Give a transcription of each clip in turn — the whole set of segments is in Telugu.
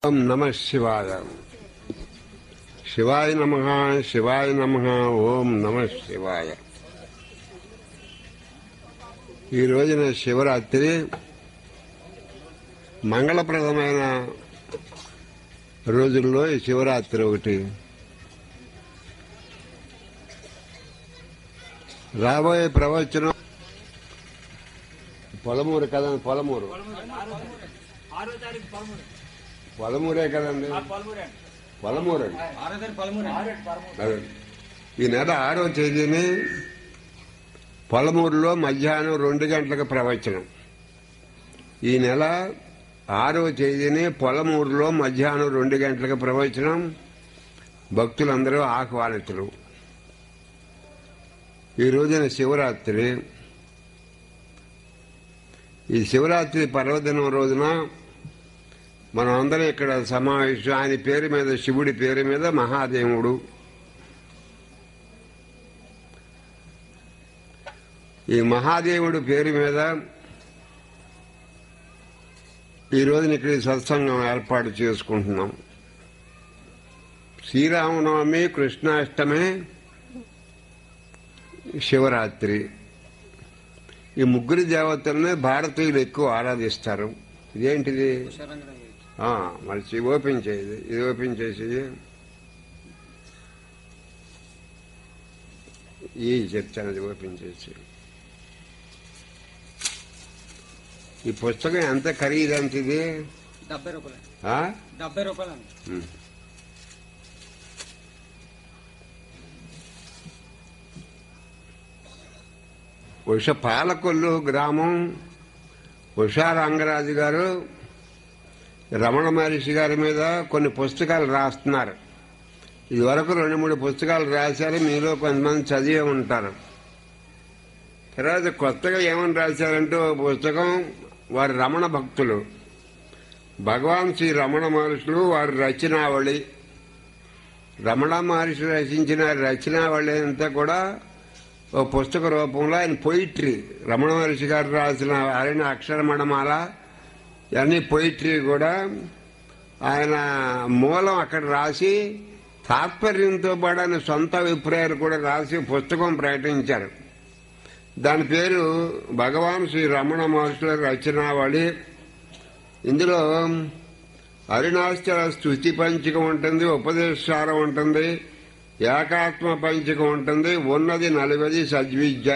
ఓం నమ శివాయ శివాయ నమ శివాయ నమ ఓం నమ శివాయ ఈ రోజున శివరాత్రి మంగళప్రదమైన రోజుల్లో ఈ శివరాత్రి ఒకటి రాబోయే ప్రవచనం పొలమూరు కదండి పొలమూరు ఆరో తారీఖు పదమూడు పొలమూరే కదండి పదమూడే పొలమూరు అండి ఆరో తారీఖు పదమూడు అదే. ఈ నెల ఆరో తేదీని పొలమూరులో మధ్యాహ్నం రెండు గంటలకు ప్రవచనం ఈ నెల ఆరో తేదీని పొలమూరులో మధ్యాహ్నం రెండు గంటలకు ప్రవచనం భక్తులందరూ ఆహ్వానితులు ఈ రోజున శివరాత్రి ఈ శివరాత్రి పర్వదినం రోజున మనం అందరం ఇక్కడ సమావేశం ఆయన పేరు మీద శివుడి పేరు మీద మహాదేవుడు ఈ మహాదేవుడి పేరు మీద ఈ రోజున ఇక్కడ ఈ సత్సంగం ఏర్పాటు చేసుకుంటున్నాం శ్రీరామనవమి కృష్ణాష్టమి శివరాత్రి ఈ ముగ్గురు దేవతల్ని భారతీయులు ఎక్కువ ఆరాధిస్తారు ఇదేంటిది ఆ, మరి ఇది ఓపెన్ చేయదు ఇది ఓపెన్ చేసి ఈ చెప్తాను అది ఓపెన్ చేసి ఈ పుస్తకం ఎంత ఖరీదంత ఇది డెబ్బై రూపాయలు ఆ? డెబ్బై రూపాయలు అండి ఉమ్. ఉష పాలకొల్లు గ్రామం ఉషా రంగరాజు గారు రమణ మహర్షి గారి మీద కొన్ని పుస్తకాలు రాస్తున్నారు ఇదివరకు రెండు మూడు పుస్తకాలు రాశారు మీలో కొంతమంది చదివే ఉంటారు తర్వాత కొత్తగా ఏమని రాశారంటే ఓ పుస్తకం వారి రమణ భక్తులు భగవాన్ శ్రీ రమణ మహర్షులు వారి రచనావళి రమణ మహర్షి రచించిన రచనావళి అంతా కూడా ఓ పుస్తక రూపంలో ఆయన పొయిట్రీ రమణ మహర్షి గారు రాసిన ఆయన అక్షరమణమాల ఇవన్నీ పొయిట్రీ కూడా ఆయన మూలం అక్కడ రాసి తాత్పర్యంతో పాటు ఆయన సొంత అభిప్రాయాలు కూడా రాసి పుస్తకం ప్రకటించారు దాని పేరు భగవాన్ శ్రీ రమణ మహర్షుల రచనావళి ఇందులో అరుణాచల స్థుతి పంచకం ఉంటుంది ఉపదేశారం ఉంటుంది ఏకాత్మ పంచకం ఉంటుంది ఉన్నది నలభది సద్విద్య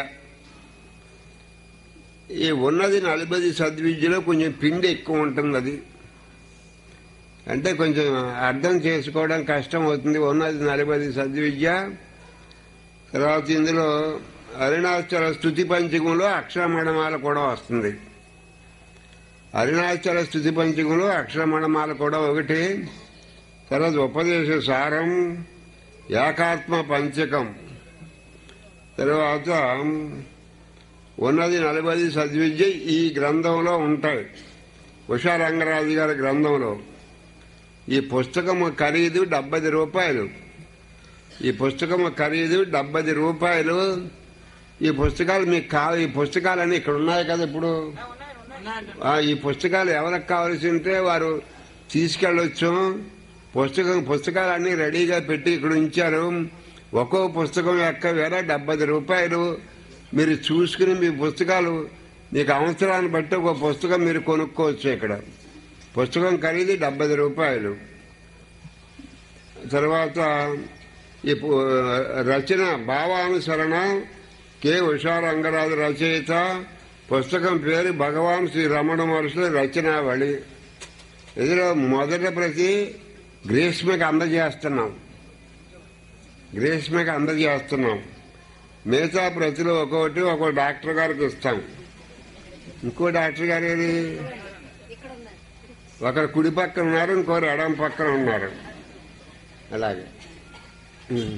ఈ ఉన్నది నలభది సద్విద్యలో కొంచెం పిండి ఎక్కువ ఉంటుంది అది అంటే కొంచెం అర్థం చేసుకోవడం కష్టం అవుతుంది ఉన్నది నలభది సద్విద్య తర్వాత ఇందులో అరుణాచల స్థుతి పంచకంలో అక్షరమణమాల కూడా వస్తుంది అరుణాచల స్థుతి పంచకంలో అక్షరమణమాల కూడా ఒకటి తర్వాత ఉపదేశ సారం ఏకాత్మ పంచకం తర్వాత ఉన్నది నలభై సద్విద్య ఈ గ్రంథంలో ఉంటాయి ఉషా రంగరాజు గారి గ్రంథంలో ఈ పుస్తకము ఖరీదు డెబ్బై రూపాయలు ఈ పుస్తకము ఖరీదు డెబ్బై రూపాయలు ఈ పుస్తకాలు మీకు కావాలి ఈ పుస్తకాలన్నీ ఇక్కడ ఉన్నాయి కదా ఇప్పుడు ఆ, ఈ పుస్తకాలు ఎవరికి కావాల్సి ఉంటే వారు తీసుకెళ్ళొచ్చు పుస్తకం పుస్తకాలన్నీ రెడీగా పెట్టి ఇక్కడ ఉంచారు ఒక్కో పుస్తకం యొక్క వేల డెబ్బై రూపాయలు మీరు చూసుకుని మీ పుస్తకాలు మీకు అవసరాన్ని బట్టి ఒక పుస్తకం మీరు కొనుక్కోవచ్చు ఇక్కడ పుస్తకం ఖరీదు డెబ్బై రూపాయలు తర్వాత ఈ పు- రచన భావానుసరణ కె ఉషా రంగరాజు రచయిత పుస్తకం పేరు భగవాన్ శ్రీ రమణ మహర్షుల రచనావళి ఇందులో మొదటి ప్రతి గ్రీష్మకి అందజేస్తున్నాం గ్రీష్మకి అందజేస్తున్నాం మిగతా ప్రతిలో ఒక్కొక్కటి ఒక్కో డాక్టర్ గారికి ఇస్తాం ఇంకో డాక్టర్ గారు ఏది ఒకరు కుడి పక్కన ఉన్నారు ఇంకోరు ఎడం పక్కన ఉన్నారు అలాగే ఉమ్.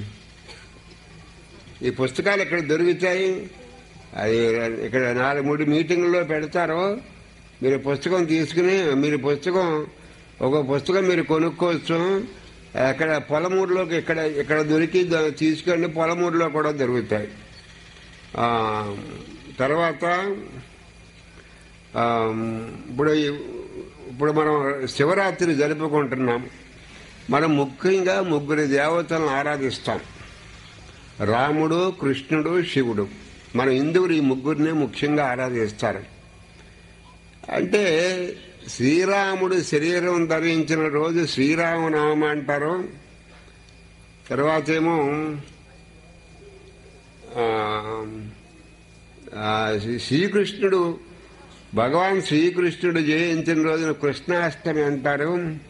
ఈ పుస్తకాలు ఇక్కడ దొరుకుతాయి అది ఇక్కడ నాలుగు మూడు మీటింగుల్లో పెడతారు మీరు పుస్తకం తీసుకుని మీరు పుస్తకం ఒక పుస్తకం మీరు కొనుక్కోవచ్చు అక్కడ పొలమూరులోకి ఇక్కడ ఇక్కడ దొరికి ద- తీసుకెళ్ళి పొలమూరులో కూడా దొరుకుతాయి ఆ, తర్వాత ఆ, ఇప్పుడు ఈ- ఇప్పుడు మనం శివరాత్రి జరుపుకుంటున్నాం మనం ముఖ్యంగా ముగ్గురు దేవతలను ఆరాధిస్తాం రాముడు కృష్ణుడు శివుడు మన హిందువులు ఈ ముగ్గురిని ముఖ్యంగా ఆరాధిస్తారు అంటే శ్రీరాముడు శరీరం ధరించిన రోజు శ్రీరామనామం అంటారు తర్వాత ఏమో ఆ, ఆ, శ్రీ- శ్రీకృష్ణుడు భగవాన్ శ్రీకృష్ణుడు జయించిన రోజున కృష్ణాష్టమి అంటారు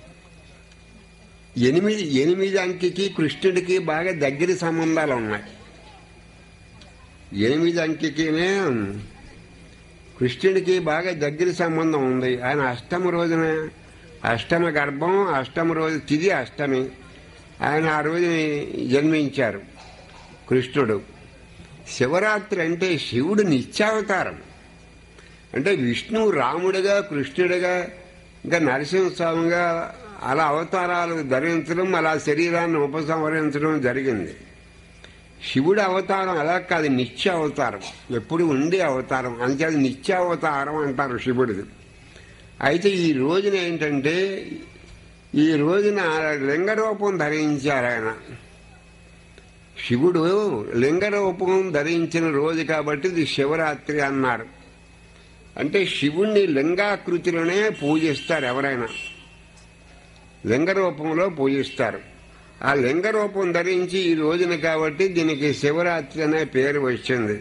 ఎనిమిది ఎనిమిది అంకెకి కృష్ణుడికి బాగా దగ్గర సంబంధాలు ఉన్నాయి ఎనిమిది అంకెకినే కృష్ణుడికి బాగా దగ్గర సంబంధం ఉంది ఆయన అష్టమ రోజున అష్టమ గర్భం అష్టమ రోజు తిది అష్టమి ఆయన ఆ రోజు జన్మించారు కృష్ణుడు శివరాత్రి అంటే శివుడు నిత్యావతారం అంటే విష్ణువు రాముడిగా కృష్ణుడిగా ఇంకా నరసింహస్వామిగా అలా అవతారాలు ధరించడం అలా శరీరాన్ని ఉపసంహరించడం జరిగింది శివుడి అవతారం అలా కాదు నిత్య అవతారం ఎప్పుడు ఉండే అవతారం అంతే అది నిత్య అవతారం అంటారు శివుడిది అయితే ఈ రోజున ఏంటంటే ఈ రోజున లింగరూపం ధరించారు ఆయన శివుడు లింగరూపం ధరించిన రోజు కాబట్టి ఇది శివరాత్రి అన్నారు అంటే శివుణ్ణి లింగాకృతిలోనే పూజిస్తారు ఎవరైనా లింగరూపంలో పూజిస్తారు ఆ లింగరూపం ధరించి ఈ రోజున కాబట్టి దీనికి శివరాత్రి అనే పేరు వచ్చింది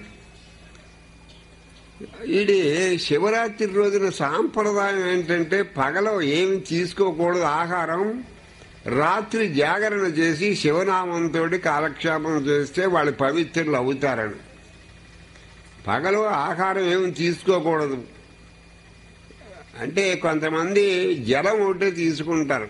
ఇది శివరాత్రి రోజున సాంప్రదాయం ఏంటంటే పగలో ఏమి తీసుకోకూడదు ఆహారం రాత్రి జాగరణ చేసి శివనామంతో కాలక్షేపం చేస్తే వాళ్ళు పవిత్రులు అవుతారని పగలు ఆహారం ఏమి తీసుకోకూడదు అంటే కొంతమంది జలం ఒకటే తీసుకుంటారు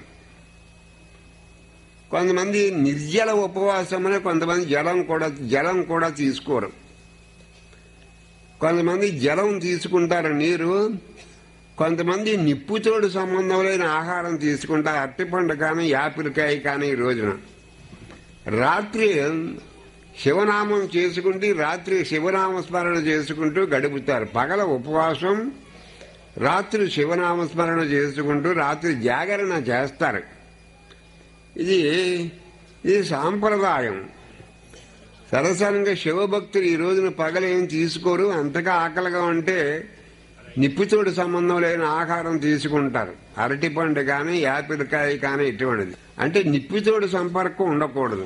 కొంతమంది నిర్జల ఉపవాసమని కొంతమంది జలం కూడా జలం కూడా తీసుకోరు కొంతమంది జలం తీసుకుంటారు నీరు కొంతమంది నిప్పుతోడు సంబంధం లేని ఆహారం తీసుకుంటారు అరటిపండు కానీ యాపిల్కాయ కానీ ఈ రోజున రాత్రి శివనామం చేసుకుంటూ రాత్రి శివనామ స్మరణ చేసుకుంటూ గడుపుతారు పగల ఉపవాసం రాత్రి శివనామ స్మరణ చేసుకుంటూ రాత్రి జాగరణ చేస్తారు ఇది ఇది సాంప్రదాయం సరసంగా శివభక్తులు ఈ రోజున పగలేం తీసుకోరు అంతగా ఆకలిగా ఉంటే నిప్పుతోడు సంబంధం లేని ఆహారం తీసుకుంటారు అరటిపండు కానీ యాపిల్కాయ కానీ ఇటువంటిది అంటే నిప్పుతోడు సంపర్కం ఉండకూడదు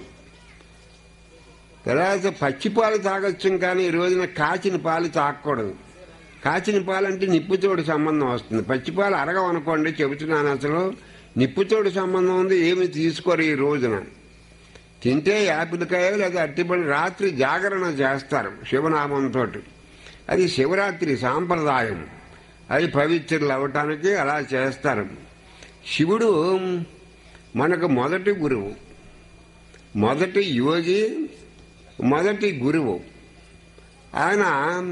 తర్వాత పచ్చిపాలు తాగొచ్చు కానీ ఈ రోజున కాచిన పాలు తాగకూడదు కాచిన పాలు అంటే నిప్పుతోడు సంబంధం వస్తుంది పచ్చిపాలు అరగవనుకోండి చెబుతున్నాను అసలు నిప్పుతోడు సంబంధం ఉంది ఏమి తీసుకోరు ఈ రోజున తింటే యాపిల్కాయ లేదా అట్టిపండు రాత్రి జాగరణ చేస్తారు శివనామంతో అది శివరాత్రి సాంప్రదాయం అది పవిత్రులు అవటానికి అలా చేస్తారు శివుడు మనకు మొదటి గురువు మొదటి యోగి మొదటి గురువు ఆయన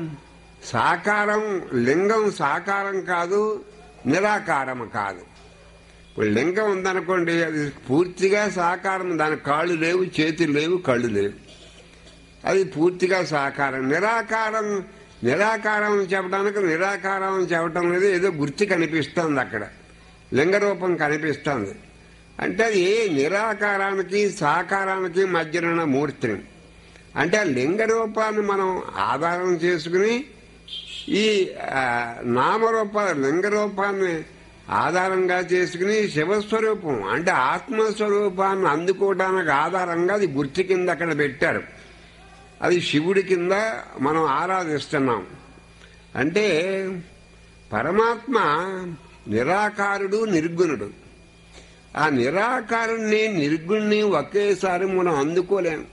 సాకారం లింగం సాకారం కాదు నిరాకారం కాదు ఇప్పుడు లింగం ఉందనుకోండి అది పూర్తిగా సాకారం దాని కాళ్ళు లేవు చేతులు లేవు కళ్ళు లేవు అది పూర్తిగా సాకారం నిరాకారం నిరాకారం చెప్పడానికి నిరాకారం చెప్పడం లేదు ఏదో గుర్తు కనిపిస్తుంది అక్కడ లింగరూపం కనిపిస్తుంది అంటే అది నిరాకారానికి సాకారానికి మధ్యన ఉన్న మూర్తిని అంటే ఆ లింగ రూపాన్ని మనం ఆధారం చేసుకుని ఈ ఆ, నామరూపాల లింగ రూపాన్ని ఆధారంగా చేసుకుని శివస్వరూపం అంటే ఆత్మస్వరూపాన్ని అందుకోవడానికి ఆధారంగా అది గుర్తు కింద అక్కడ పెట్టారు అది శివుడి కింద మనం ఆరాధిస్తున్నాం అంటే పరమాత్మ నిరాకారుడు నిర్గుణుడు ఆ నిరాకారుణ్ణి నిర్గుణ్ణి ఒకేసారి మనం అందుకోలేము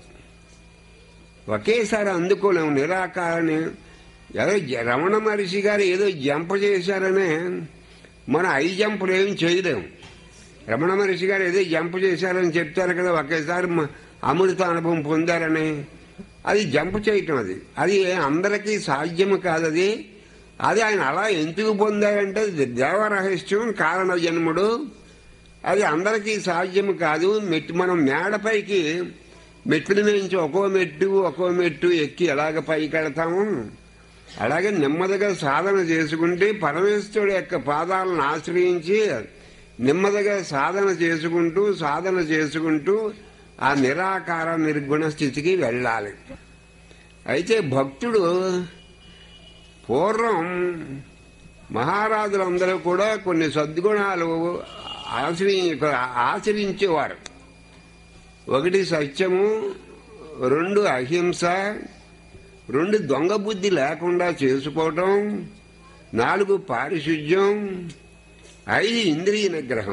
ఒకేసారి అందుకోలేము నిరాకారాన్ని ఏదో జ- రమణ మహర్షి గారు ఏదో జంప చేశారనే మనం ఐదు జంపులు ఏం చేయలేము రమణ మహర్షి గారు ఏదో జంప్ చేశారని చెప్తారు కదా ఒకేసారి మ- అమృత అనుభవం పొందారని అది జంప్ చేయటం అది అది అందరికీ సాధ్యము కాదు అది అది ఆయన అలా ఎందుకు పొందారంటే అది దేవరహస్యం కారణ జన్ముడు అది అందరికీ సాధ్యము కాదు మెట్టు మనం మేడపైకి మెట్ల నుంచి ఒక్కో మెట్టు ఒక్కో మెట్టు ఎక్కి ఎలాగ పైకి వెళతాము అలాగే నెమ్మదిగా సాధన చేసుకుంటే పరమేశ్వరుడు యొక్క పాదాలను ఆశ్రయించి నెమ్మదిగా సాధన చేసుకుంటూ సాధన చేసుకుంటూ ఆ నిరాకార నిర్గుణ స్థితికి వెళ్ళాలి అయితే భక్తుడు పూర్వం మహారాజులందరూ కూడా కొన్ని సద్గుణాలు ఆశ్రయి ఆచరించేవారు ఒకటి సత్యము రెండు అహింస రెండు దొంగ బుద్ధి లేకుండా చేసుకోవటం నాలుగు పారిశుద్ధ్యం ఐదు ఇంద్రియ నిగ్రహం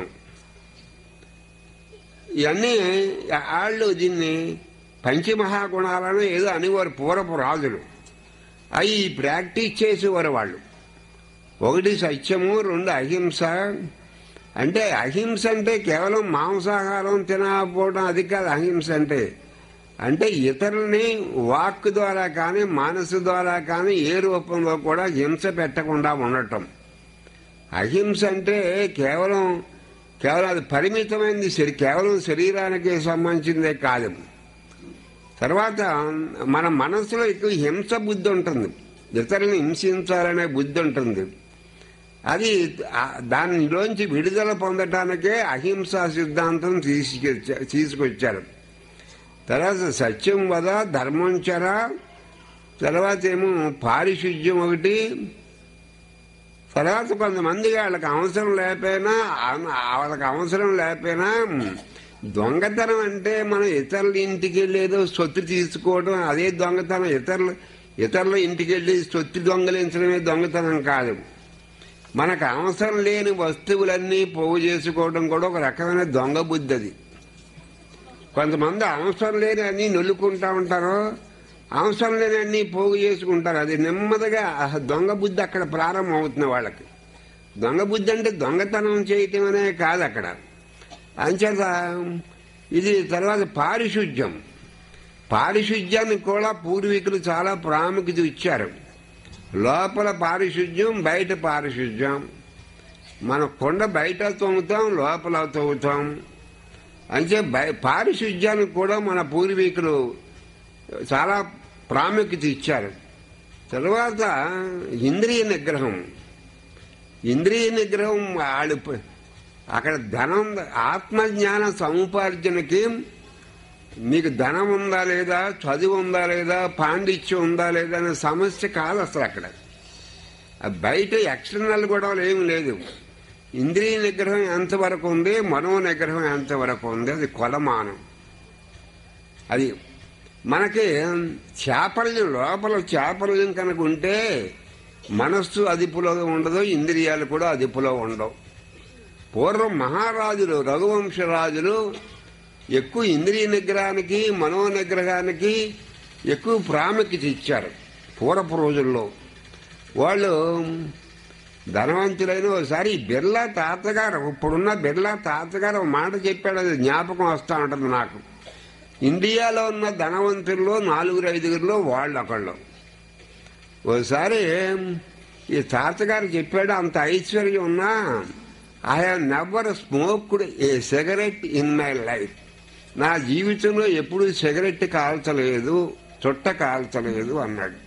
ఇవన్నీ వాళ్ళు దీన్ని పంచమహాగుణాలను ఏదో అనేవారు పూర్వపు రాజులు అవి ప్రాక్టీస్ చేసేవారు వాళ్ళు ఒకటి సత్యము రెండు అహింస అంటే అహింస అంటే కేవలం మాంసాహారం తినకపోవడం అది కాదు అహింస అంటే అంటే ఇతరుల్ని వాక్ ద్వారా కానీ మనసు ద్వారా కానీ ఏ రూపంలో కూడా హింస పెట్టకుండా ఉండటం అహింస అంటే కేవలం కేవలం అది పరిమితమైంది శరీ కేవలం శరీరానికి సంబంధించిందే కాదు తర్వాత మన మనసులో ఎక్కువ హింస బుద్ధి ఉంటుంది ఇతరులను హింసించాలనే బుద్ధి ఉంటుంది అది ఆ- దానిలోంచి విడుదల పొందటానికే అహింసా సిద్ధాంతం తీసుకొచ్చా తీసుకొచ్చారు తర్వాత సత్యం వద ధర్మం చర తర్వాత ఏమో పారిశుద్ధ్యం ఒకటి తర్వాత కొంతమంది వాళ్ళకి అవసరం లేకపోయినా ఆ- వాళ్ళకి అవసరం లేకపోయినా దొంగతనం అంటే మనం ఇతరుల ఇంటికి వెళ్ళి ఏదో సొత్తు తీసుకోవడం అదే దొంగతనం ఇతరులు ఇతరుల ఇంటికి వెళ్ళి సొత్తు దొంగలించడమే దొంగతనం కాదు మనకు అవసరం లేని వస్తువులన్నీ పోగు చేసుకోవడం కూడా ఒక రకమైన దొంగ బుద్ధి అది కొంతమంది అవసరం లేని అన్ని నొల్లుకుంటా ఉంటారు అవసరం లేని అన్ని పోగు చేసుకుంటారు అది నెమ్మదిగా ఆ దొంగ బుద్ధి అక్కడ ప్రారంభం అవుతుంది వాళ్ళకి దొంగ బుద్ధి అంటే దొంగతనం చేయటం అనే కాదు అక్కడ అంచేత ఇది తర్వాత పారిశుద్ధ్యం పారిశుద్ధ్యానికి కూడా పూర్వీకులు చాలా ప్రాముఖ్యత ఇచ్చారు లోపల పారిశుద్ధ్యం బయట పారిశుద్ధ్యం మన కొండ బయట తోముతాం లోపల తవ్వుతాం అంటే బయ పారిశుద్ధ్యానికి కూడా మన పూర్వీకులు చాలా ప్రాముఖ్యత ఇచ్చారు తర్వాత ఇంద్రియ నిగ్రహం ఇంద్రియ నిగ్రహం వాళ్ళు ప- అక్కడ ధనం ఆత్మజ్ఞాన సముపార్జనకి మీకు ధనం ఉందా లేదా చదువు ఉందా లేదా పాండిత్యం ఉందా లేదా అనే సమస్య కాదు అసలు అక్కడ ఆ బయట ఎక్స్టర్నల్ గొడవలు ఏమి లేదు ఇంద్రియ నిగ్రహం ఎంతవరకు ఉంది మనో నిగ్రహం ఎంతవరకు ఉంది అది కొలమానం అది మనకి చాపల్యం లోపల చాపల్యం కనుక ఉంటే మనస్సు అదుపులో ఉండదు ఇంద్రియాలు కూడా అదుపులో ఉండవు పూర్వం మహారాజులు రఘువంశరాజులు ఎక్కువ ఇంద్రియ నిగ్రహానికి మనో నిగ్రహానికి ఎక్కువ ప్రాముఖ్యత ఇచ్చారు పూర్వపు రోజుల్లో వాళ్ళు ధనవంతులైన ఒకసారి ఈ బిర్లా తాతగారు ఇప్పుడున్న బిర్లా తాతగారు ఒక మాట చెప్పాడు అది జ్ఞాపకం వస్తా ఉంటుంది నాకు ఇండియాలో ఉన్న ధనవంతుల్లో నాలుగురు ఐదుగురిలో వాళ్ళు ఒకళ్ళు ఒకసారి ఈ తాతగారు చెప్పాడు అంత ఐశ్వర్యం ఉన్నా I have never smoked a cigarette in my life నా జీవితంలో ఎప్పుడూ సిగరెట్ కాల్చలేదు చుట్ట కాల్చలేదు అన్నాడు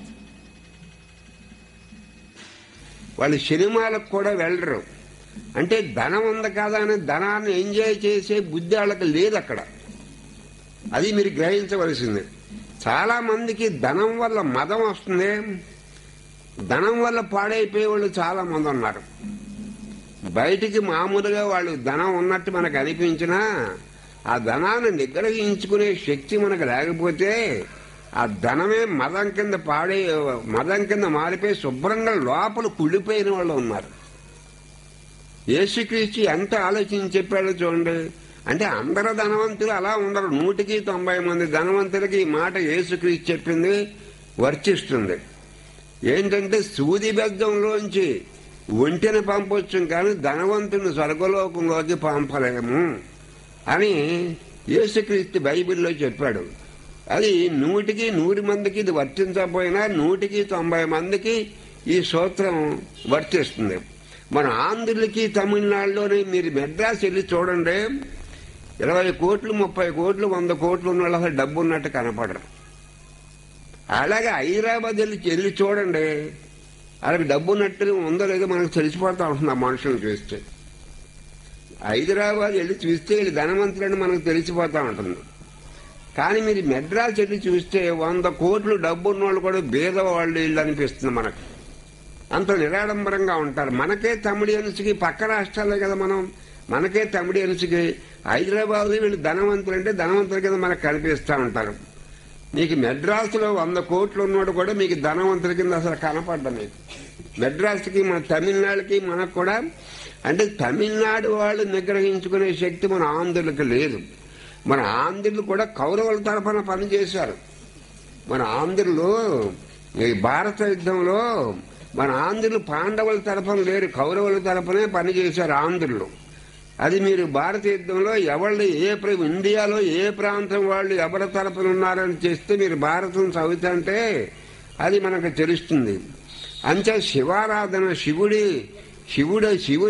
వాళ్ళు సినిమాలకు కూడా వెళ్ళరు అంటే ధనం ఉంది కదా అని ధనాన్ని ఎంజాయ్ చేసే బుద్ధి వాళ్ళకి లేదు అక్కడ అది మీరు గ్రహించవలసింది చాలా మందికి ధనం వల్ల మదం వస్తుంది ధనం వల్ల పాడైపోయే వాళ్ళు చాలా మంది ఉన్నారు బయటికి మామూలుగా వాళ్ళు ధనం ఉన్నట్టు మనకు అనిపించినా ఆ ధనాన్ని నిగ్రహించుకునే శక్తి మనకు లేకపోతే ఆ ధనమే మదం కింద పాడే మదం కింద మారిపోయి శుభ్రంగా లోపల కుళ్ళిపోయిన వాళ్ళు ఉన్నారు యేసుక్రీస్తు ఎంత ఆలోచించి చెప్పాడో చూడండి అంటే అందరు ధనవంతులు అలా ఉండరు నూటికి తొంభై మంది ధనవంతులకి ఈ మాట యేసుక్రీస్తు చెప్పింది వర్తిస్తుంది ఏంటంటే సూది బెద్దంలోంచి ఒంటిని పంపొచ్చు కానీ ధనవంతుని స్వర్గలోకంలోకి పంపలేము అని యేసుక్రీస్తు బైబిల్లో చెప్పాడు అది నూటికి నూరు మందికి ఇది వర్తించకపోయినా నూటికి తొంభై మందికి ఈ సూత్రం వర్తిస్తుంది మన ఆంధ్రులకి తమిళనాడులోని మీరు మెడ్రాస్ వెళ్ళి చూడండి ఇరవై కోట్లు ముప్పై కోట్లు వంద కోట్లు ఉన్న వాళ్ళు అసలు డబ్బు ఉన్నట్టు కనపడరు అలాగే హైదరాబాద్ వెళ్ళి వెళ్ళి చూడండి వాళ్ళకి డబ్బు ఉన్నట్టు ఉందో లేదో మనకు తెలిసిపోతా ఉంటుంది ఆ మనుషులను చూస్తే హైదరాబాద్ వెళ్ళి చూస్తే వీళ్ళు ధనవంతులని మనకు తెలిసిపోతా ఉంటుంది కానీ మీరు మెడ్రాస్ వెళ్ళి చూస్తే వంద కోట్లు డబ్బు ఉన్న వాళ్ళు కూడా బీదవాళ్ళు ఇల్లు అనిపిస్తుంది మనకు అంత నిరాడంబరంగా ఉంటారు మనకే తమిళియన్స్కి పక్క రాష్ట్రాలే కదా మనం మనకే తమిళియన్స్కి హైదరాబాద్ వీళ్ళు ధనవంతులు అంటే ధనవంతుల కింద మనకు కనిపిస్తూ ఉంటారు మీకు మెడ్రాస్లో వంద కోట్లు ఉన్నవాడు కూడా మీకు ధనవంతుల కింద అసలు కనపడ్డా మీకు మెడ్రాస్కి మన తమిళనాడుకి మనకు కూడా అంటే తమిళనాడు వాళ్ళు నిగ్రహించుకునే శక్తి మన ఆంధ్రులకు లేదు మన ఆంధ్రులు కూడా కౌరవుల తరఫున పనిచేశారు మన ఆంధ్రులు ఈ భారత యుద్ధంలో మన ఆంధ్రులు పాండవుల తరఫున లేరు కౌరవుల తరఫునే పనిచేశారు ఆంధ్రులు అది మీరు భారత యుద్ధంలో ఎవళ్ళు ఏ ప్ర- ఇండియాలో ఏ ప్రాంతం వాళ్ళు ఎవరి తరఫున ఉన్నారని చేస్తే మీరు భారతం చదువుతుంటే అది మనకు తెలుస్తుంది అంతే శివారాధన శివుడి శివుడు శివు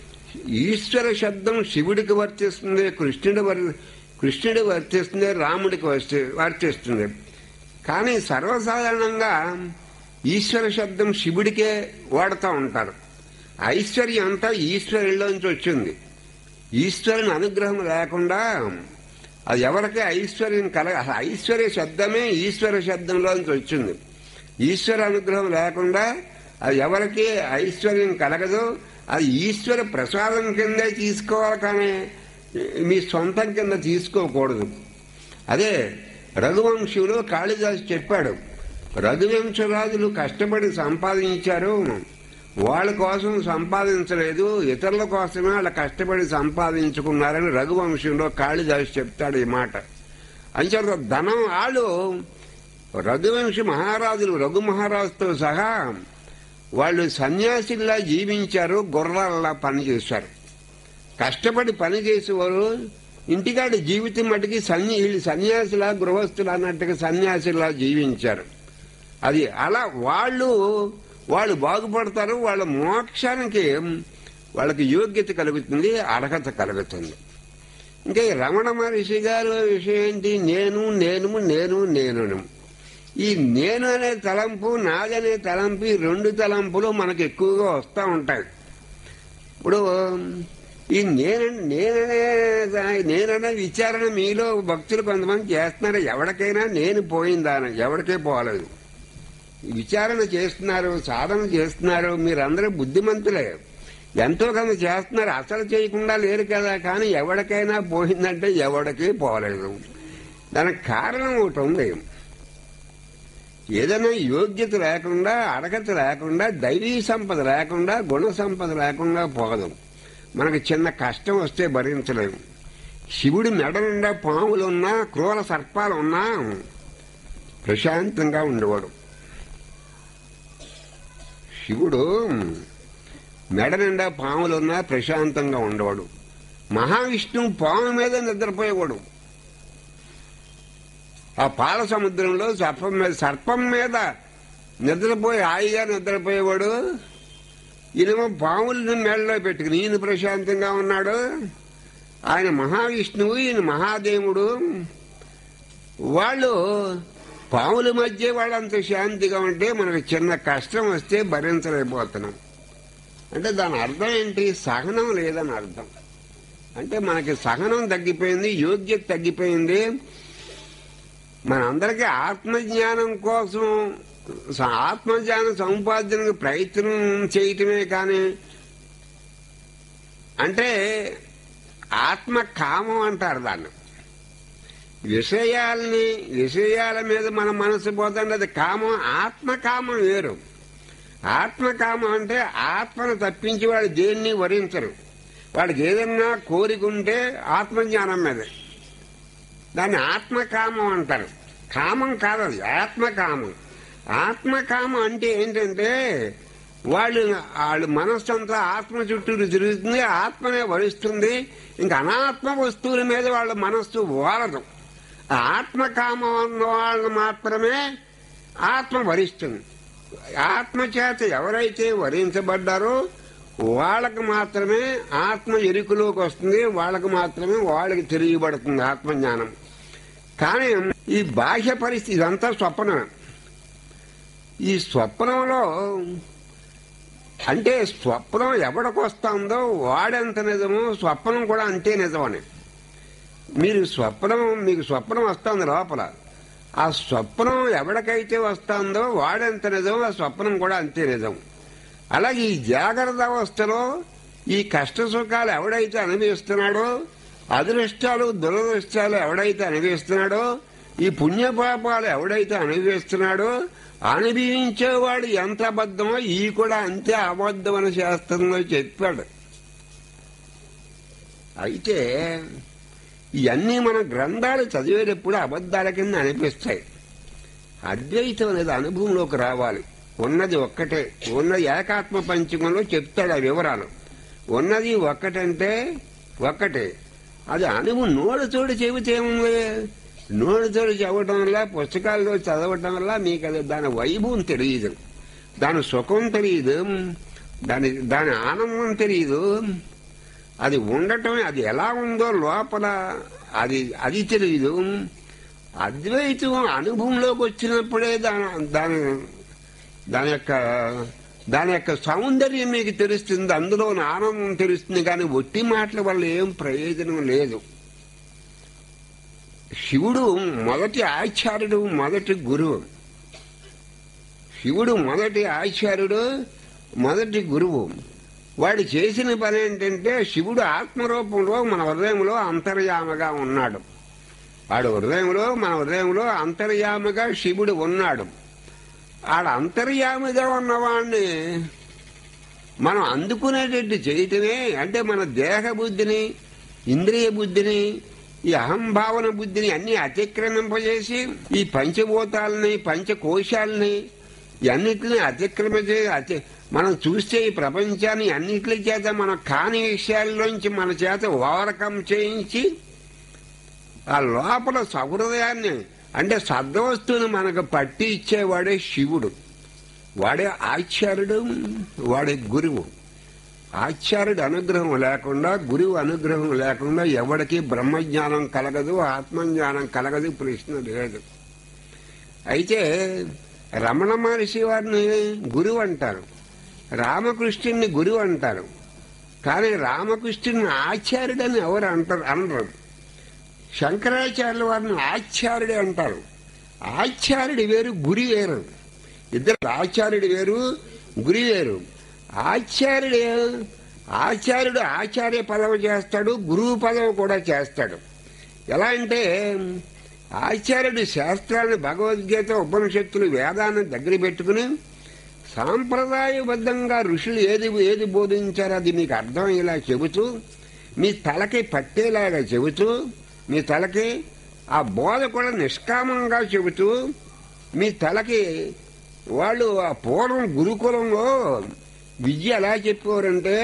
ఈశ్వర శబ్దం శివుడికి వర్తిస్తుంది కృష్ణుడి వర్ కృష్ణుడి వర్తిస్తుంది రాముడికి వర్తి- వర్తిస్తుంది కానీ సర్వసాధారణంగా ఈశ్వర శబ్దం శివుడికే వాడుతూ ఉంటారు ఐశ్వర్యం అంతా ఈశ్వరులోంచి వచ్చింది ఈశ్వరుని అనుగ్రహం లేకుండా అది ఎవరికి ఐశ్వర్యం కలగ అసలు ఐశ్వర్య శబ్దమే ఈశ్వర శబ్దంలోంచి వచ్చింది ఈశ్వర అనుగ్రహం లేకుండా అది ఎవరికి ఐశ్వర్యం కలగదు అది ఈశ్వర ప్రసాదం కిందే తీసుకోవాలి కానీ మీ సొంతం కింద తీసుకోకూడదు అదే రఘువంశులు కాళిదాసు చెప్పాడు రఘువంశరాజులు కష్టపడి సంపాదించారు వాళ్ళ కోసం సంపాదించలేదు ఇతరుల కోసమే వాళ్ళ కష్టపడి సంపాదించుకున్నారని రఘువంశంలో కాళిదాసు చెప్తాడు ఈ మాట అంచేత ధనం వాళ్ళు రఘువంశ మహారాజులు రఘు మహారాజుతో సహా వాళ్ళు సన్యాసిల్లా జీవించారు గుర్రాల్లా పనిచేశారు కష్టపడి పని చేసేవారు ఇంటికాడ జీవితం మటుకి సన్య వీళ్ళు సన్యాసిలా గృహస్థులు అన్నట్టుగా సన్యాసిలా జీవించారు అది అలా వాళ్ళు వాళ్ళు బాగుపడతారు వాళ్ళ మోక్షానికి వాళ్ళకి యోగ్యత కలుగుతుంది అర్హత కలుగుతుంది ఇంకా ఈ రమణ మహర్షి గారు విషయం ఏంటి నేను నేను నేను నేను ఈ నేను అనే తలంపు నాదనే తలంపు ఈ రెండు తలంపులు మనకు ఎక్కువగా వస్తూ ఉంటాయి ఇప్పుడు ఈ నేను నేననే నేననే విచారణ మీలో భక్తులు కొంతమంది చేస్తున్నారు ఎవరికైనా నేను పోయిందాన ఎవరికే పోలేదు ఈ విచారణ చేస్తున్నారు సాధన చేస్తున్నారు మీరందరూ బుద్ధిమంతులే ఎంతో కొంత చేస్తున్నారు అసలు చేయకుండా లేరు కదా కానీ ఎవరికైనా పోయిందంటే ఎవడికి పోలేదు దానికి కారణం ఒకటి ఉంది ఏదైనా యోగ్యత లేకుండా అర్హత లేకుండా దైవీ సంపద లేకుండా గుణ సంపద లేకుండా పోదు మనకు చిన్న కష్టం వస్తే భరించలేము శివుడి మెడ నిండా పాములున్నా క్రూర సర్పాలున్నా ప్రశాంతంగా ఉండేవాడు శివుడు మెడ నిండా పాములున్నా ప్రశాంతంగా ఉండేవాడు మహావిష్ణువు పాము మీద నిద్రపోయేవాడు ఆ పాల సముద్రంలో సర్పం మీద సర్పం మీద నిద్రపోయి హాయిగా నిద్రపోయేవాడు ఈయనేమో పాములను మేడలో పెట్టుకుని ఈయన ప్రశాంతంగా ఉన్నాడు ఆయన మహావిష్ణువు ఈయన మహాదేవుడు వాళ్ళు పాముల మధ్య వాళ్ళంత శాంతిగా ఉంటే మనకు చిన్న కష్టం వస్తే భరించలేకపోతున్నాం అంటే దాని అర్థం ఏంటి సహనం లేదని అర్థం అంటే మనకి సహనం తగ్గిపోయింది యోగ్యత తగ్గిపోయింది మనందరికీ ఆత్మజ్ఞానం కోసం స- ఆత్మజ్ఞాన సముపార్జనకు ప్రయత్నం చేయటమే కానీ అంటే ఆత్మ కామం అంటారు దాన్ని విషయాల్ని విషయాల మీద మన మనసు పోతుంటే అది కామం ఆత్మకామం వేరు ఆత్మకామం అంటే ఆత్మను తప్పించి వాడు దేన్ని వరించరు వాడికి ఏదన్నా కోరికుంటే ఆత్మజ్ఞానం మీదే దాన్ని ఆత్మకామం అంటారు కామం కాదు అది ఆత్మకామం ఆత్మకామం అంటే ఏంటంటే వాళ్ళు వాళ్ళ మనస్సు అంతా ఆత్మ చుట్టూరు తిరుగుతుంది ఆత్మనే వరిస్తుంది ఇంకా అనాత్మ వస్తువుల మీద వాళ్ళ మనస్సు వాలదు ఆ ఆత్మకామం ఉన్న వాళ్ళు మాత్రమే ఆత్మ వరిస్తుంది ఆత్మ చేత ఎవరైతే వరించబడ్డారో వాళ్ళకి మాత్రమే ఆత్మ ఎరుకులోకి వస్తుంది వాళ్ళకి మాత్రమే వాళ్ళకి తెలియబడుతుంది ఆత్మజ్ఞానం కానీ ఈ బాహ్య పరిస్థితి ఇదంతా స్వప్నమే ఈ స్వప్నంలో అంటే స్వప్నం ఎవడికి వస్తుందో వాడెంత నిజమో స్వప్నం కూడా అంతే నిజమని మీరు స్వప్నం మీకు స్వప్నం వస్తుంది లోపల ఆ స్వప్నం ఎవడికైతే వస్తుందో వాడెంత నిజం ఆ స్వప్నం కూడా అంతే నిజం అలాగే ఈ జాగ్రత్త అవస్థలో ఈ కష్ట సుఖాలు ఎవడైతే అనుభవిస్తున్నాడో అదృష్టాలు దురదృష్టాలు ఎవడైతే అనుభవిస్తున్నాడో ఈ పుణ్యపాపాలు ఎవడైతే అనుభవిస్తున్నాడో అనుభవించేవాడు ఎంత అబద్ధమో ఈ కూడా అంతే అబద్ధం అని శాస్త్రంలో చెప్పాడు అయితే ఇవన్నీ మన గ్రంథాలు చదివేటప్పుడు అబద్ధాల కింద అనిపిస్తాయి అద్వైతం అనేది అనుభవంలోకి రావాలి ఉన్నది ఒక్కటే ఉన్నది ఏకాత్మ పంచకంలో చెప్తాడు ఆ వివరాలు ఉన్నది ఒక్కటంటే ఒక్కటే అది అనుభవం నోడుతోడు చెబితే ఏముంది నోడుతోడు చెప్పడం వల్ల పుస్తకాల్లో చదవటం వల్ల మీకు అది దాని వైభవం తెలియదు దాని సుఖం తెలియదు దాని దాని ఆనందం తెలియదు అది ఉండటం అది ఎలా ఉందో లోపల అది అది తెలియదు అద్వైతం అనుభవంలోకి వచ్చినప్పుడే దాని దాని దాని యొక్క దాని యొక్క సౌందర్యం మీకు తెలుస్తుంది అందులో ఆనందం తెలుస్తుంది కానీ ఒట్టి మాటల వల్ల ఏం ప్రయోజనం లేదు శివుడు మొదటి ఆచార్యుడు మొదటి గురువు శివుడు మొదటి ఆచార్యుడు మొదటి గురువు వాడు చేసిన పని ఏంటంటే శివుడు ఆత్మరూపంలో మన హృదయంలో అంతర్యామగా ఉన్నాడు వాడు హృదయంలో మన హృదయంలో అంతర్యామగా శివుడు ఉన్నాడు ఆడ అంతర్యామిగా ఉన్నవాడిని మనం అందుకునేటట్టు చేయటమే అంటే మన దేహ బుద్ధిని ఇంద్రియ బుద్ధిని ఈ అహంభావన బుద్ధిని అన్ని అతిక్రమింపజేసి ఈ పంచభూతాలని పంచకోశాలని అన్నిటిని అతిక్రమించే అతి మనం చూస్తే ఈ ప్రపంచాన్ని అన్నిటి చేత మనం కాని విషయాల్లోంచి మన చేత ఓవర్కమ్ చేయించి ఆ లోపల సహృదయాన్ని అంటే సద్వస్తువుని మనకు పట్టి ఇచ్చేవాడే శివుడు వాడే ఆచార్యుడు వాడే గురువు ఆచార్యుడు అనుగ్రహం లేకుండా గురువు అనుగ్రహం లేకుండా ఎవడికి బ్రహ్మజ్ఞానం కలగదు ఆత్మజ్ఞానం కలగదు ప్రశ్న లేదు అయితే రమణ మహర్షి వారిని గురువు అంటారు రామకృష్ణుని గురువు అంటారు కానీ రామకృష్ణుని ఆచార్యుడని ఎవరు అంటారు అనరు శంకరాచార్యుల వారిని ఆచార్యుడు అంటారు ఆచార్యుడు వేరు గురి వేరు ఇద్దరు ఆచార్యుడు వేరు గురి వేరు ఆచార్యుడు ఆచార్యుడు ఆచార్య పదవి చేస్తాడు గురువు పదవి కూడా చేస్తాడు ఎలా అంటే ఆచార్యుడు శాస్త్రాన్ని భగవద్గీత ఉపనిషత్తులు వేదాన్ని దగ్గర పెట్టుకుని సాంప్రదాయబద్ధంగా ఋషులు ఏది ఏది బోధించారో అది మీకు అర్థమయ్యేలా చెబుతూ మీ తలకి పట్టేలాగా చెబుతూ మీ తలకి ఆ బోధ కూడా నిష్కామంగా చెబుతూ మీ తలకి వాళ్ళు ఆ పూర్వం గురుకులంలో విద్య ఎలా చెప్పేవారంటే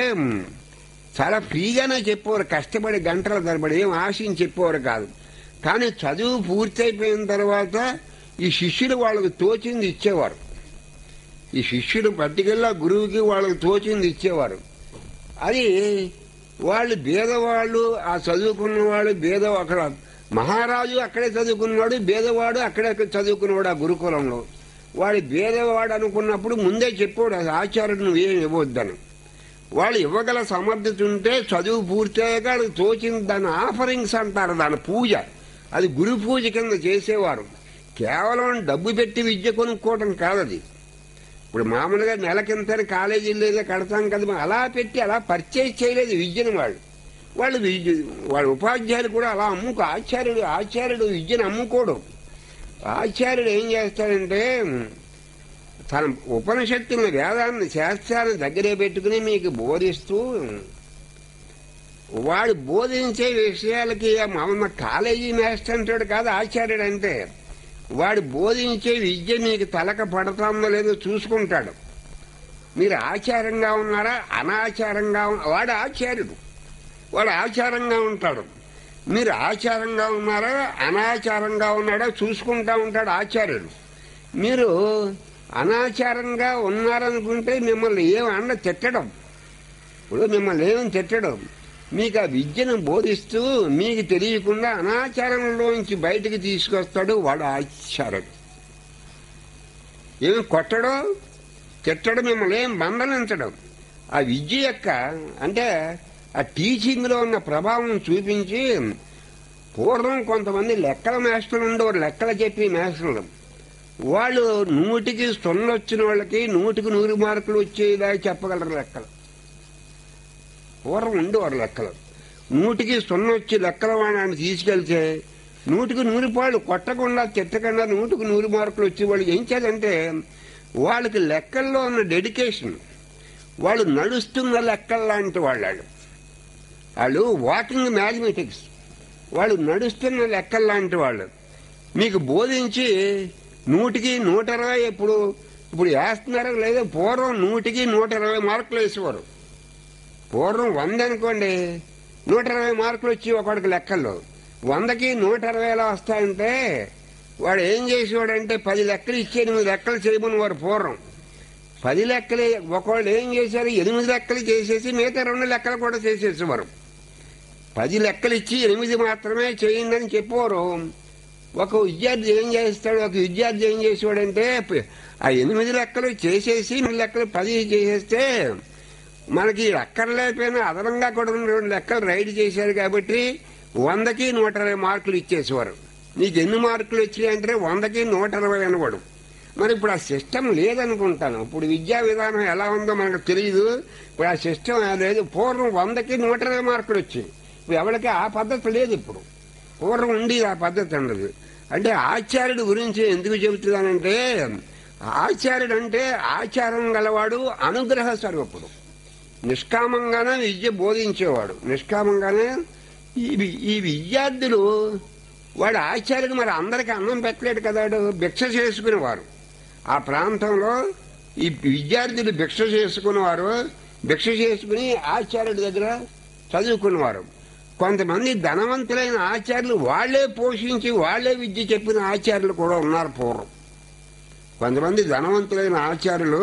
చాలా ఫ్రీగానే చెప్పేవారు కష్టపడి గంటల తరబడి ఏం ఆశించి చెప్పేవారు కాదు కానీ చదువు పూర్తయిపోయిన తర్వాత ఈ శిష్యులు వాళ్ళకి తోచింది ఇచ్చేవారు ఈ శిష్యుడు పట్టుకెళ్ళి గురువుకి వాళ్ళకి తోచింది ఇచ్చేవారు అది వాళ్ళు బీదవాళ్ళు ఆ చదువుకున్న వాళ్ళు బీద అక్కడ మహారాజు అక్కడే చదువుకున్నవాడు బీదవాడు అక్కడే చదువుకున్నవాడు ఆ గురుకులంలో వాడు బీదవాడు అనుకున్నప్పుడు ముందే చెప్పాడు అది ఆచార్యుడు నువ్వేం ఇవ్వద్దని వాళ్ళు ఇవ్వగల సమర్థత ఉంటే చదువు పూర్తయ్యాక వాళ్ళకి తోచింది దాని ఆఫరింగ్స్ అంటారు దాని పూజ అది గురు పూజ కింద చేసేవారు కేవలం డబ్బు పెట్టి విద్య కొనుక్కోవడం కాదది ఇప్పుడు మామూలుగా నెలకింతని కాలేజీలు లేదా కడతాం కదా అలా పెట్టి అలా పర్చేజ్ చేయలేదు విద్యను వాళ్ళు వాళ్ళు విద్య వాళ్ళ ఉపాధ్యాయులు కూడా అలా అమ్ముకో ఆచార్యుడు ఆచార్యుడు విద్యను అమ్ముకోడు ఆచార్యుడు ఏం చేస్తాడంటే తన ఉపనిషత్తులను వేదాన్ని శాస్త్రాన్ని దగ్గరే పెట్టుకుని మీకు బోధిస్తూ వాడు బోధించే విషయాలకి మామూలు కాలేజీ మాస్టర్ అంటాడు కాదు ఆచార్యుడు అంటే వాడు బోధించే విద్య మీకు తలక పడుతుందో లేదో చూసుకుంటాడు మీరు ఆచారంగా ఉన్నారా అనాచారంగా ఉన్న- వాడు ఆచార్యుడు వాడు ఆచారంగా ఉంటాడు మీరు ఆచారంగా ఉన్నారా అనాచారంగా ఉన్నాడా చూసుకుంటా ఉంటాడు ఆచార్యుడు మీరు అనాచారంగా ఉన్నారనుకుంటే మిమ్మల్ని ఏం అండ తిట్టడం ఇప్పుడు మిమ్మల్ని ఏమని తిట్టడం మీకు ఆ విద్యను బోధిస్తూ మీకు తెలియకుండా అనాచారంలోంచి బయటికి తీసుకొస్తాడు వాడు ఆచార్యుడు ఏమి కొట్టడం తిట్టడం మిమ్మల్ని ఏం మందలించడం ఆ విద్య యొక్క అంటే ఆ టీచింగ్లో ఉన్న ప్రభావం చూపించి పూర్వం కొంతమంది లెక్కల మాస్టర్లు ఉండేవారు లెక్కలు చెప్పి మాస్టర్లు వాళ్ళు నూటికి సున్నా వచ్చిన వాళ్ళకి నూటికి నూరు మార్కులు వచ్చేలా చెప్పగలరు లెక్కలు పూర్వం ఉండేవారు లెక్కలు నూటికి సున్నా వచ్చి లెక్కల వాడిని తీసుకెళ్తే నూటికి నూరు పాళ్ళు కొట్టకుండా తిట్టకుండా నూటికి నూరు మార్కులు వచ్చి వాళ్ళు ఏం చేయాలంటే వాళ్ళకి లెక్కల్లో ఉన్న డెడికేషన్ వాళ్ళు నడుస్తున్న లెక్కలు లాంటి వాళ్ళు వాళ్ళు. వాళ్ళు వాకింగ్ మ్యాథమెటిక్స్ వాళ్ళు నడుస్తున్న లెక్కలు లాంటి వాళ్ళు మీకు బోధించి నూటికి నూట ఇరవై ఇప్పుడు ఇప్పుడు వేస్తున్నారో లేదో పూర్వం నూటికి నూట ఇరవై మార్కులు వేసేవారు పూర్వం వంద అనుకోండి నూట ఇరవై మార్కులు వచ్చి ఒకడికి లెక్కల్లో వందకి నూట ఇరవైలా వస్తాయంటే వాడు ఏం చేసేవాడంటే పది లెక్కలు ఇచ్చి ఎనిమిది లెక్కలు చేయమని వారు పూర్వం పది లెక్కలు ఒకళ్ళు ఏం చేశారు ఎనిమిది లెక్కలు చేసేసి మిగతా రెండు లెక్కలు కూడా చేసేసేవారు పది లెక్కలు ఇచ్చి ఎనిమిది మాత్రమే చేయండి అని చెప్పేవారు ఒక విద్యార్థి ఏం చేస్తాడు ఒక విద్యార్థి ఏం చేసేవాడంటే ప- ఆ ఎనిమిది లెక్కలు చేసేసి ఎనిమిది లెక్కలు పది చేసేస్తే మనకి అక్కర్లేకపోయినా అదనంగా కూడా ఉన్న రెండు లెక్కలు రైడ్ చేశారు కాబట్టి వందకి నూట ఇరవై మార్కులు ఇచ్చేసేవారు నీకు ఎన్ని మార్కులు వచ్చినాయంటే వందకి నూట ఇరవై అనవాడు మరి ఇప్పుడు ఆ సిస్టమ్ లేదనుకుంటాను ఇప్పుడు విద్యా విధానం ఎలా ఉందో మనకు తెలియదు ఇప్పుడు ఆ సిస్టమ్ లేదు పూర్వం వందకి నూట ఇరవై మార్కులు వచ్చాయి ఇప్పుడు ఎవరికి ఆ పద్ధతి లేదు ఇప్పుడు పూర్వం ఉండి ఆ పద్ధతి ఉండదు అంటే ఆచార్యుడి గురించి ఎందుకు చెబుతున్నానంటే ఆచార్యుడు అంటే ఆచారం గలవాడు అనుగ్రహ స్వరూపుడు నిష్కామంగానే విద్య బోధించేవాడు నిష్కామంగానే ఈ వి- ఈ విద్యార్థులు వాడు ఆచార్యుడు మరి అందరికి అన్నం పెట్టలేడు కదా వాడు భిక్ష చేసుకునేవారు ఆ ప్రాంతంలో ఈ విద్యార్థులు భిక్ష చేసుకునేవారు భిక్ష చేసుకుని ఆచార్యుడి దగ్గర చదువుకునేవారు కొంతమంది ధనవంతులైన ఆచార్యులు వాళ్లే పోషించి వాళ్లే విద్య చెప్పిన ఆచార్యులు కూడా ఉన్నారు పూర్వం కొంతమంది ధనవంతులైన ఆచార్యులు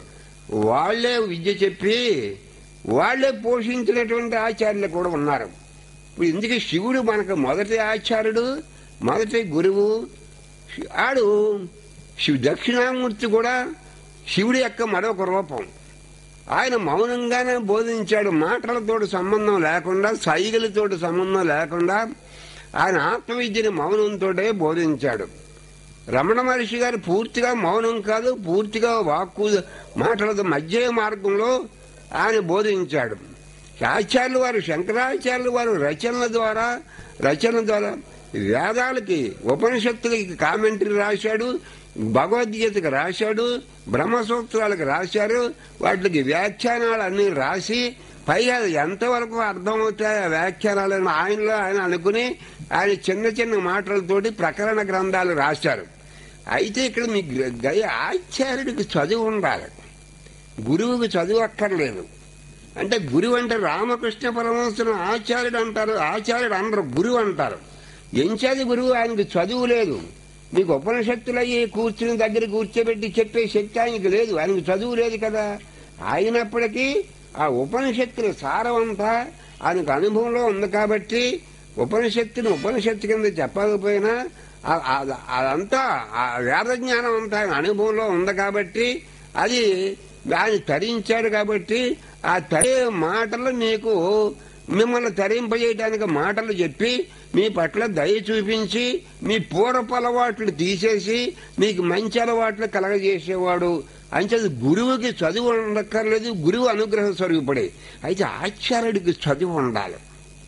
వాళ్లే విద్య చెప్పి వాళ్లే పోషించినటువంటి ఆచార్యులు కూడా ఉన్నారు ఇప్పుడు ఇందుకే శివుడు మనకు మొదటి ఆచార్యుడు మొదటి గురువు శి- ఆడు శివ దక్షిణామూర్తి కూడా శివుడి యొక్క మరొక రూపం ఆయన మౌనంగానే బోధించాడు మాటలతోటి సంబంధం లేకుండా సైగలతోటి సంబంధం లేకుండా ఆయన ఆత్మవిద్యని మౌనంతోటే బోధించాడు రమణ మహర్షి గారు పూర్తిగా మౌనం కాదు పూర్తిగా వాక్కు మాటలతో మధ్య మార్గంలో ఆయన బోధించాడు ఆచార్యులు వారు శంకరాచార్యులు వారు రచనల ద్వారా రచన ద్వారా వేదాలకి ఉపనిషత్తులకి కామెంటరీ రాశాడు భగవద్గీతకి రాశాడు బ్రహ్మసూత్రాలకు రాశారు వాటికి వ్యాఖ్యానాలు అన్ని రాసి పైగా అది ఎంతవరకు అర్థమవుతాయి ఆ వ్యాఖ్యానాలను ఆయనలో ఆయన అనుకుని ఆయన చిన్న చిన్న మాటలతోటి ప్రకరణ గ్రంథాలు రాశారు అయితే ఇక్కడ మీ గ- గయ ఆచార్యుడికి చదువు ఉండాలి గురువుకి చదువు అక్కర్లేదు అంటే గురువు అంటే రామకృష్ణ పరమహంసను ఆచార్యుడు అంటారు ఆచార్యుడు అనరు గురువు అంటారు ఎంచేది గురువు ఆయనకి చదువు లేదు మీకు ఉపనిషత్తులయ్యి కూర్చుని దగ్గర కూర్చోబెట్టి చెప్పే శక్తి ఆయనకి లేదు ఆయనకి చదువు లేదు కదా అయినప్పటికీ ఆ ఉపనిషత్తుల సారం అంతా ఆయనకు అనుభవంలో ఉంది కాబట్టి ఉపనిషత్తుని ఉపనిషత్తు కింద చెప్పకపోయినా ఆ- ఆ- అదంతా ఆ వేద జ్ఞానం అంతా ఆయన అనుభవంలో ఉంది కాబట్టి అది ఆయన తరించాడు కాబట్టి ఆ తరే మాటలు మీకు మిమ్మల్ని తరింపజేయడానికి మాటలు చెప్పి మీ పట్ల దయ చూపించి మీ పూర్వపు అలవాట్లు తీసేసి మీకు మంచి అలవాట్లు కలగజేసేవాడు అంచేది గురువుకి చదువు ఉండక్కర్లేదు గురువు అనుగ్రహ స్వరూపుడే అయితే ఆచార్యుడికి చదువు ఉండాలి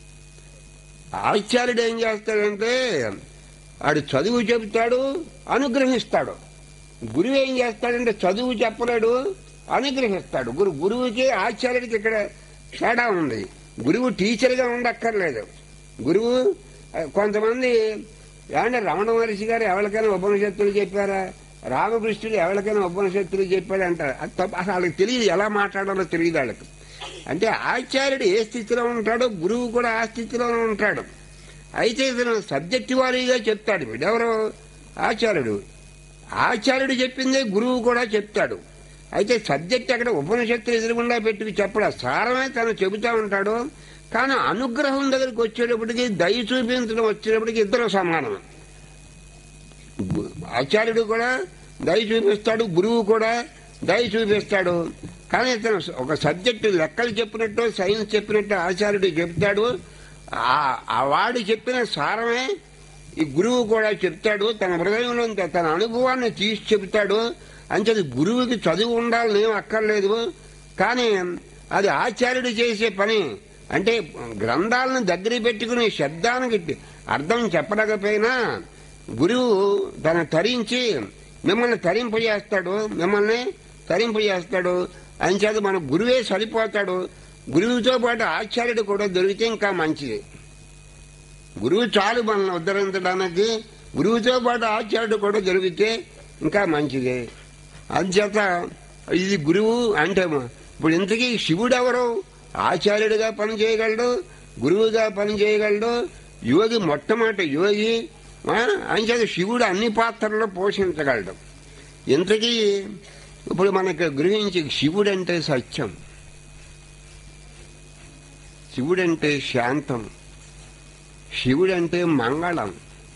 ఆచార్యుడు ఏం చేస్తాడంటే ఆడు చదువు చెబుతాడు అనుగ్రహిస్తాడు గురువు ఏం చేస్తాడంటే చదువు చెప్పలేడు అనుగ్రహిస్తాడు గురు గురువుకి ఆచార్యుడికి ఇక్కడ తేడా ఉంది గురువు టీచర్గా ఉండక్కర్లేదు గురువు ఆ, కొంతమంది ఏమంటే రమణ మహర్షి గారు ఎవరికైనా ఉపనిషత్తులు చెప్పారా రామకృష్ణుడు ఎవరికైనా ఉపనిషత్తులు చెప్పాడు అంటారు అది తప్ప అసలు వాళ్ళకి తెలియదు ఎలా మాట్లాడాలో తెలియదు వాళ్ళకి అంటే ఆచార్యుడు ఏ స్థితిలో ఉంటాడో గురువు కూడా ఆ స్థితిలోనే ఉంటాడు అయితే ఇతను సబ్జెక్ట్ వారీగా చెప్తాడు వీడెవరో ఆచార్యుడు ఆచార్యుడు చెప్పిందే గురువు కూడా చెప్తాడు అయితే సబ్జెక్ట్ అక్కడ ఉపనిషత్తులు ఎదురుగుండా పెట్టి చెప్పడం సారమే తను చెబుతా ఉంటాడు కానీ అనుగ్రహం దగ్గరికి వచ్చేటప్పటికి దయ చూపించడం వచ్చేటప్పటికి ఇద్దరు సమానం ఆచార్యుడు కూడా దయ చూపిస్తాడు గురువు కూడా దయ చూపిస్తాడు కానీ ఇతను ఒక సబ్జెక్టు లెక్కలు చెప్పినట్టు సైన్స్ చెప్పినట్టు ఆచార్యుడు చెప్తాడు ఆ- ఆ వాడు చెప్పిన సారమే ఈ గురువు కూడా చెప్తాడు తన హృదయంలో తన అనుభవాన్ని తీసి చెప్తాడు అంచేది గురువుకి చదువు ఉండాలని ఏం అక్కర్లేదు కానీ అది ఆచార్యుడు చేసే పని అంటే గ్రంథాలను దగ్గర పెట్టుకుని శబ్దానికి అర్థం చెప్పలేకపోయినా గురువు తన తరించి మిమ్మల్ని తరింపజేస్తాడు మిమ్మల్ని తరింపజేస్తాడు అంచేది మన గురువే సరిపోతాడు గురువుతో పాటు ఆచార్యుడు కూడా దొరికితే ఇంకా మంచిది గురువు చాలు మనల్ని ఉద్ధరించడానికి గురువుతో పాటు ఆచార్యుడు కూడా దొరికితే ఇంకా మంచిది అంచేత ఇది గురువు అంటే ఇప్పుడు ఇంతకీ శివుడు ఎవరు ఆచార్యుడిగా పని చేయగలడు గురువుగా పని చేయగలడు యోగి మొట్టమొదటి యోగి ఆ, అంచేత శివుడు అన్ని పాత్రల్లో పోషించగలడు ఇంతకీ ఇప్పుడు మనకు గ్రహించి శివుడంటే సత్యం శివుడంటే శాంతం శివుడంటే మంగళం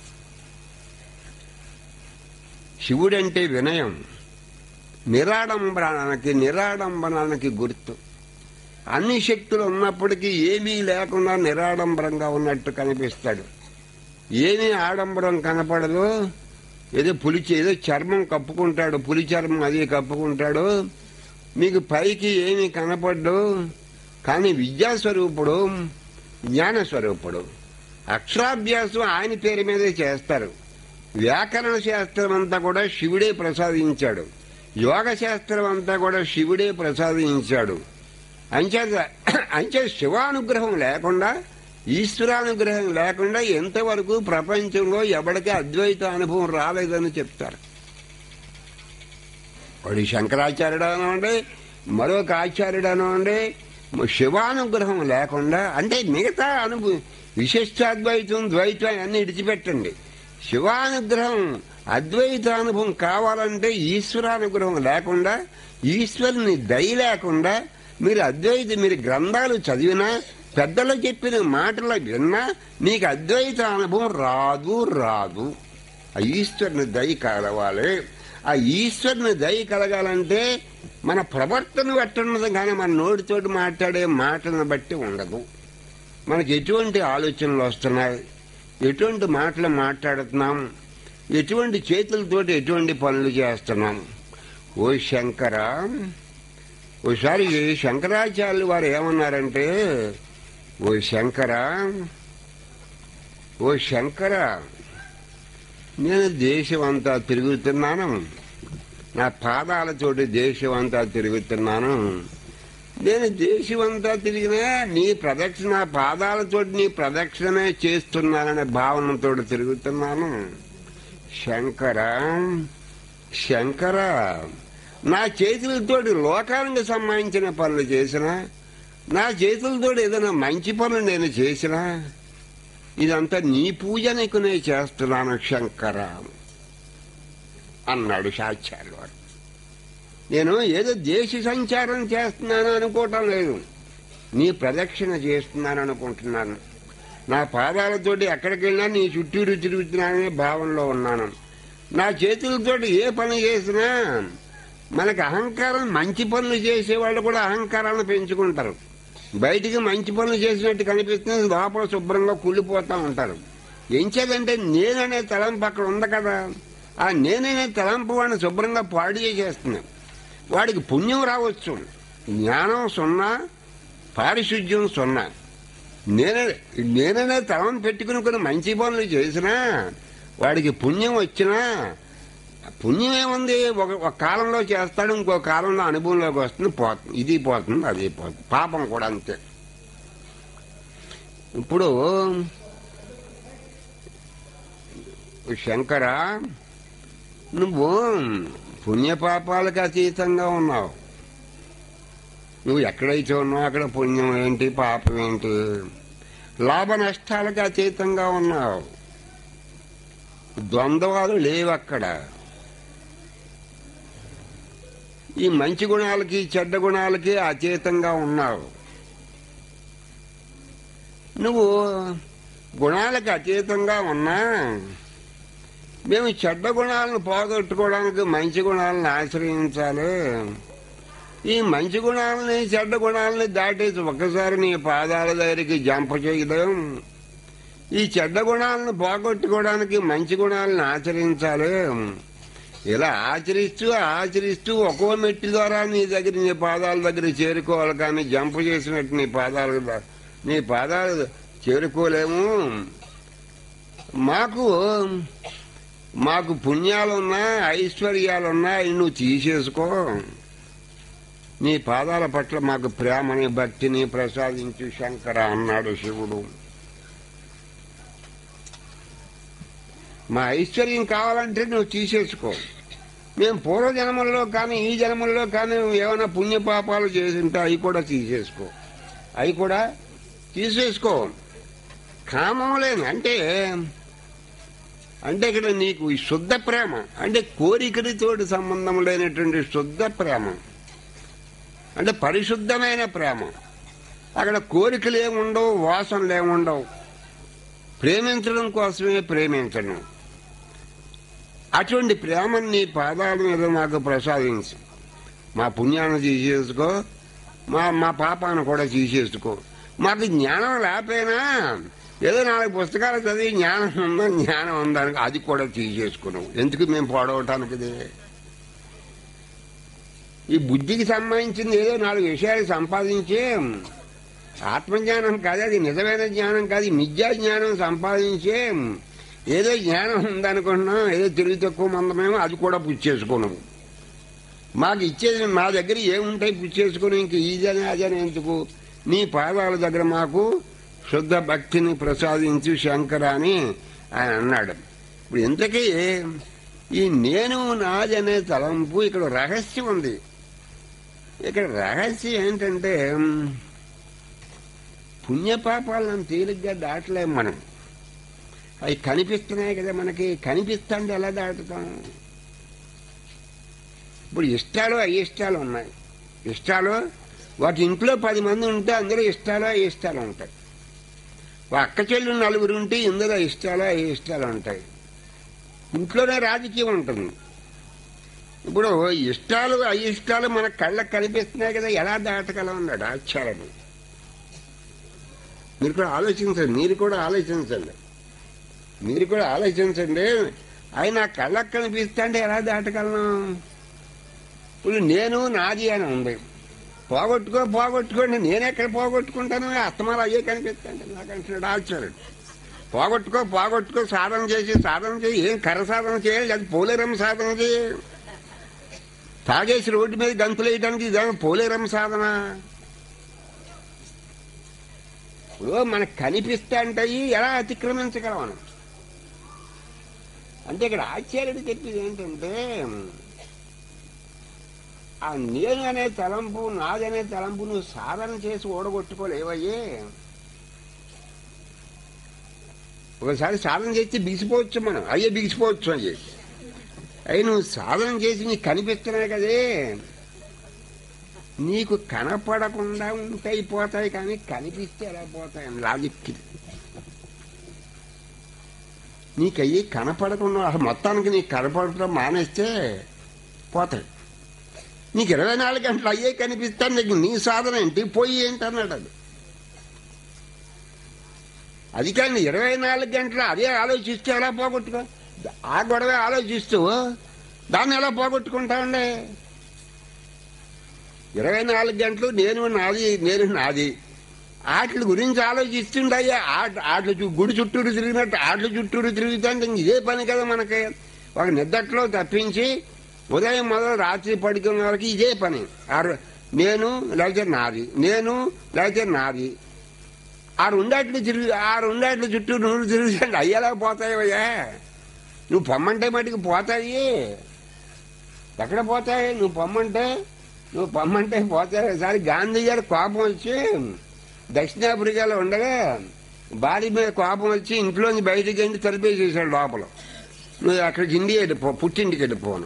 శివుడంటే వినయం నిరాడంబరానికి నిరాడంబరానికి గుర్తు అన్ని శక్తులు ఉన్నప్పటికీ ఏమీ లేకుండా నిరాడంబరంగా ఉన్నట్టు కనిపిస్తాడు ఏమీ ఆడంబరం కనపడదు ఏదో పులిచి ఏదో చర్మం కప్పుకుంటాడు పులి చర్మం అది కప్పుకుంటాడు మీకు పైకి ఏమీ కనపడ్డు కానీ విద్యాస్వరూపుడు జ్ఞానస్వరూపుడు అక్షరాభ్యాసం ఆయన పేరు మీదే చేస్తారు వ్యాకరణ శాస్త్రం అంతా కూడా శివుడే ప్రసాదించాడు యోగ శాస్త్రం అంతా కూడా శివుడే ప్రసాదించాడు అంచేత అంచేత శివానుగ్రహం లేకుండా ఈశ్వరానుగ్రహం లేకుండా ఎంతవరకు ప్రపంచంలో ఎవరికి అద్వైత అనుభవం రాలేదని చెప్తారు వాడి శంకరాచార్యుడు అనండి మరొక ఆచార్యుడు అనండి శివానుగ్రహం లేకుండా అంటే మిగతా అనుభవం విశిష్టాద్వైతం ద్వైతం అన్ని ఇడిచిపెట్టండి శివానుగ్రహం అద్వైత అనుభవం కావాలంటే ఈశ్వరానుగ్రహం లేకుండా ఈశ్వరుని దయ లేకుండా మీరు అద్వైత మీరు గ్రంథాలు చదివినా పెద్దలు చెప్పిన మాటలు విన్నా మీకు అద్వైత అనుభవం రాదు రాదు ఆ ఈశ్వరుని దయ కలవాలి ఆ ఈశ్వరుని దయ కలగాలంటే మన ప్రవర్తన బట్టి కానీ మన నోటితోటి మాట్లాడే మాటలను బట్టి ఉండదు మనకి ఎటువంటి ఆలోచనలు వస్తున్నాయి ఎటువంటి మాటలు మాట్లాడుతున్నాం ఎటువంటి చేతులతోటి ఎటువంటి పనులు చేస్తున్నాం ఓ శంకర ఓసారి శంకరాచార్యులు వారు ఏమన్నారంటే ఓ శంకర ఓ శంకర నేను దేశం అంతా తిరుగుతున్నాను నా పాదాలతోటి దేశం అంతా తిరుగుతున్నాను నేను దేశం అంతా తిరిగినా నీ ప్రదక్షిణ పాదాలతోటి నీ ప్రదక్షిణమే చేస్తున్నాననే భావనతో తిరుగుతున్నాను శంకర శంకర నా చేతులతోటి లోకానికి సంబంధించిన పనులు చేసినా నా చేతులతో ఏదైనా మంచి పనులు నేను చేసినా ఇదంతా నీ పూజ నీకు నేను చేస్తున్నాను శంకర అన్నాడు సాచార్య వారు నేను ఏదో దేశ సంచారం చేస్తున్నాను అనుకోవటం లేదు నీ ప్రదక్షిణ చేస్తున్నాను అనుకుంటున్నాను నా పాదాలతోటి ఎక్కడికి వెళ్ళినా నీ చుట్టూరు తిరుగుతున్నాననే భావనలో ఉన్నాను నా చేతులతోటి ఏ పని చేసినా మనకు అహంకారం మంచి పనులు చేసేవాళ్ళు కూడా అహంకారాన్ని పెంచుకుంటారు బయటికి మంచి పనులు చేసినట్టు కనిపిస్తుంది లోపల శుభ్రంగా కుళ్ళిపోతా ఉంటారు ఎంచేదంటే నేననే తలంపు అక్కడ ఉంది కదా ఆ నేననే తలంపు వాడిని శుభ్రంగా పాడు చేసేస్తుంది వాడికి పుణ్యం రావచ్చు జ్ఞానం సున్నా పారిశుద్ధ్యం సున్నా నేనే నేననే తలం పెట్టుకుని కొన్ని మంచి పనులు చేసినా వాడికి పుణ్యం వచ్చినా పుణ్యం ఏముంది ఒక ఒక కాలంలో చేస్తాడు ఇంకో కాలంలో అనుభవంలోకి వస్తుంది పోతుంది ఇది పోతుంది అది పోతుంది పాపం కూడా అంతే ఇప్పుడు శంకర నువ్వు పుణ్యపాపాలకు అతీతంగా ఉన్నావు నువ్వు ఎక్కడైతే ఉన్నావు అక్కడ పుణ్యం ఏంటి పాపం ఏంటి లాభ నష్టాలకు అతీతంగా ఉన్నావు ద్వంద్వాలు లేవు అక్కడ ఈ మంచి గుణాలకి చెడ్డ గుణాలకి అతీతంగా ఉన్నావు నువ్వు గుణాలకు అతీతంగా ఉన్నా మేము చెడ్డ గుణాలను పోగొట్టుకోవడానికి మంచి గుణాలను ఆశ్రయించాలి ఈ మంచి గుణాలని చెడ్డ గుణాలని దాటేసి ఒక్కసారి నీ పాదాల దగ్గరికి జంప చేయలేం ఈ చెడ్డ గుణాలను పోగొట్టుకోవడానికి మంచి గుణాలను ఆచరించాలి ఇలా ఆచరిస్తూ ఆచరిస్తూ ఒక్కో మెట్టి ద్వారా నీ దగ్గర నీ పాదాల దగ్గర చేరుకోవాలి కానీ జంప్ చేసినట్టు నీ పాదాలు ద- నీ పాదాలు చేరుకోలేము మాకు మాకు పుణ్యాలున్నా ఐశ్వర్యాలున్నా అవి నువ్వు తీసేసుకో నీ పాదాల పట్ల మాకు ప్రేమని భక్తిని ప్రసాదించు శంకర అన్నాడు శివుడు మా ఐశ్వర్యం కావాలంటే నువ్వు తీసేసుకో మేము పూర్వ జన్మల్లో కానీ ఈ జన్మల్లో కానీ ఏమైనా పుణ్యపాపాలు చేసింటే అవి కూడా తీసేసుకో అవి కూడా తీసేసుకో కామం లేని అంటే అంటే ఇక్కడ నీకు ఈ శుద్ధ ప్రేమ అంటే కోరికలతోటి సంబంధం లేనటువంటి శుద్ధ ప్రేమ అంటే పరిశుద్ధమైన ప్రేమ అక్కడ కోరికలు ఏముండవు వాసనలు ఏముండవు ప్రేమించడం కోసమే ప్రేమించడం అటువంటి ప్రేమని నీ పాదాల మీద మాకు ప్రసాదించు మా పుణ్యాన్ని తీసేసుకో మా మా పాపాన్ని కూడా తీసేసుకో మాకు జ్ఞానం లేకపోయినా ఏదో నాలుగు పుస్తకాలు చదివి జ్ఞానం ఉందో జ్ఞానం ఉందని అది కూడా తీసేసుకున్నాం ఎందుకు మేము పోడవటానికి ఇది? ఈ బుద్ధికి సంబంధించింది ఏదో నాలుగు విషయాలు సంపాదించి ఆత్మజ్ఞానం కాదు అది నిజమైన జ్ఞానం కాదు ఈ మిథ్యా జ్ఞానం సంపాదించి ఏదో జ్ఞానం ఉందనుకుంటున్నాం ఏదో తెలివి తక్కువ మందమేమో అది కూడా పుచ్చేసుకున్నాము మాకు ఇచ్చేది మా దగ్గర ఏముంటాయి పుచ్చేసుకుని ఇంక ఈజని అదని ఎందుకు నీ పాదాల దగ్గర మాకు శుద్ధ భక్తిని ప్రసాదించు శంకర అని ఆయన అన్నాడు ఇప్పుడు ఇంతకీ ఈ నేను నాది అనే తలంపు ఇక్కడ రహస్యం ఉంది ఇక్కడ రహస్యం ఏంటంటే పుణ్యపాపాలను తేలిగ్గా దాటలేం మనం అవి కనిపిస్తున్నాయి కదా మనకి కనిపిస్తుంటే ఎలా దాటుతాం ఇప్పుడు ఇష్టాలు అయిష్టాలు ఉన్నాయి ఇష్టాలు వాటి ఇంట్లో పది మంది ఉంటే అందులో ఇష్టాలు అయిష్టాలు ఉంటాయి ఓ అక్క చెల్లు నలుగురు ఉంటే ఇందులో ఇష్టాలు అయిష్టాలు ఉంటాయి ఇంట్లోనే రాజకీయం ఉంటుంది ఇప్పుడు ఇష్టాలు అయిష్టాలు మన కళ్ళకు కనిపిస్తున్నాయి కదా ఎలా దాటగలం అన్నాడు ఆచార్యుడు మీరు కూడా ఆలోచించండి మీరు కూడా ఆలోచించండి మీరు కూడా ఆలోచించండి ఆయన కళ్ళకు కనిపిస్తుంటే ఎలా దాటగలను ఇప్పుడు నేను నాది అని ఉంది పోగొట్టుకో పోగొట్టుకోండి నేనెక్కడ పోగొట్టుకుంటాను అత్తమాలు అయ్యే కనిపిస్తాండి నాకు అంటున్నాడు ఆచార్యుడు పోగొట్టుకో పోగొట్టుకో సాధన చేసి సాధన చేయి ఏం కర్ర సాధన చేయాలి అది పోలేరమ్మ సాధన చేయి తాగేసి రోడ్డు మీద గంతులు వేయడానికి ఇదేమో పోలేరమ్మ సాధన ఇప్పుడు మనకు కనిపిస్తా ఉంటాయి ఎలా అతిక్రమించగలం మనం అంటే ఇక్కడ ఆచార్యుడు చెప్పేది ఏంటంటే ఆ నేను అనే తలంపు నాదనే తలంపు నువ్వు సాధన చేసి ఓడగొట్టుకోలేవయ్యే ఒకసారి సాధన చేస్తే బిగిసిపోవచ్చు మనం అయ్యే బిగిసిపోవచ్చు అయ్యే అయ్యి నువ్వు సాధన చేసి నీకు కనిపిస్తున్నాయి కదే నీకు కనపడకుండా ఉంటాయి పోతాయి కానీ కనిపిస్తే ఎలా పోతాయి అని లాజిక్ ఇది. నీకు అయ్యి కనపడకుండా అసలు మొత్తానికి నీకు కనపడటం మానేస్తే పోతాయి నీకు ఇరవై నాలుగు గంటలు అయ్యే కనిపిస్తాను నీకు నీ సాధన ఏంటి పోయి ఏంటి అన్నాడు అది అది కానీ ఇరవై నాలుగు గంటలు అదే ఆలోచిస్తే ఎలా పోగొట్టుకో ఆ గొడవ ఆలోచిస్తూ దాన్ని ఎలా పోగొట్టుకుంటామండి ఇరవై నాలుగు గంటలు నేను నాది నేను నాది ఆటల గురించి ఆలోచిస్తుండయ్యా ఆట ఆటల చు- గుడి చుట్టూరు తిరిగినట్టు ఆటల చుట్టూరు తిరుగుతుంటే ఇంక ఇదే పని కదా మనకి ఒక నిద్దట్లో తప్పించి ఉదయం మొదలు రాత్రి పడుకున్న వరకు ఇదే పని ఆరు నేను లేకపోతే నాది నేను లేకపోతే నాది ఆ రెండాట్లు తిరిగి ఆ రెండాట్ల చుట్టూ నువ్వు తిరుగుతాడు అయ్యేలా పోతాయయ్యా నువ్వు పొమ్మంటే మటుకు పోతాయి ఎక్కడ పోతాయి నువ్వు పొమ్మంటే నువ్వు పొమ్మంటే పోతాయి ఒకసారి గాంధీ గారి కోపం వచ్చి దక్షిణాఫ్రికాలో ఉండగా భార్య మీద కోపం వచ్చి ఇంట్లోంచి బయటికి వెళ్ళి తలిపేసేసాడు లోపల నువ్వు అక్కడికి ఇండియా వెళ్ళిపో పుట్టింటికి వెళ్ళిపోను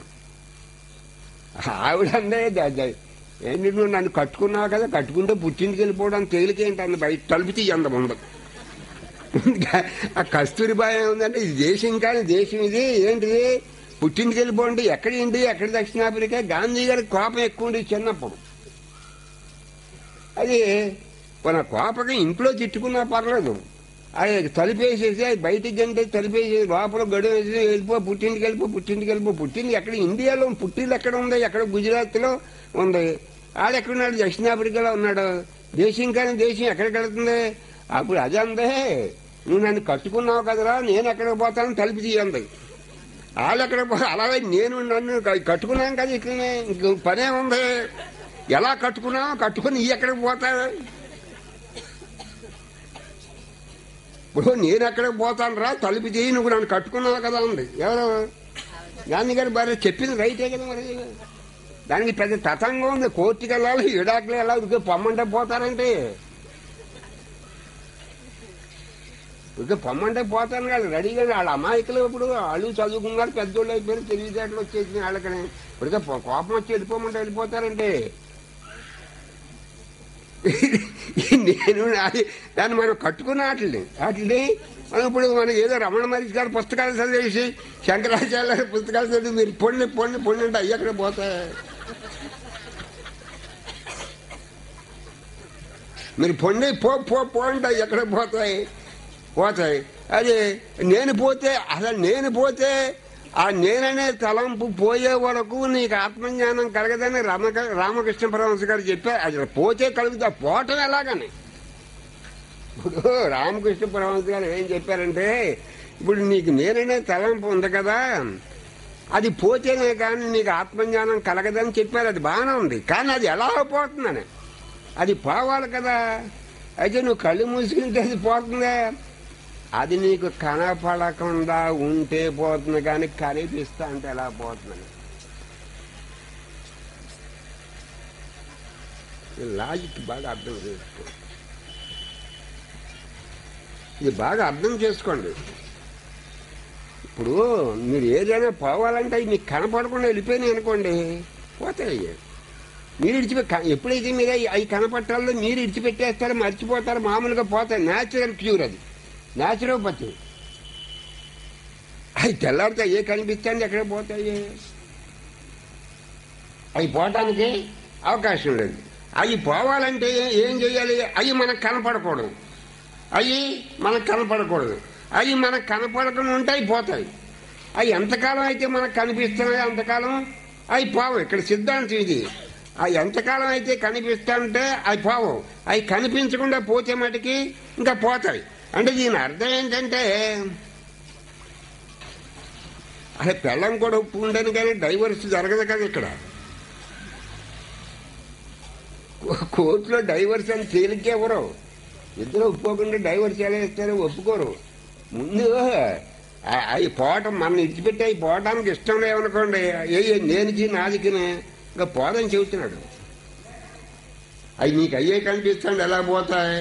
ఆవిడ అందే ద- ద- ఏంటి నువ్వు నన్ను కట్టుకున్నావు కదా కట్టుకుంటే పుట్టింటికి వెళ్ళిపోవడం తేలికేంటి అంది బయట తలుపు తీయంద ముందు ఆ కస్తూరిబాయి ఉందంటే ఇది దేశం కానీ దేశం ఇది ఏంటిది పుట్టింటికి వెళ్ళిపోండి ఎక్కడ ఇండి ఎక్కడ దక్షిణాఫ్రికా గాంధీ గారి కోపం ఎక్కువ ఉండేది చిన్నప్పుడు అది మన కోపకి ఇంట్లో తిట్టుకున్నా పర్లేదు అది తలిపేసేసి అది బయటికి అంటే తలిపేసేసి లోపల గడువు వేసి వెళ్ళిపో పుట్టింటికి వెళ్ళిపో పుట్టింటికి వెళ్ళిపో పుట్టింది ఎక్కడ ఇండియాలో పుట్టింది ఎక్కడ ఉంది ఎక్కడ గుజరాత్లో ఉంది ఆడు ఎక్కడున్నాడు దక్షిణాఫ్రికాలో ఉన్నాడు దేశం కానీ దేశం ఎక్కడికి వెళ్తుంది అప్పుడు అదే అందే నువ్వు నన్ను కట్టుకున్నావు కదరా నేను ఎక్కడికి పోతాను తలుపు తీయంది వాళ్ళు ఎక్కడ పో- అలాగే నేను నన్ను క- కట్టుకున్నాను కదా ఇక్కడ ఇంక పనే ఉంది ఎలా కట్టుకున్నావు కట్టుకుని ఈ ఎక్కడికి పోతావు ఇప్పుడు నేను ఎక్కడికి పోతాను రా తలుపు తీయి నువ్వు నన్ను కట్టుకున్నావు కదా ఉంది ఎవరు గాంధీ గారి భార్య చెప్పింది రైటే కదా మరి దానికి పెద్ద తతంగం ఉంది కోర్టుకి వెళ్ళాలి ఇడాకులు వెళ్ళాలి ఇదిగో పొమ్మంటే పోతారంటే ఇక పొమ్మంటే పోతాను కాదు రెడీగా వాళ్ళ అమాయకులు ఇప్పుడు వాళ్ళు చదువుకున్నారు పెద్దోళ్ళు అయిపోయారు తెలివితేటలు వచ్చేసి వాళ్ళకని ఇప్పటికే పో- కోపం వచ్చి వెళ్ళిపోమంటే వెళ్ళిపోతారంటే నేను నాది- దాన్ని మనం కట్టుకున్న వాటిని వాటిని మనం ఇప్పుడు మనం ఏదో రమణ మహర్షి గారి పుస్తకాలు చదివేసి శంకరాచార్య గారి పుస్తకాలు చదివి మీరు పొండి పొండి పొండి అంటే అయ్యక్కడ పోతాయి మీరు పొండి పో పో పో అంటే ఎక్కడ పోతాయి పోతాయి అది నేను పోతే అసలు నేను పోతే ఆ నేననే తలంపు పోయే వరకు నీకు ఆత్మజ్ఞానం కలగదని రామక రామకృష్ణ పరమహంస గారు చెప్పారు అది పోతే కలుగుతా పోవటం ఎలాగని ఇప్పుడు రామకృష్ణ పరమహంస గారు ఏం చెప్పారంటే ఇప్పుడు నీకు నేననే తలంపు ఉంది కదా అది పోతేనే కానీ నీకు ఆత్మజ్ఞానం కలగదని చెప్పారు అది బాగానే ఉంది కానీ అది ఎలా పోతుందని అది పోవాలి కదా అయితే నువ్వు కళ్ళు మూసుకుంటే అది పోతుందే అది నీకు కనపడకుండా ఉంటే పోతుంది కానీ కనిపిస్తా అంటే ఎలా పోతుందని ఈ లాజిక్ బాగా అర్థం చేసుకో ఇది బాగా అర్థం చేసుకోండి ఇప్పుడు మీరు ఏదైనా పోవాలంటే అవి మీకు కనపడకుండా వెళ్ళిపోయినాయి అనుకోండి పోతాయి మీరు ఇడిచిపె ఎప్పుడైతే మీరు అవి- అవి కనపట్టాలో మీరు ఇడిచిపెట్టేస్తారో మర్చిపోతారో మామూలుగా పోతాయి న్యాచురల్ క్యూర్ అది న్యాచురోపతి అవి తెల్లారితే ఏ కనిపిస్తాండి ఎక్కడ పోతాయి అవి పోవటానికి అవకాశం లేదు అవి పోవాలంటే ఏం చేయాలి అవి మనకు కనపడకూడదు అవి మనకు కనపడకూడదు అవి మనకు కనపడకుండా ఉంటే అవి పోతాయి అవి ఎంతకాలం అయితే మనకు కనిపిస్తున్నాయో అంతకాలం అవి పోవు ఇక్కడ సిద్ధాంతం ఇది అవి ఎంతకాలం అయితే కనిపిస్తుంటే అవి పోవు అవి కనిపించకుండా పోతే మటుకి ఇంకా పోతాయి అంటే దీని అర్థం ఏంటంటే అసలు పెళ్ళం కూడా ఉప్పు ఉండని కానీ డైవర్స్ జరగదు కదా ఇక్కడ కో- కోర్టులో డైవర్స్ అని తేలికే ఎవరు ఇద్దరు ఒప్పుకోకుండా డైవర్స్ ఎలా ఇస్తారు ఒప్పుకోరు ముందు ఆ- అవి పోవటం మన ఇచ్చిపెట్టి అవి పోవటానికి ఇష్టం లేవనుకోండి ఏ ఏ నేనుకి నాదికి ఇంకా పోదని చెబుతున్నాడు అవి నీకు అయ్యే కనిపిస్తాడు ఎలా పోతాయి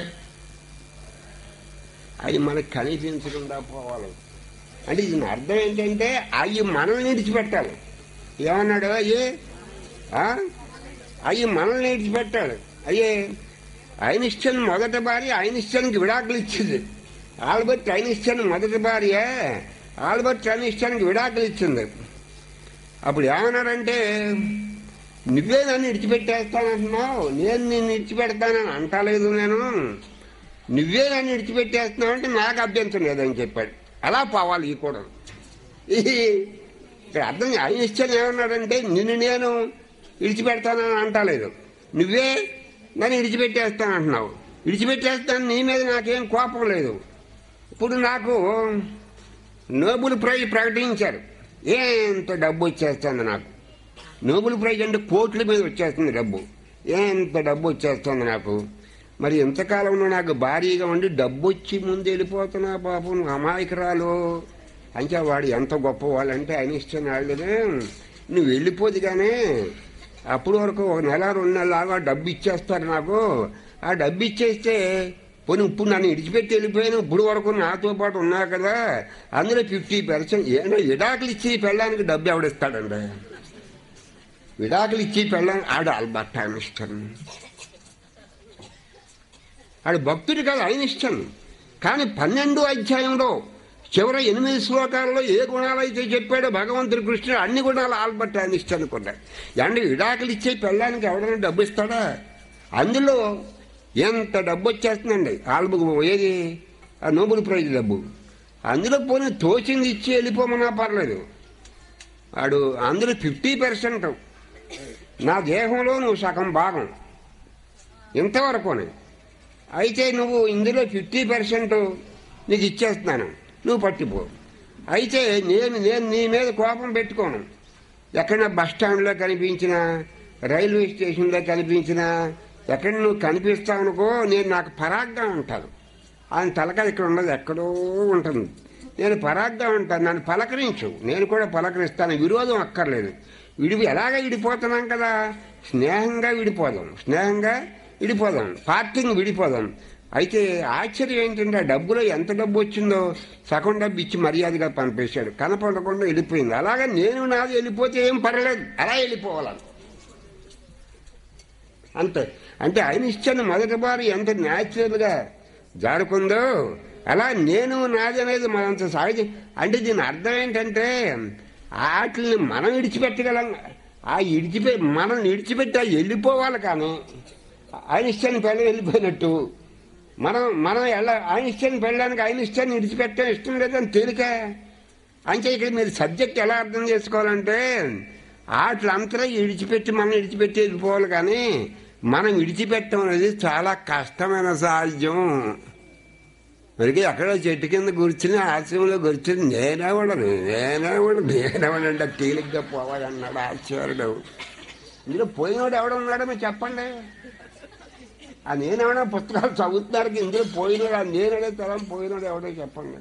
అవి మనకు కనిపించకుండా పోవాలి అంటే దీని అర్థం ఏంటంటే అవి మనల్ని విడిచిపెట్టాలి ఏమన్నాడు అయ్యి అవి మనల్ని విడిచిపెట్టాడు అయ్యే ఐనిస్టన్ మొదటి భార్య ఐనిస్టన్కి విడాకులు ఇచ్చింది ఆల్బర్ట్ ఐనిస్టన్ మొదటి భార్య ఆల్బర్ట్ ఐనిస్టన్కి విడాకులు ఇచ్చింది అప్పుడు ఏమన్నారంటే నువ్వే నన్ను విడిచిపెట్టేస్తానంటున్నావు నేను నిన్ను విడిచిపెడతానని అంటలేదు నేను నువ్వే నన్ను విడిచిపెట్టేస్తున్నావు అంటే నాకు అభ్యంతరం లేదని చెప్పాడు అలా పోవాలి ఈ కూడా ఈ- ఇక్కడ అర్థం ఐనిస్టన్ ఏమన్నాడంటే నిన్ను నేను విడిచిపెడతానని అంటలేదు నువ్వే నన్ను విడిచిపెట్టేస్తానంటున్నావు విడిచిపెట్టేస్తాను నీ మీద నాకేం కోపం లేదు ఇప్పుడు నాకు నోబుల్ ప్రైజ్ ప్రకటించారు ఎంత డబ్బు వచ్చేస్తుంది నాకు నోబుల్ ప్రైజ్ అంటే కోట్ల మీద వచ్చేస్తుంది డబ్బు ఎంత డబ్బు వచ్చేస్తుంది నాకు మరి ఇంతకాలంలో నాకు భారీగా ఉండి డబ్బు వచ్చి ముందు వెళ్ళిపోతున్నా పాపం నువ్వు అమాయకురాలు అంటే వాడు ఎంత గొప్పవాళ్ళంటే ఐనిస్టన్ వాళ్ళనే నువ్వు వెళ్ళిపోదు కానీ అప్పుడు వరకు ఒక నెల రెండు నెలలాగా డబ్బు ఇచ్చేస్తారు నాకు ఆ డబ్బు ఇచ్చేస్తే పోనీ ఇప్పుడు నన్ను ఇడిచిపెట్టి వెళ్ళిపోయాను ఇప్పుడు వరకు నాతో పాటు ఉన్నా కదా అందులో ఫిఫ్టీ పర్సెంట్ ఏమో విడాకులు ఇచ్చి పెళ్ళడానికి డబ్బు ఎవడిస్తాడండి విడాకులు ఇచ్చి పెళ్ళాం ఆడు ఆల్బర్ట్ ఐనిస్టన్ ఆడు భక్తుడు కాదు ఐనిస్టన్ కానీ పన్నెండు అధ్యాయంలో చివరి ఎనిమిది శ్లోకాల్లో ఏ గుణాలైతే చెప్పాడో భగవంతుడు కృష్ణుడు అన్ని గుణాలు ఆల్బర్ట్ ఐన్స్టైన్ అనుకున్నాడు అంటే విడాకులు ఇచ్చే పెళ్ళానికి ఎవడైనా డబ్బు ఇస్తాడా అందులో ఎంత డబ్బు వచ్చేస్తుందండి ఆల్బుకు ఏది ఆ నోబెల్ ప్రైజ్ డబ్బు అందులో పోనీ తోచింది ఇచ్చి వెళ్ళిపోమన్నా పర్లేదు వాడు అందులో ఫిఫ్టీ పర్సెంట్ నా దేహంలో నువ్వు సగం భాగం ఇంతవరకునే అయితే నువ్వు ఇందులో ఫిఫ్టీ పర్సెంట్ నీకు ఇచ్చేస్తున్నాను నువ్వు పట్టిపో అయితే నేను నేను నీ మీద కోపం పెట్టుకోను ఎక్కడైనా బస్ స్టాండ్లో కనిపించినా రైల్వే స్టేషన్లో కనిపించినా ఎక్కడ నువ్వు కనిపిస్తావు అనుకో నేను నాకు పరాగ్గా ఉంటాను ఆయన తలకాయ ఇక్కడ ఉండదు ఎక్కడో ఉంటుంది నేను పరాగ్గా ఉంటాను నన్ను పలకరించు నేను కూడా పలకరిస్తాను విరోధం అక్కర్లేదు విడి ఎలాగ విడిపోతున్నాం కదా స్నేహంగా విడిపోదాం స్నేహంగా విడిపోదాం పార్టీని విడిపోదాం అయితే ఆశ్చర్యం ఏంటంటే ఆ డబ్బులో ఎంత డబ్బు వచ్చిందో సగం డబ్బు ఇచ్చి మర్యాదగా పంపేశాడు కనపడకుండా వెళ్ళిపోయింది అలాగే నేను నాది వెళ్ళిపోతే ఏం పర్లేదు అలా వెళ్ళిపోవాలి అంతే అంటే ఐనిస్టన్ మొదటి బారి ఎంత న్యాచురల్గా జారుకుందో అలా నేను నాది అనేది మనంత సహజ అంటే దీని అర్థం ఏంటంటే వాటిని మనం విడిచిపెట్టగలం ఆ విడిచిపె మనం విడిచిపెట్టి అవి వెళ్ళిపోవాలి కానీ ఐనిస్టన్ పెళ్ళ వెళ్ళిపోయినట్టు మనం మనం ఎలా ఐనిస్టన్ పెళ్ళడానికి ఐనిస్టన్ విడిచిపెట్టడం ఇష్టం లేదని తేలిక అంటే ఇక్కడ మీరు సబ్జెక్ట్ ఎలా అర్థం చేసుకోవాలంటే వాటిలంతా విడిచిపెట్టి మనం విడిచిపెట్టి వెళ్ళిపోవాలి కానీ మనం విడిచిపెట్టడం అనేది చాలా కష్టమైన సాధ్యం మరికి ఎక్కడో చెట్టు కింద కూర్చుని ఆశ్రమంలో కూర్చుని నేనేవాడను నేనేవాడు నేనేవాడంటే తేలిగ్గా పోవాలన్నాడు ఆశ్చర్యుడు ఇందులో పోయినోడు ఎవడున్నాడో మీరు చెప్పండి ఆ నేనేమైనా పుస్తకాలు చదువుతున్నారు ఇందులో పోయినోడు ఆ నేనడే తరం పోయినోడు ఎవడో చెప్పండి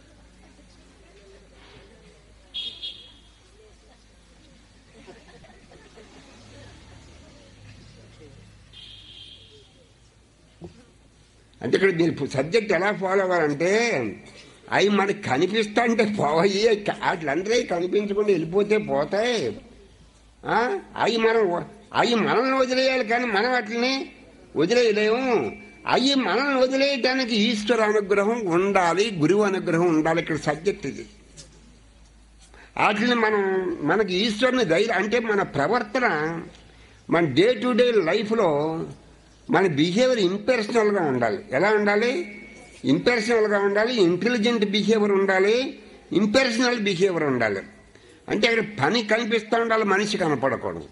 అంటే ఇక్కడ మీరు సబ్జెక్ట్ ఎలా ఫాలో అవ్వాలంటే అవి మనకి కనిపిస్తా అంటే పోయి వాటిలందరూ కనిపించకుండా వెళ్ళిపోతే పోతాయి ఆ? అవి మనం అవి మనల్ని వదిలేయాలి కానీ మనం వాటిని వదిలేయలేము అవి మనల్ని వదిలేయటానికి ఈశ్వర అనుగ్రహం ఉండాలి గురువు అనుగ్రహం ఉండాలి ఇక్కడ సబ్జెక్ట్ ఇది వాటిని మనం మనకి ఈశ్వరుని ధైర్యం అంటే మన ప్రవర్తన మన డే టు డే లైఫ్లో మన బిహేవియర్ ఇంపర్సనల్గా ఉండాలి ఎలా ఉండాలి ఇంపర్సనల్గా ఉండాలి ఇంటెలిజెంట్ బిహేవియర్ ఉండాలి ఇంపర్సనల్ బిహేవియర్ ఉండాలి అంటే అక్కడ పని కనిపిస్తూ ఉండాలి మనిషి కనపడకూడదు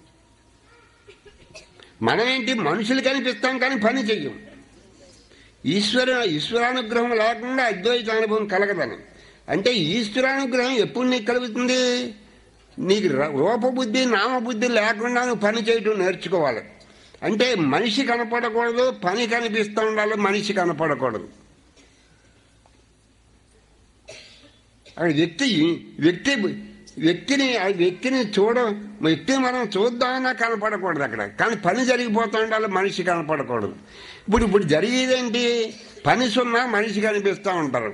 మనమేంటి మనుషులు కనిపిస్తాం కానీ పని చెయ్యం ఈశ్వర ఈశ్వరానుగ్రహం లేకుండా అద్వైత అనుభవం కలగదని అంటే ఈశ్వరానుగ్రహం ఎప్పుడు నీకు కలుగుతుంది నీకు ర- రూపబుద్ధి నామబుద్ధి లేకుండా నువ్వు పని చేయటం నేర్చుకోవాలి అంటే మనిషి కనపడకూడదు పని కనిపిస్తూ ఉండాలి మనిషి కనపడకూడదు ఆ వ్యక్తి వ్యక్తి వ్యక్తిని ఆ వ్యక్తిని చూడ వ్యక్తిని మనం చూద్దామన్నా కనపడకూడదు అక్కడ కానీ పని జరిగిపోతూ ఉండాలి మనిషి కనపడకూడదు ఇప్పుడు ఇప్పుడు జరిగేదేంటి పని సున్నా మనిషి కనిపిస్తూ ఉంటారు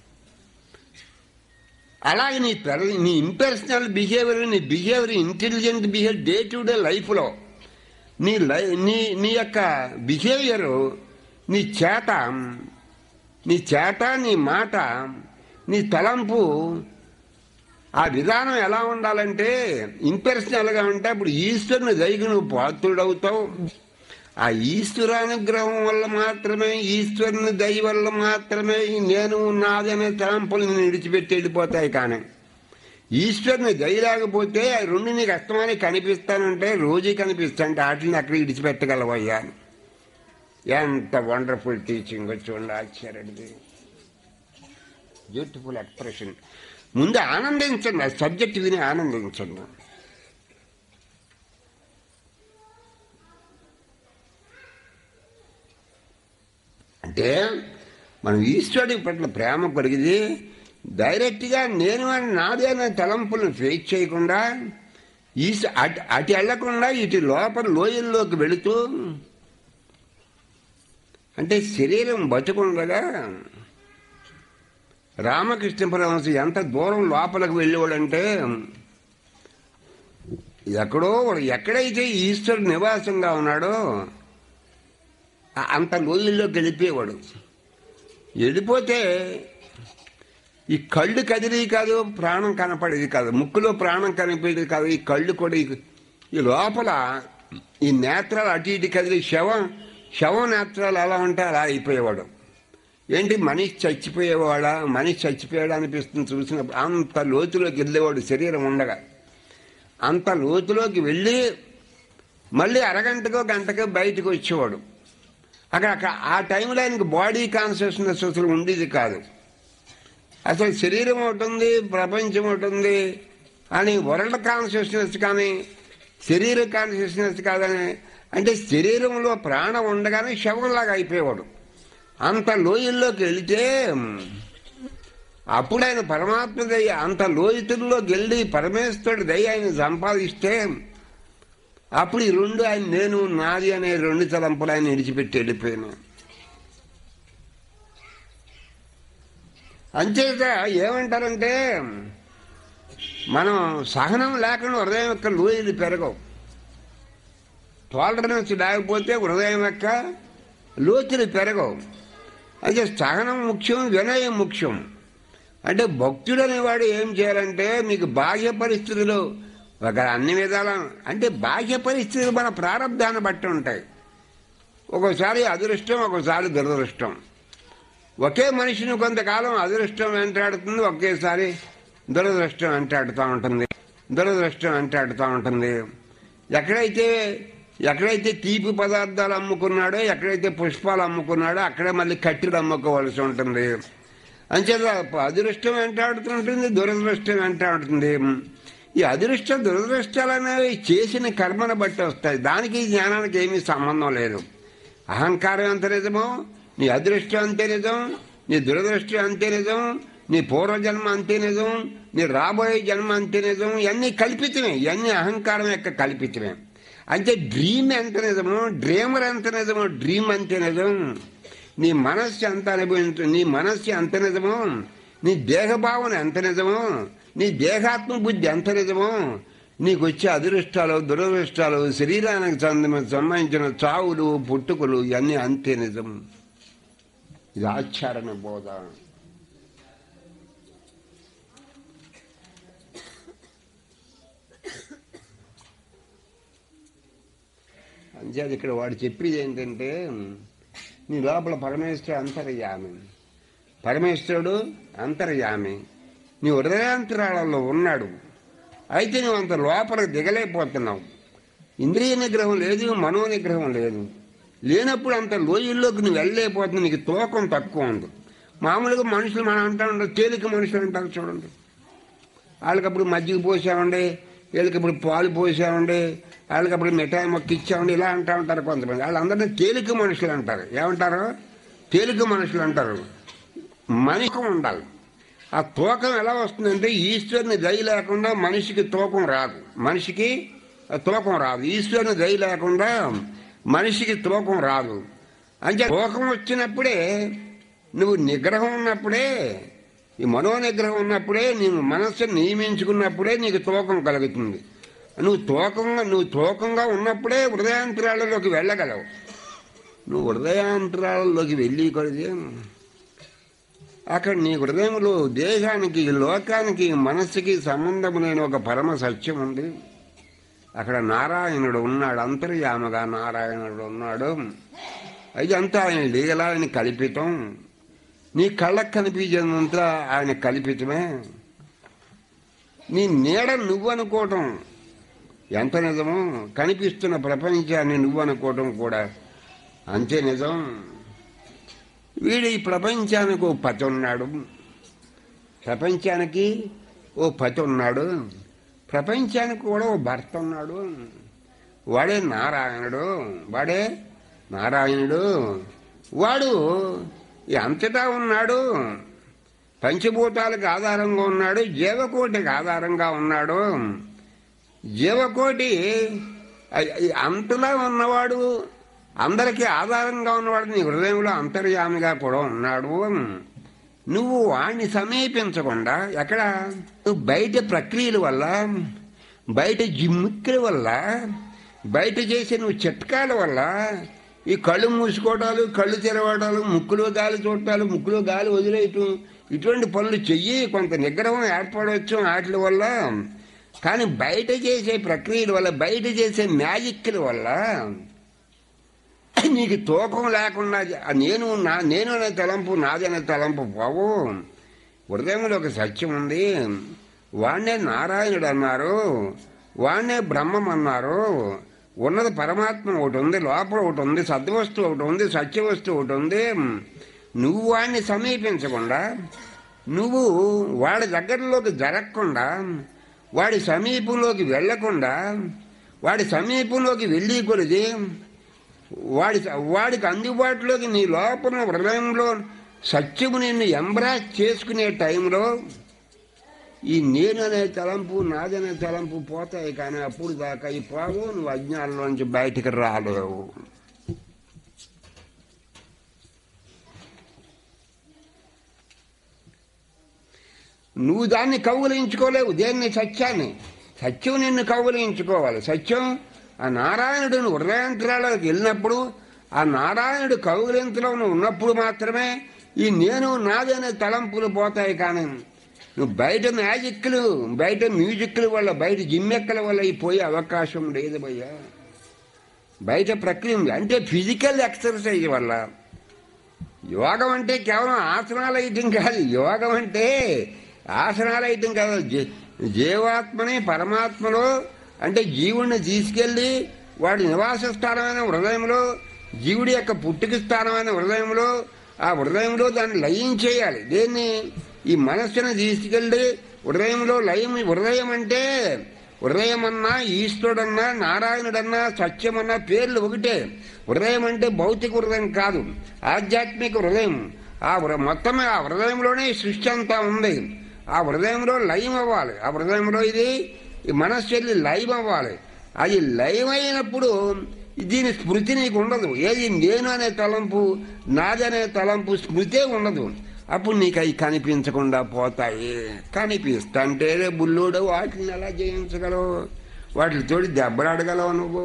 అలాగే నీ పెర నీ ఇంపర్సనల్ బిహేవియర్ నీ behaviour intelligent behaviour day to day లైఫ్లో నీ లై నీ నీ యొక్క బిహేవియర్ నీ చేత నీ చేత నీ మాట నీ తలంపు ఆ విధానం ఎలా ఉండాలంటే ఇంపర్సనల్గా ఉంటే అప్పుడు ఈశ్వరుని దయకు నువ్వు పాత్రుడవుతావు ఆ ఈశ్వరానుగ్రహం వల్ల మాత్రమే ఈశ్వరుని దయ వల్ల మాత్రమే ఈ నేను నాదనే తలంపులు నేను విడిచిపెట్టి వెళ్ళిపోతాయి కానీ ఈశ్వరుని దయ లేకపోతే ఆ రెండు నీకు అస్తమాన్ని కనిపిస్తానంటే రోజు కనిపిస్తాంటే వాటిని అక్కడ విడిచిపెట్టగలవయ్యా ఎంత వండర్ఫుల్ టీచింగ్ చూడండి ఆశ్చర్యది బ్యూటిఫుల్ ఎక్స్ప్రెషన్ ముందు ఆనందించండి ఆ సబ్జెక్ట్ విని ఆనందించండి అంటే మనం ఈశ్వరుడి పట్ల ప్రేమ కలిగిది డైరెక్ట్గా నేను అని నాదే అనే తలంపులను ఫేస్ చేయకుండా ఈశ అటు అటు వెళ్లకుండా ఇటు లోపల లోయల్లోకి వెళుతూ అంటే శరీరం బతుకుండగా రామకృష్ణ పరమహంస ఎంత దూరం లోపలికి వెళ్ళేవాడంటే ఎక్కడో ఎక్కడైతే ఈశ్వరుడు నివాసంగా ఉన్నాడో ఆ- అంత లోయల్లోకి వెళ్ళిపోయేవాడు వెళ్ళిపోతే ఈ కళ్ళు కదిలి కాదు ప్రాణం కనపడేది కాదు ముక్కులో ప్రాణం కనిపేది కాదు ఈ కళ్ళు కూడా ఈ- ఈ లోపల ఈ నేత్రాలు అటు ఇటు కదిలి శవం శవం నేత్రాలు ఎలా ఉంటే అలా అయిపోయేవాడు ఏంటి మనిషి చచ్చిపోయేవాడా మనిషి చచ్చిపోయాడా అనిపిస్తుంది చూసినప్పుడు అంత లోతులోకి వెళ్ళేవాడు శరీరం ఉండగా అంత లోతులోకి వెళ్ళి మళ్ళీ అరగంటకో గంటకో బయటకు వచ్చేవాడు అక్కడ అక్కడ ఆ టైంలో ఆయనకు బాడీ కాన్షియస్నెస్ అసలు ఉండేది కాదు అసలు శరీరం ఒకటి ఉంది ప్రపంచం ఒకటి ఉంది అని వరల్డ్ కాన్షియస్నెస్ కానీ శరీర కాన్షియస్నెస్ కాదని అంటే శరీరంలో ప్రాణం ఉండగానే శవంలాగా అయిపోయేవాడు అంత లోయల్లోకి వెళితే అప్పుడు ఆయన పరమాత్మ దయ అంత లోయతుల్లోకి వెళ్ళి పరమేశ్వరుడు దయ ఆయన సంపాదిస్తే అప్పుడు ఈ రెండు ఆయన నేను నాది అనే రెండు తలంపులు ఆయన విడిచిపెట్టి వెళ్ళిపోయినా అంచేత ఏమంటారంటే మనం సహనం లేకుండా హృదయం యొక్క లోయలు పెరగవు టాలరెన్స్ లేకపోతే హృదయం యొక్క లోతులు పెరగవు అయితే సహనం ముఖ్యం వినయం ముఖ్యం అంటే భక్తుడు అనేవాడు ఏం చేయాలంటే మీకు బాహ్య పరిస్థితులు ఒక అన్ని విధాల అంటే బాహ్య పరిస్థితులు మన ప్రారంధాన్ని బట్టి ఉంటాయి ఒక్కోసారి అదృష్టం ఒక్కోసారి దురదృష్టం ఒకే మనిషిని కొంతకాలం అదృష్టం వెంటాడుతుంది ఒకేసారి దురదృష్టం వెంటాడుతూ ఉంటుంది దురదృష్టం వెంటాడుతూ ఉంటుంది ఎక్కడైతే ఎక్కడైతే తీపి పదార్థాలు అమ్ముకున్నాడో ఎక్కడైతే పుష్పాలు అమ్ముకున్నాడో అక్కడే మళ్ళీ కట్టెలు అమ్ముకోవాల్సి ఉంటుంది అంచేత అదృష్టం వెంటాడుతుంటుంది దురదృష్టం వెంటాడుతుంది ఈ అదృష్ట దురదృష్టాలు అనేవి చేసిన కర్మను బట్టి వస్తాయి దానికి ఈ జ్ఞానానికి ఏమీ సంబంధం లేదు అహంకారం ఎంత నిజమో నీ అదృష్టం అంతే నిజం నీ దురదృష్టం అంతే నిజం నీ పూర్వజన్మ అంతే నిజం నీ రాబోయే జన్మ అంతే నిజం ఇవన్నీ కల్పితమే ఇవన్నీ అహంకారం యొక్క కల్పితమే అంటే డ్రీమ్ ఎంత నిజమో డ్రీమర్ ఎంత నిజమో డ్రీమ్ అంతే నిజం నీ మనస్సు ఎంత అనుభవించు నీ మనస్సు ఎంత నిజమో నీ దేహభావన ఎంత నిజమో నీ దేహాత్మ బుద్ధి ఎంత నిజమో నీకు వచ్చే అదృష్టాలు దురదృష్టాలు శరీరానికి సంబంధ- సంబంధించిన చావులు పుట్టుకలు ఇవన్నీ అంతే నిజం ఇది ఆచారణ బోధ అంచేది ఇక్కడ వాడు చెప్పేది ఏంటంటే నీ లోపల పరమేశ్వరుడు అంతర్యామి పరమేశ్వరుడు అంతర్యామి నీ హృదయాంతరాలలో ఉన్నాడు అయితే నువ్వు అంత లోపలికి దిగలేకపోతున్నావు ఇంద్రియ నిగ్రహం లేదు మనో నిగ్రహం లేదు లేనప్పుడు అంత లోయల్లోకి నువ్వు వెళ్ళలేకపోతుంది నీకు తూకం తక్కువ ఉంది మామూలుగా మనుషులు మనం అంటా ఉంటారు తేలిక మనుషులు అంటారు చూడండి వాళ్ళకప్పుడు మజ్జిగ పోసామండి వీళ్ళకప్పుడు పాలు పోసామండి వాళ్ళకప్పుడు మిఠాయి మొక్క ఇచ్చామండి ఇలా అంటా ఉంటారు కొంతమంది వాళ్ళందరినీ తేలిక మనుషులు అంటారు ఏమంటారు తేలిక మనుషులు అంటారు మనిషి ఉండాలి ఆ తూకం ఎలా వస్తుందంటే ఈశ్వరుని దయ లేకుండా మనిషికి తూకం రాదు మనిషికి ఆ తూకం రాదు ఈశ్వరుని దయ లేకుండా మనిషికి తూకం రాదు అంటే తూకం వచ్చినప్పుడే నువ్వు నిగ్రహం ఉన్నప్పుడే ఈ మనో నిగ్రహం ఉన్నప్పుడే నీవు మనస్సును నియమించుకున్నప్పుడే నీకు తూకం కలుగుతుంది నువ్వు తూకంగా నువ్వు తూకంగా ఉన్నప్పుడే హృదయాంతరాలలోకి వెళ్ళగలవు నువ్వు హృదయాంతరాలలోకి వెళ్ళి కొడితే అక్కడ నీ హృదయంలో దేహానికి లోకానికి మనస్సుకి సంబంధం లేని ఒక పరమ సత్యం ఉంది అక్కడ నారాయణుడు ఉన్నాడు అంతర్యామగా నారాయణుడు ఉన్నాడు అదంతా ఆయన లీల ఆయన కల్పితం నీ కళ్ళకు కనిపించేదంతా ఆయన కల్పితమే నీ నీడ నువ్వు అనుకోవటం ఎంత నిజమో కనిపిస్తున్న ప్రపంచాన్ని నువ్వు అనుకోవటం కూడా అంతే నిజం వీడు ఈ ప్రపంచానికి ఓ పతి ఉన్నాడు ప్రపంచానికి ఓ పతి ఉన్నాడు ప్రపంచానికి కూడా ఓ భర్త ఉన్నాడు వాడే నారాయణుడు వాడే నారాయణుడు వాడు ఈ అంతటా ఉన్నాడు పంచభూతాలకు ఆధారంగా ఉన్నాడు జీవకోటికి ఆధారంగా ఉన్నాడు జీవకోటి అ- ఈ అంతలా ఉన్నవాడు అందరికీ ఆధారంగా ఉన్నవాడు నీ హృదయంలో అంతర్యామిగా కూడా ఉన్నాడు నువ్వు వాణ్ణి సమీపించకుండా ఎక్కడ నువ్వు బయట ప్రక్రియల వల్ల బయట జిమ్మిక్కుల వల్ల బయట చేసే నువ్వు చిట్కాల వల్ల ఈ కళ్ళు మూసుకోవటాలు కళ్ళు తెరవటాలు ముక్కులో గాలి చూడటాలు ముక్కులో గాలి వదిలేయటం ఇటువంటి పనులు చెయ్యి కొంత నిగ్రహం ఏర్పడవచ్చు వాటి వల్ల కానీ బయట చేసే ప్రక్రియల వల్ల బయట చేసే మ్యాజిక్ల వల్ల నీకు తూకం లేకుండా జ- ఆ నేను నా నేను అనే తలంపు నాదనే తలంపు పోవు హృదయంలో ఒక సత్యం ఉంది వాణ్ణే నారాయణుడు అన్నారు వాణ్ణే బ్రహ్మం అన్నారు ఉన్నది పరమాత్మ ఒకటి ఉంది లోపల ఒకటి ఉంది సద్వస్తువు ఒకటి ఉంది సత్యవస్తువు ఒకటి ఉంది నువ్వు వాడిని సమీపించకుండా నువ్వు వాడి దగ్గరలోకి జరగకుండా వాడి సమీపంలోకి వెళ్లకుండా వాడి సమీపంలోకి వెళ్ళి కొలిది వాడి వాడికి అందుబాటులోకి నీ లోపల హృదయంలో సత్యము నిన్ను ఎంబ్రాస్ చేసుకునే టైంలో ఈ నేననే తలంపు నాదనే తలంపు పోతాయి కానీ అప్పుడు దాకా ఈ పోవు నువ్వు అజ్ఞానంలోంచి బయటికి రాలేవు నువ్వు దాన్ని కౌగులించుకోలేవు దేన్ని సత్యాన్ని సత్యం నిన్ను కౌగులించుకోవాలి సత్యం ఆ నారాయణుడు హృదయంత్రాలకు వెళ్ళినప్పుడు ఆ నారాయణుడు కౌగులింతలో నువ్వు ఉన్నప్పుడు మాత్రమే ఈ నేను నాదనే తలంపులు పోతాయి కానీ నువ్వు బయట మ్యాజిక్లు బయట మ్యూజిక్ల వల్ల బయట జిమ్మెక్కల వల్ల ఈ పోయే అవకాశం లేదు భయ్యా బయట ప్రక్రియ ఉంది. అంటే ఫిజికల్ ఎక్సర్సైజ్ వల్ల యోగం అంటే కేవలం ఆసనాలు వేయటం కాదు యోగం అంటే ఆసనాలు వేయటం కాదు జీ- జీవాత్మని పరమాత్మలో అంటే జీవుణ్ణి తీసుకెళ్లి వాడి నివాస స్థానమైన హృదయంలో జీవుడి యొక్క పుట్టుక స్థానమైన హృదయంలో ఆ హృదయంలో దాన్ని లయం చేయాలి దేన్ని ఈ మనస్సును తీసుకెళ్లి హృదయంలో లయం హృదయం అంటే హృదయం అన్నా ఈశ్వరుడన్నా నారాయణుడన్నా సత్యమన్నా పేర్లు ఒకటే హృదయం అంటే భౌతిక హృదయం కాదు ఆధ్యాత్మిక హృదయం ఆ హృ- మొత్తమే ఆ హృదయంలోనే ఈ సృష్టి అంతా ఉంది ఆ హృదయంలో లయం అవ్వాలి ఆ హృదయంలో ఇది ఈ మనస్సు వెళ్ళి లయం అవ్వాలి అది లయం అయినప్పుడు దీని స్మృతి నీకు ఉండదు ఏది నేను అనే తలంపు నాదనే తలంపు స్మృతే ఉండదు అప్పుడు నీకు అవి కనిపించకుండా పోతాయి కనిపిస్తంటే బుల్లోడు వాటిని ఎలా జయించగలవు వాటితో దెబ్బలాడగలవు నువ్వు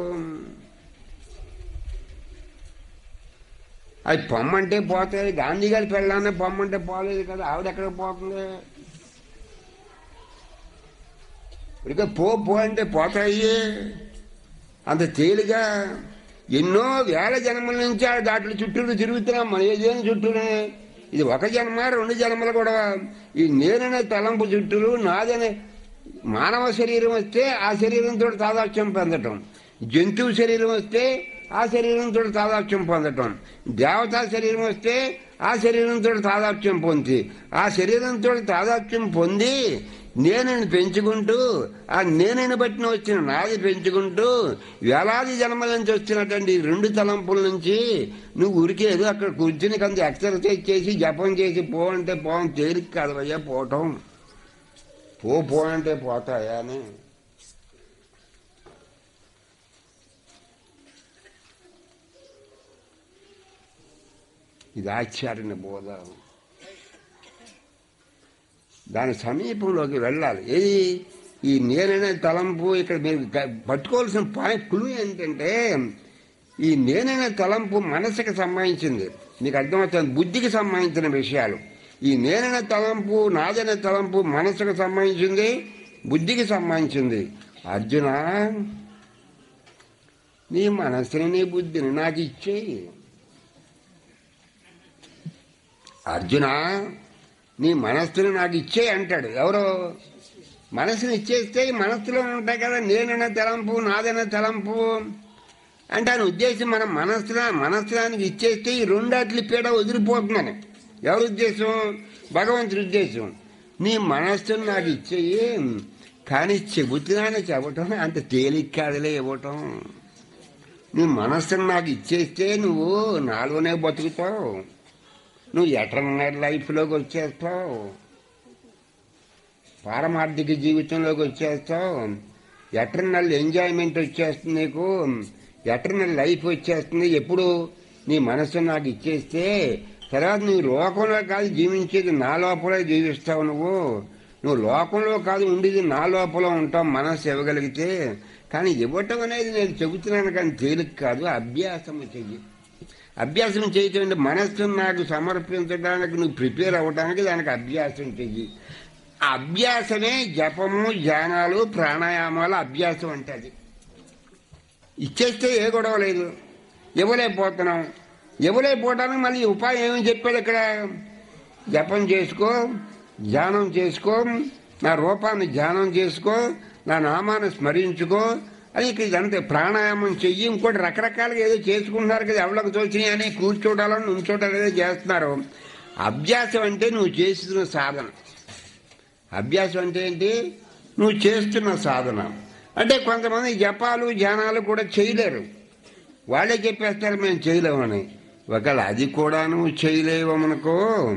అవి పొమ్మంటే పోతాయి గాంధీ గారి పెళ్ళాన్ని పొమ్మంటే పోలేదు కదా ఆవిడ ఎక్కడ పోతుంది ఇక పో పో అంటే పోతాయి అంత తేలిగా ఎన్నో వేల జన్మల నుంచి ఆ దాంట్లో చుట్టూరు తిరుగుతున్నాం మన ఏదేని చుట్టూనే ఇది ఒక జన్మ రెండు జన్మలు కూడా ఈ నేననే తలంపు చుట్టూరు నాదనే మానవ శరీరం వస్తే ఆ శరీరంతో తాదాత్యం పొందటం జంతువు శరీరం వస్తే ఆ శరీరంతో తాదాత్యం పొందటం దేవతా శరీరం వస్తే ఆ శరీరంతో తాదాత్యం పొంది ఆ శరీరంతో తాదాత్యం పొంది నేనని పెంచుకుంటూ ఆ నేనని బట్టిన వచ్చిన నాది పెంచుకుంటూ వేలాది జన్మల నుంచి వచ్చినటువంటి ఈ రెండు తలంపుల నుంచి నువ్వు ఉరికేదు అక్కడ కూర్చుని కొంత ఎక్సర్సైజ్ చేసి జపం చేసి పో అంటే పోవడం తేలిక కాదు అయ్యా పోవటం పో పో అంటే పోతాయా అని ఇది ఆచార్య బోధ దాని సమీపంలోకి వెళ్ళాలి ఏది ఈ నేననే తలంపు ఇక్కడ మీరు గ- పట్టుకోవాల్సిన పాయింట్ క్లూ ఏంటంటే ఈ నేననే తలంపు మనసుకి సంబంధించింది మీకు అర్థమవుతుంది బుద్ధికి సంబంధించిన విషయాలు ఈ నేననే తలంపు నాదనే తలంపు మనసుకు సంబంధించింది బుద్ధికి సంబంధించింది అర్జున నీ మనసుని నీ బుద్ధిని నాకు ఇచ్చేయి అర్జున నీ మనస్సుని నాకు ఇచ్చే అంటాడు ఎవరో మనసుని ఇచ్చేస్తే ఈ మనస్సులో ఉంటాయి కదా నేననే తలంపు నాదనే తలంపు అంటే ఆయన ఉద్దేశం మనం మనస్సులో మనస్సులానికి ఇచ్చేస్తే ఈ రెండాట్లి పీడ వదిలిపోతున్నాను ఎవరి ఉద్దేశం భగవంతుడి ఉద్దేశం నీ మనస్సును నాకు ఇచ్చేయి కానీ చెబుతున్నాను చెప్పటం అంత తేలిక కాదులే ఇవ్వటం నీ మనస్సును నాకు ఇచ్చేస్తే నువ్వు నాలోనే బతుకుతావు నువ్వు ఎటర్నల్ లైఫ్లోకి వచ్చేస్తావు పారమార్థిక జీవితంలోకి వచ్చేస్తావు ఎటర్నల్ ఎంజాయ్మెంట్ వచ్చేస్తుంది నీకు ఎటర్నల్ లైఫ్ వచ్చేస్తుంది ఎప్పుడు నీ మనసు నాకు ఇచ్చేస్తే తర్వాత నువ్వు లోకంలో కాదు జీవించేది నా లోపలే జీవిస్తావు నువ్వు నువ్వు లోకంలో కాదు ఉండేది నా లోపల ఉంటావు మనసు ఇవ్వగలిగితే కానీ ఇవ్వటం అనేది నేను చెబుతున్నాను కానీ తేలిక కాదు అభ్యాసము చెయ్యి అభ్యాసం చేయటం అంటే మనస్సును నాకు సమర్పించడానికి నువ్వు ప్రిపేర్ అవ్వడానికి దానికి అభ్యాసం చెయ్యి ఆ అభ్యాసమే జపము ధ్యానాలు ప్రాణాయామాలు అభ్యాసం అంటే అది ఇచ్చేస్తే ఏ గొడవ లేదు ఇవ్వలేకపోతున్నాం ఇవ్వలేకపోవడానికి మళ్ళీ ఉపాయం ఏమని చెప్పాడు ఇక్కడ జపం చేసుకో ధ్యానం చేసుకో నా రూపాన్ని ధ్యానం చేసుకో నా నామాన్ని స్మరించుకో అని ఇక ఇదంతే ప్రాణాయామం చెయ్యి ఇంకోటి రకరకాలుగా ఏదో చేసుకుంటున్నారు కదా ఎవరికి తోచినాయి అని కూర్చోటాలని నుంచోటాలు ఏదో చేస్తున్నారు అభ్యాసం అంటే నువ్వు చేస్తున్న సాధన అభ్యాసం అంటే ఏంటి నువ్వు చేస్తున్న సాధన అంటే కొంతమంది జపాలు ధ్యానాలు కూడా చేయలేరు వాళ్ళే చెప్పేస్తారు మేము చేయలేమని ఒకవేళ అది కూడా నువ్వు చేయలేవనుకో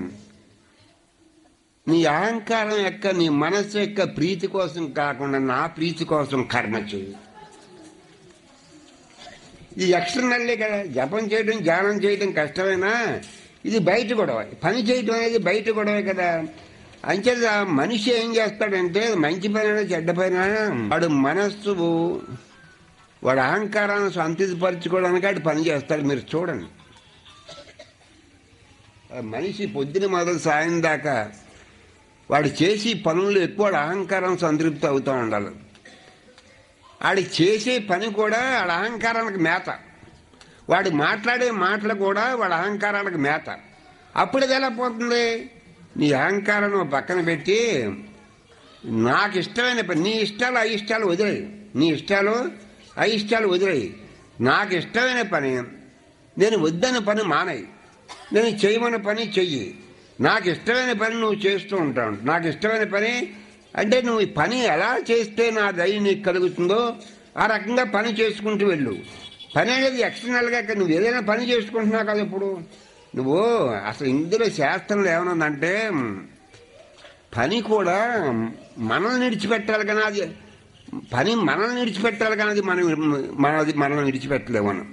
నీ అహంకారం యొక్క నీ మనస్సు యొక్క ప్రీతి కోసం కాకుండా నా ప్రీతి కోసం కర్మ చేయి ఇది ఎక్స్టర్నల్లే కదా జపం చేయడం ధ్యానం చేయడం కష్టమైనా ఇది బయట గొడవ పని చేయడం అనేది బయట గొడవే కదా అంచేత మనిషి ఏం చేస్తాడంటే మంచి పైన చెడ్డ పైన వాడు మనస్సు వాడు అహంకారాన్ని సంతృప్తిపరచుకోవడానికి వాడు పని చేస్తాడు మీరు చూడండి ఆ మనిషి పొద్దున మొదలు సాయం దాకా వాడు చేసి పనులు ఎక్కువ వాడు అహంకారం సంతృప్తి అవుతూ ఉండాలి వాడు చేసే పని కూడా వాడి అహంకారానికి మేత వాడు మాట్లాడే మాటలు కూడా వాడి అహంకారానికి మేత అప్పుడు ఇది ఎలా పోతుంది నీ అహంకారం నువ్వు పక్కన పెట్టి నాకు ఇష్టమైన పని నీ ఇష్టాలు అయిష్టాలు వదిలేయి నీ ఇష్టాలు అయిష్టాలు వదిలేయి నాకు ఇష్టమైన పని నేను వద్దన్న పని మానేయి నేను చేయమన్న పని చెయ్యి నాకు ఇష్టమైన పని నువ్వు చేస్తూ ఉంటావు నాకు ఇష్టమైన పని అంటే నువ్వు ఈ పని ఎలా చేస్తే నా దయ నీకు కలుగుతుందో ఆ రకంగా పని చేసుకుంటూ వెళ్ళు పని అనేది ఎక్స్టర్నల్గా ఇక్కడ నువ్వు ఏదైనా పని చేసుకుంటున్నావు కదా ఇప్పుడు నువ్వు అసలు ఇందులో శాస్త్రంలో ఏమనుందంటే పని కూడా మనల్ని విడిచిపెట్టాలి కానీ అది పని మనల్ని విడిచిపెట్టాలి కానీ అది మనం మనది మనం విడిచిపెట్టలేము మనం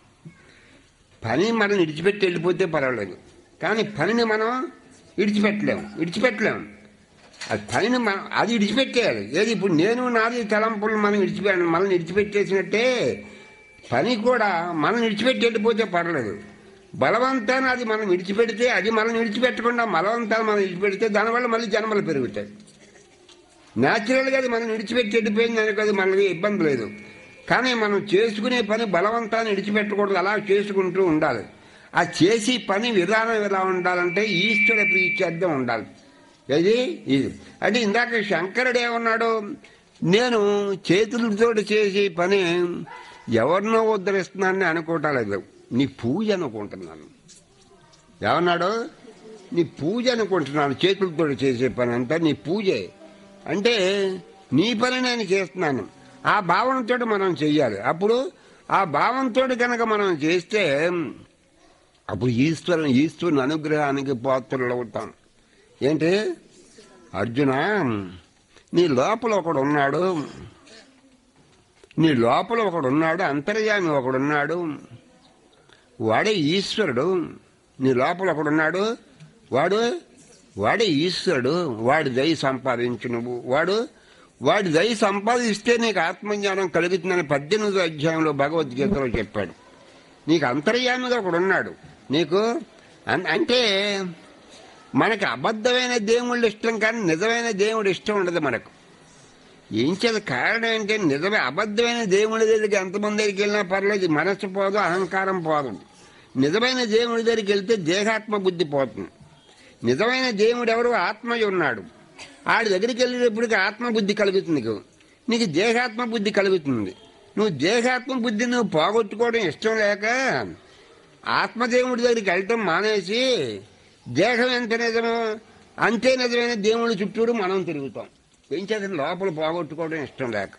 పని మనం విడిచిపెట్టి వెళ్ళిపోతే పర్వాలేదు కానీ పనిని మనం విడిచిపెట్టలేము విడిచిపెట్టలేము అది పనిని మనం అది విడిచిపెట్టేయాలి ఏది ఇప్పుడు నేను నాది తలంపులు మనం విడిచిపె మనం విడిచిపెట్టేసినట్టే పని కూడా మనం విడిచిపెట్టి వెళ్ళిపోతే పర్లేదు బలవంతాన్ని అది మనం విడిచిపెడితే అది మనం విడిచిపెట్టకుండా బలవంతాన్ని మనం విడిచిపెడితే దానివల్ల మళ్ళీ జన్మలు పెరుగుతాయి న్యాచురల్గా అది మనం విడిచిపెట్టి వెళ్ళిపోయింది అనుకో అది మనకి ఇబ్బంది లేదు కానీ మనం చేసుకునే పని బలవంతాన్ని విడిచిపెట్టకూడదు అలా చేసుకుంటూ ఉండాలి ఆ చేసి పని విధానం ఎలా ఉండాలంటే ఈశ్వర ప్రీత్యర్థం ఉండాలి ఏది ఇది అంటే ఇందాక శంకరుడు ఏమన్నాడు నేను చేతులతో చేసే పని ఎవరినో ఉద్ధరిస్తున్నానని అనుకోవటాలేదు నీ పూజ అనుకుంటున్నాను ఏమన్నాడు నీ పూజ అనుకుంటున్నాను చేతులతో చేసే పని అంతా నీ పూజే అంటే నీ పని నేను చేస్తున్నాను ఆ భావనతో మనం చెయ్యాలి అప్పుడు ఆ భావంతో కనుక మనం చేస్తే అప్పుడు ఈశ్వరుని ఈశ్వరుని అనుగ్రహానికి పాత్రలు అవుతాం ఏంటి అర్జున నీ లోపల ఒకడు ఉన్నాడు నీ లోపల ఒకడు ఉన్నాడు అంతర్యామి ఒకడున్నాడు వాడే ఈశ్వరుడు నీ లోపల ఒకడున్నాడు వాడు వాడే ఈశ్వరుడు వాడి దయ సంపాదించు నువ్వు వాడు వాడి దయ సంపాదిస్తే నీకు ఆత్మజ్ఞానం కలుగుతుందని పద్దెనిమిదో అధ్యాయంలో భగవద్గీతలో చెప్పాడు నీకు అంతర్యామిగా ఒకడున్నాడు నీకు అన్- అంటే మనకి అబద్ధమైన దేవుళ్ళు ఇష్టం కానీ నిజమైన దేవుడు ఇష్టం ఉండదు మనకు ఏం చేత కారణం ఏంటి నిజమే అబద్ధమైన దేవుడి దగ్గరికి ఎంతమంది దగ్గరికి వెళ్ళినా పర్లేదు మనస్సు పోదు అహంకారం పోదు నిజమైన దేవుడి దగ్గరికి వెళ్తే దేహాత్మ బుద్ధి పోతుంది నిజమైన దేవుడు ఎవరు ఆత్మయ్య ఉన్నాడు ఆడి దగ్గరికి వెళ్ళేటప్పటికి ఆత్మ బుద్ధి కలుగుతుంది నీకు నీకు దేహాత్మ బుద్ధి కలుగుతుంది నువ్వు దేహాత్మ బుద్ధి నువ్వు పోగొట్టుకోవడం ఇష్టం లేక ఆత్మదేవుడి దగ్గరికి వెళ్ళటం మానేసి దేహం ఎంత నిజమో అంతే నిజమైన దేవుడి చుట్టూరు మనం తిరుగుతాం ఏం చేద్దాం లోపల పోగొట్టుకోవడం ఇష్టం లేక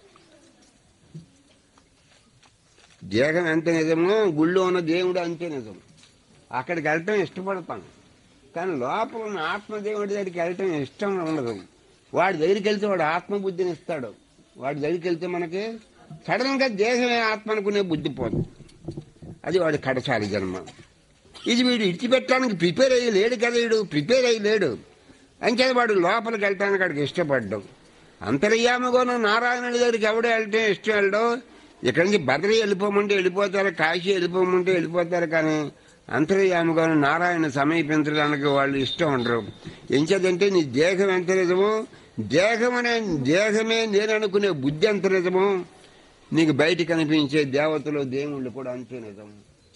దేహం ఎంత నిజమో గుళ్ళో ఉన్న దేవుడు అంతే నిజం అక్కడికి వెళ్ళటం ఇష్టపడతాం కానీ లోపల ఉన్న ఆత్మదేవుడి దగ్గరికి వెళ్ళటం ఇష్టం ఉండదు వాడి దగ్గరికి వెళ్తే వాడు ఆత్మబుద్ధిని ఇస్తాడు వాడి దగ్గరికి వెళ్తే మనకి సడన్ గా దేహమే ఆత్మ అనుకునే బుద్ధి పోదు అది వాడి కడసాలి జన్మ ఇది వీడు ఇడిచిపెట్టడానికి ప్రిపేర్ అయ్యి లేడు కదా వీడు ప్రిపేర్ అయ్యి లేడు అంచేది వాడు లోపలికి వెళ్ళటానికి వాడికి ఇష్టపడ్డాం అంతర్యామగోను నారాయణుడి దగ్గరికి ఎవడో వెళ్తే ఇష్టం వెళ్ళడం ఇక్కడి నుంచి బదరి వెళ్ళిపోమంటే వెళ్ళిపోతారు కాశీ వెళ్ళిపోమంటే వెళ్ళిపోతారు కానీ అంతర్యాముగా ఉన్న నారాయణ సమీపించడానికి వాళ్ళు ఇష్టం ఉండరు ఎంచేదంటే నీ దేహం ఎంత నిజమో దేహం అనే దేహమే నేను అనుకునే బుద్ధి ఎంత నిజమో నీకు బయట కనిపించే దేవతలు దేవుళ్ళు కూడా అంతే నిజం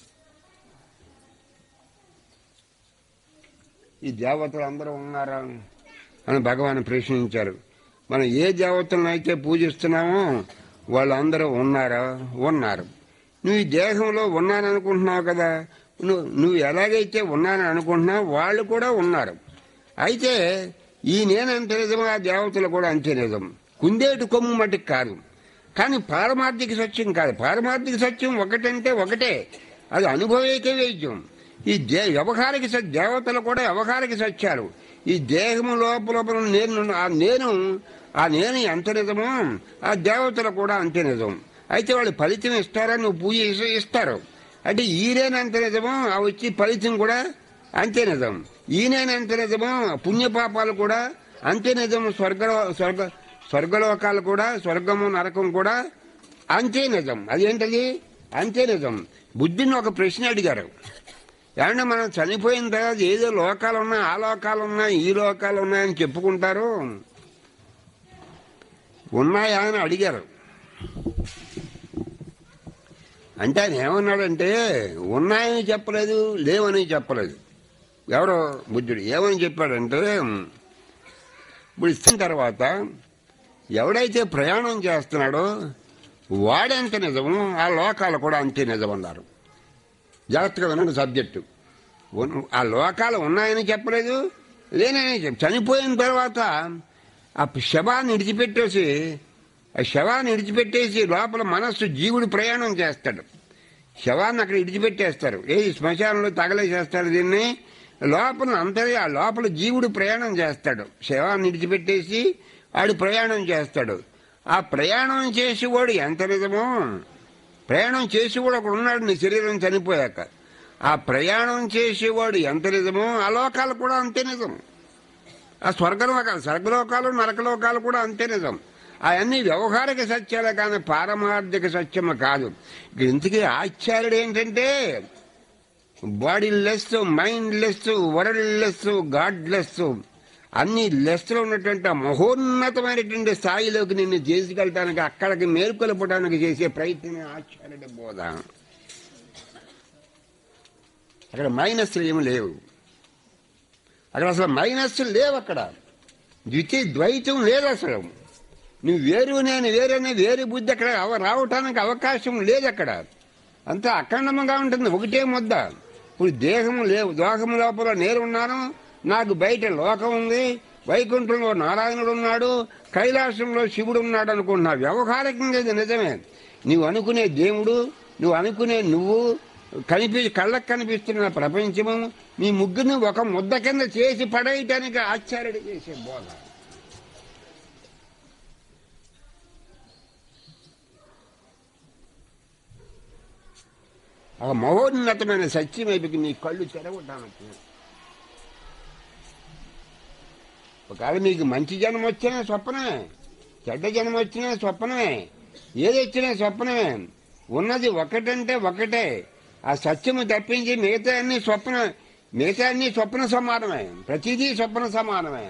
ఈ దేవతలు అందరూ ఉన్నారా అని భగవాన్ ప్రశ్నించారు మనం ఏ దేవతలను అయితే పూజిస్తున్నామో వాళ్ళందరూ ఉన్నారా ఉన్నారు నువ్వు ఈ దేహంలో ఉన్నాననుకుంటున్నావు కదా నువ్వు నువ్వు ఎలాగైతే ఉన్నానని అనుకుంటున్నావు వాళ్ళు కూడా ఉన్నారు అయితే ఈ నేనంత నిజమో ఆ దేవతలు కూడా అంతే నిజం కుందేటి కొమ్ము మటుకు కాదు కానీ పారమార్థిక సత్యం కాదు పారమార్థిక సత్యం ఒకటంటే ఒకటే అది అనుభవైతే వైద్యం ఈ దే వ్యవహారిక సత్య దేవతలు కూడా వ్యవహారిక సత్యాలు ఈ దేహము లోపల ఉన్న నేను ఆ నేను ఆ నేను ఎంత నిజమో ఆ దేవతలు కూడా అంతే నిజం అయితే వాళ్ళు ఫలితం ఇస్తారా నువ్వు పూజ చేసి ఇస్తారు అంటే ఈరేనంత నిజమో ఆ వచ్చి ఫలితం కూడా అంతే నిజం ఈయనంత నిజమో పుణ్యపాపాలు కూడా అంతే నిజం స్వర్గ స్వర్గ స్వర్గలోకాలు కూడా స్వర్గము నరకం కూడా అంతే నిజం అదేంటది అంతే నిజం బుద్ధిని ఒక ప్రశ్న అడిగారు ఏమన్నా మనం చనిపోయిన తర్వాత ఏదో లోకాలు ఉన్నాయి ఆ లోకాలు ఉన్నాయి ఈ లోకాలు ఉన్నాయని చెప్పుకుంటారు ఉన్నాయా అని అడిగారు అంటే ఆయన ఏమన్నాడంటే ఉన్నాయని చెప్పలేదు లేవని చెప్పలేదు ఎవరో బుద్ధుడు ఏమని చెప్పాడంటే ఇప్పుడు ఇచ్చిన తర్వాత ఎవడైతే ప్రయాణం చేస్తున్నాడో వాడెంత నిజము ఆ లోకాలు కూడా అంతే నిజం అన్నారు జాగ్రత్తగా వినండి సబ్జెక్టు ఉన్- ఆ లోకాలు ఉన్నాయని చెప్పలేదు లేనని చెప్ప చనిపోయిన తర్వాత ఆ శవాన్ని విడిచిపెట్టేసి ఆ శవాన్ని విడిచిపెట్టేసి లోపల మనస్సు జీవుడు ప్రయాణం చేస్తాడు శవాన్ని అక్కడ విడిచిపెట్టేస్తారు ఏది శ్మశానంలో తగలేసేస్తారు దీన్ని లోపల అంతరే ఆ లోపల జీవుడు ప్రయాణం చేస్తాడు శవాన్ని విడిచిపెట్టేసి ఆడు ప్రయాణం చేస్తాడు ఆ ప్రయాణం చేసేవాడు ఎంత నిజమో ప్రయాణం చేసేవాడు ఒకడు ఉన్నాడు నీ శరీరం చనిపోయాక ఆ ప్రయాణం చేసేవాడు ఎంత నిజమో ఆ లోకాలు కూడా అంతే నిజం ఆ స్వర్గలోకాలు స్వర్గలోకాలు నరకలోకాలు కూడా అంతే నిజం అవన్నీ వ్యవహారిక సత్యాలే కానీ పారమార్థిక సత్యము కాదు ఇక ఇంతకీ ఆశ్చర్యుడు ఏంటంటే body less mind less world less god less అన్ని లెస్లో ఉన్నటువంటి ఆ మహోన్నతమైనటువంటి స్థాయిలోకి నిన్ను చేసుకెళ్ళటానికి అక్కడికి మేల్కొల్పడానికి చేసే ప్రయత్నమే ఆశ్చర్యుడి బోధ అక్కడ మైనస్లు ఏమి లేవు అక్కడ అసలు మైనస్ లేవు అక్కడ ద్వితీయ ద్వైతం లేదు అసలు నువ్వు వేరు నేను వేరనే వేరు బుద్ధి అక్కడ అవ- రావటానికి అవకాశం లేదు అక్కడ అంతా అఖండముగా ఉంటుంది ఒకటే ముద్ద ఇప్పుడు దేహము లేవు దోహము లోపల నేనున్నాను నాకు బయట లోకం ఉంది వైకుంఠంలో నారాయణుడు ఉన్నాడు కైలాసంలో శివుడు ఉన్నాడు అనుకుంటున్నా వ్యవహారికంగా ఇది నిజమే నువ్వు అనుకునే దేవుడు నువ్వు అనుకునే నువ్వు కనిపి కళ్ళకు కనిపిస్తున్న ప్రపంచము మీ ముగ్గురిని ఒక ముద్ద కింద చేసి పడేయటానికి ఆశ్చర్యుడు చేసే బోధ ఆ మహోన్నతమైన సత్యం వైపుకి నీ కళ్ళు తెరవటానికి ఒకవేళ నీకు మంచి జన్మ వచ్చినా స్వప్నమే చెడ్డ జన్మ వచ్చినా స్వప్నమే ఏది వచ్చినా స్వప్నమే ఉన్నది ఒకటంటే ఒకటే ఆ సత్యము తప్పించి మిగతా అన్ని స్వప్న మిగతా అన్ని స్వప్న సమానమే ప్రతిదీ స్వప్న సమానమే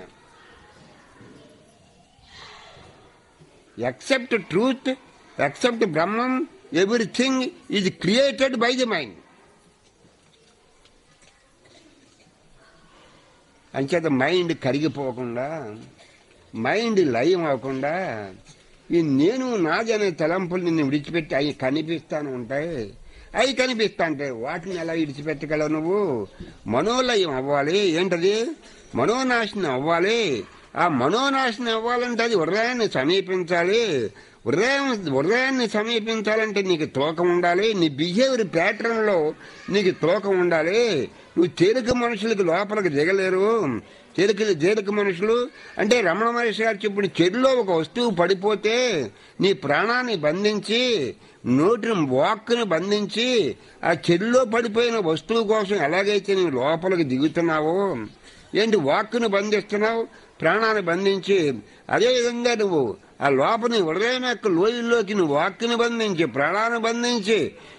except truth except Brahmam everything is created by the mind అంచేత మైండ్ కరిగిపోకుండా మైండ్ లయం అవ్వకుండా ఈ నేను నాదనే తలంపులు నిన్ను విడిచిపెట్టి అవి కనిపిస్తాను ఉంటాయి అవి కనిపిస్తా అంటే వాటిని ఎలా విడిచిపెట్టగలవు నువ్వు మనోలయం అవ్వాలి ఏంటది మనోనాశనం అవ్వాలి ఆ మనోనాశనం అవ్వాలంటే అది హృదయాన్ని సమీపించాలి హృదయం హృదయాన్ని సమీపించాలంటే నీకు తోకం ఉండాలి నీ బిహేవియర్ ప్యాటర్న్ లో నీకు తోకం ఉండాలి నువ్వు తేలిక మనుషులకు లోపలికి దిగలేరు తేలిక తేలిక మనుషులు అంటే రమణ మహర్షి గారు చెప్పిన చెరులో ఒక వస్తువు పడిపోతే నీ ప్రాణాన్ని బంధించి నోటిని వాక్కుని బంధించి ఆ చెరులో పడిపోయిన వస్తువు కోసం ఎలాగైతే నువ్వు లోపలికి దిగుతున్నావో ఏంటి వాక్కును బంధిస్తున్నావు ప్రాణాన్ని బంధించి అదేవిధంగా నువ్వు ఆ లోపని హృదయం యొక్క లోయల్లోకి నువ్వు వాక్కుని బంధించి ప్రాణాన్ని బంధించి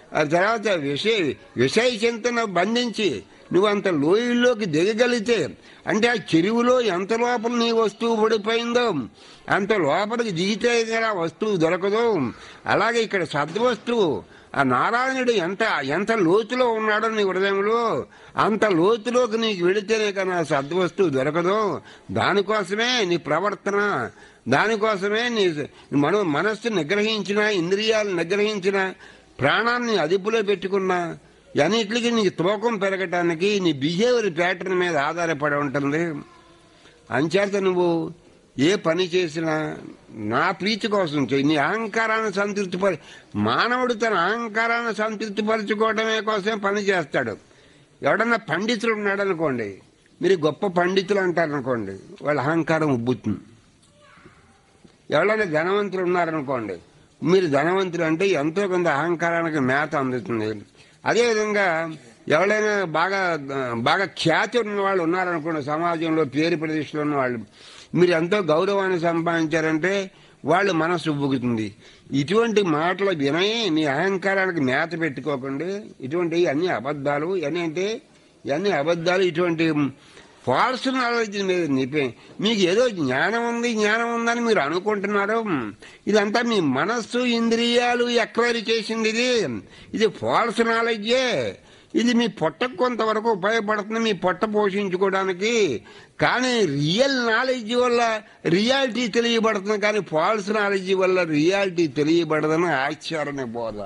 ఆ తర్వాత విషయ విషయ చింతన బంధించి నువ్వు అంత లోయల్లోకి దిగగలిగితే అంటే ఆ చెరువులో ఎంత లోపల నీ వస్తువు పడిపోయిందో అంత లోపలికి దిగితే కదా ఆ వస్తువు దొరకదు అలాగే ఇక్కడ సద్వస్తువు ఆ నారాయణుడు ఎంత ఎంత లోతులో ఉన్నాడో నీ హృదయంలో అంత లోతులోకి నీకు వెళితేనే కానీ ఆ సద్వస్తువు దొరకదు దానికోసమే నీ ప్రవర్తన దానికోసమే నీ మన మనస్సు నిగ్రహించిన ఇంద్రియాలు నిగ్రహించిన ప్రాణాన్ని అదుపులో పెట్టుకున్నా అన్నిటికీ నీకు తూకం పెరగటానికి నీ బిహేవియర్ ప్యాటర్న్ మీద ఆధారపడి ఉంటుంది అంచేత నువ్వు ఏ పని చేసినా నా ప్రీతి కోసం చెయ్యి నీ అహంకారాన్ని సంతృప్తిపరి మానవుడు తన అహంకారాన్ని సంతృప్తిపరచుకోవడమే కోసమే పని చేస్తాడు ఎవడన్నా పండితులు ఉన్నాడు అనుకోండి మీరు గొప్ప పండితులు అంటారనుకోండి వాళ్ళ అహంకారం ఉబ్బుతుంది ఎవరైనా ధనవంతులు ఉన్నారనుకోండి మీరు ధనవంతులు అంటే ఎంతో కొంత అహంకారానికి మేత అందుతుంది అదేవిధంగా ఎవరైనా బాగా బాగా ఖ్యాతి ఉన్న వాళ్ళు ఉన్నారనుకోండి సమాజంలో పేరు ప్రతిష్టలు ఉన్న వాళ్ళు మీరు ఎంతో గౌరవాన్ని సంపాదించారంటే వాళ్ళు మనసు ఉబ్బుకుతుంది ఇటువంటి మాటలు వినయి మీ అహంకారానికి మేత పెట్టుకోకండి ఇటువంటి అన్ని అబద్ధాలు ఇవన్నీ అంటే ఇవన్నీ అబద్ధాలు ఇటువంటి ఫాల్స్ నాలెడ్జ్ మీద నిపే మీకు ఏదో జ్ఞానం ఉంది జ్ఞానం ఉందని మీరు అనుకుంటున్నారు ఇదంతా మీ మనస్సు ఇంద్రియాలు ఎక్వైరీ చేసింది ఇది ఇది ఫాల్స్ నాలెడ్జే ఇది మీ పొట్టకు కొంతవరకు ఉపయోగపడుతుంది మీ పొట్ట పోషించుకోవడానికి కానీ రియల్ నాలెడ్జ్ వల్ల రియాలిటీ తెలియబడుతుంది కానీ ఫాల్స్ నాలెడ్జ్ వల్ల రియాలిటీ తెలియబడదని ఆశ్చర్యనే బోధ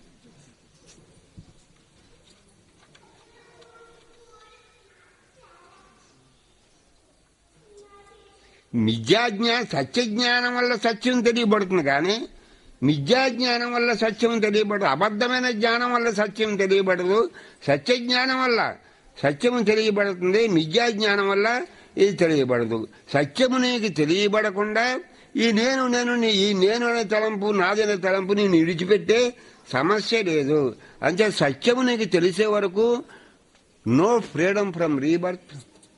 మిథ్యాజ్ఞానం సత్యజ్ఞానం వల్ల సత్యం తెలియబడుతుంది కానీ మిథ్యాజ్ఞానం వల్ల సత్యం తెలియబడదు అబద్ధమైన జ్ఞానం వల్ల సత్యం తెలియబడదు సత్యజ్ఞానం వల్ల సత్యము తెలియబడుతుంది మిథ్యాజ్ఞానం వల్ల ఇది తెలియబడదు సత్యము నీకు తెలియబడకుండా ఈ నేను నేను నీ- ఈ నేను అనే తలంపు నాదనే తలంపు నేను విడిచిపెట్టే సమస్య లేదు అంటే సత్యము నీకు తెలిసే వరకు no freedom from rebirth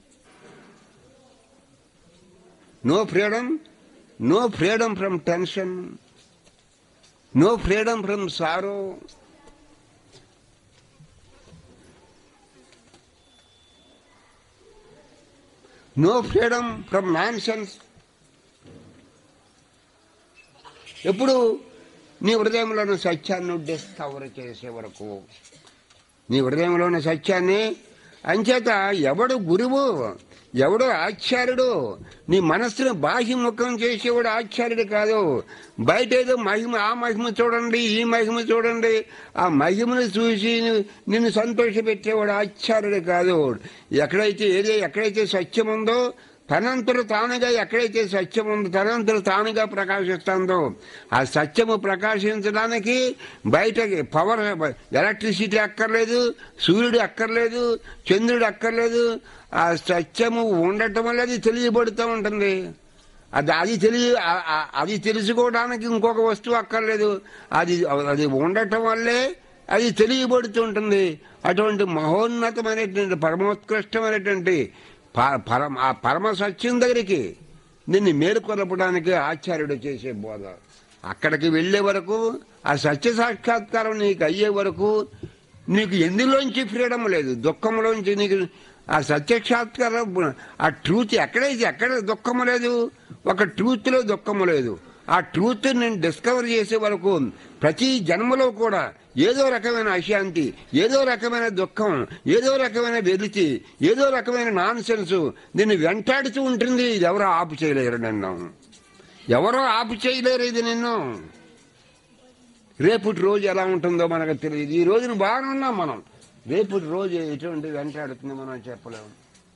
no freedom no freedom from tension no freedom from sorrow no freedom from nonsense ఎప్పుడు నీ హృదయంలోని సత్యాన్ని డిస్కవర్ చేసే వరకు నీ హృదయంలోని సత్యాన్ని అంచేత ఎవడు గురువు ఎవడు ఆచార్యుడు నీ మనస్సును బాహ్యముఖం చేసేవాడు ఆచార్యుడు కాదు బయట ఏదో మహిమ ఆ మహిమ చూడండి ఈ మహిమ చూడండి ఆ మహిమను చూసి నిన్ను సంతోషపెట్టేవాడు ఆచార్యుడు కాదు ఎక్కడైతే ఏదే ఎక్కడైతే సత్యం ఉందో తనంతరు తానుగా ఎక్కడైతే సత్యం ఉందో తనంతరు తానుగా ప్రకాశిస్తుందో ఆ సత్యము ప్రకాశించడానికి బయటకి పవర్ ఎలక్ట్రిసిటీ అక్కర్లేదు సూర్యుడు అక్కర్లేదు చంద్రుడు అక్కర్లేదు ఆ సత్యము ఉండటం వల్ల అది తెలియబడుతూ ఉంటుంది అది అది తెలియ ఆ- ఆ- అది తెలుసుకోవడానికి ఇంకొక వస్తువు అక్కర్లేదు అది అది ఉండటం వల్లే అది తెలియబడుతుంటుంది అటువంటి మహోన్నతమైనటువంటి పరమోత్కృష్టమైనటువంటి ప- పరమ ఆ పరమ సత్యం దగ్గరికి నిన్ను మేలుకొలపడానికి ఆచార్యుడు చేసే బోధ అక్కడికి వెళ్లే వరకు ఆ సత్య సాక్షాత్కారం నీకు అయ్యే వరకు నీకు ఎందులోంచి ఫ్రీడమ్ లేదు దుఃఖంలోంచి నీకు ఆ సత్యసాక్షాత్కారం ఆ ట్రూత్ ఎక్కడైతే ఎక్కడ దుఃఖము లేదు ఒక ట్రూత్ లో దుఃఖము లేదు ఆ ట్రూత్ నేను డిస్కవర్ చేసే వరకు ప్రతి జన్మలో కూడా ఏదో రకమైన అశాంతి ఏదో రకమైన దుఃఖం ఏదో రకమైన వెలితి ఏదో రకమైన నాన్ సెన్స్ నిన్ను వెంటాడుతూ ఉంటుంది ఇది ఎవరో ఆపు చేయలేరు నిన్ను ఎవరో ఆపు చేయలేరు ఇది నిన్ను రేపటి రోజు ఎలా ఉంటుందో మనకు తెలియదు ఈ రోజున బాగానే ఉన్నాం మనం రేపటి రోజు ఎటువంటి వెంటాడుతుంది మనం చెప్పలేము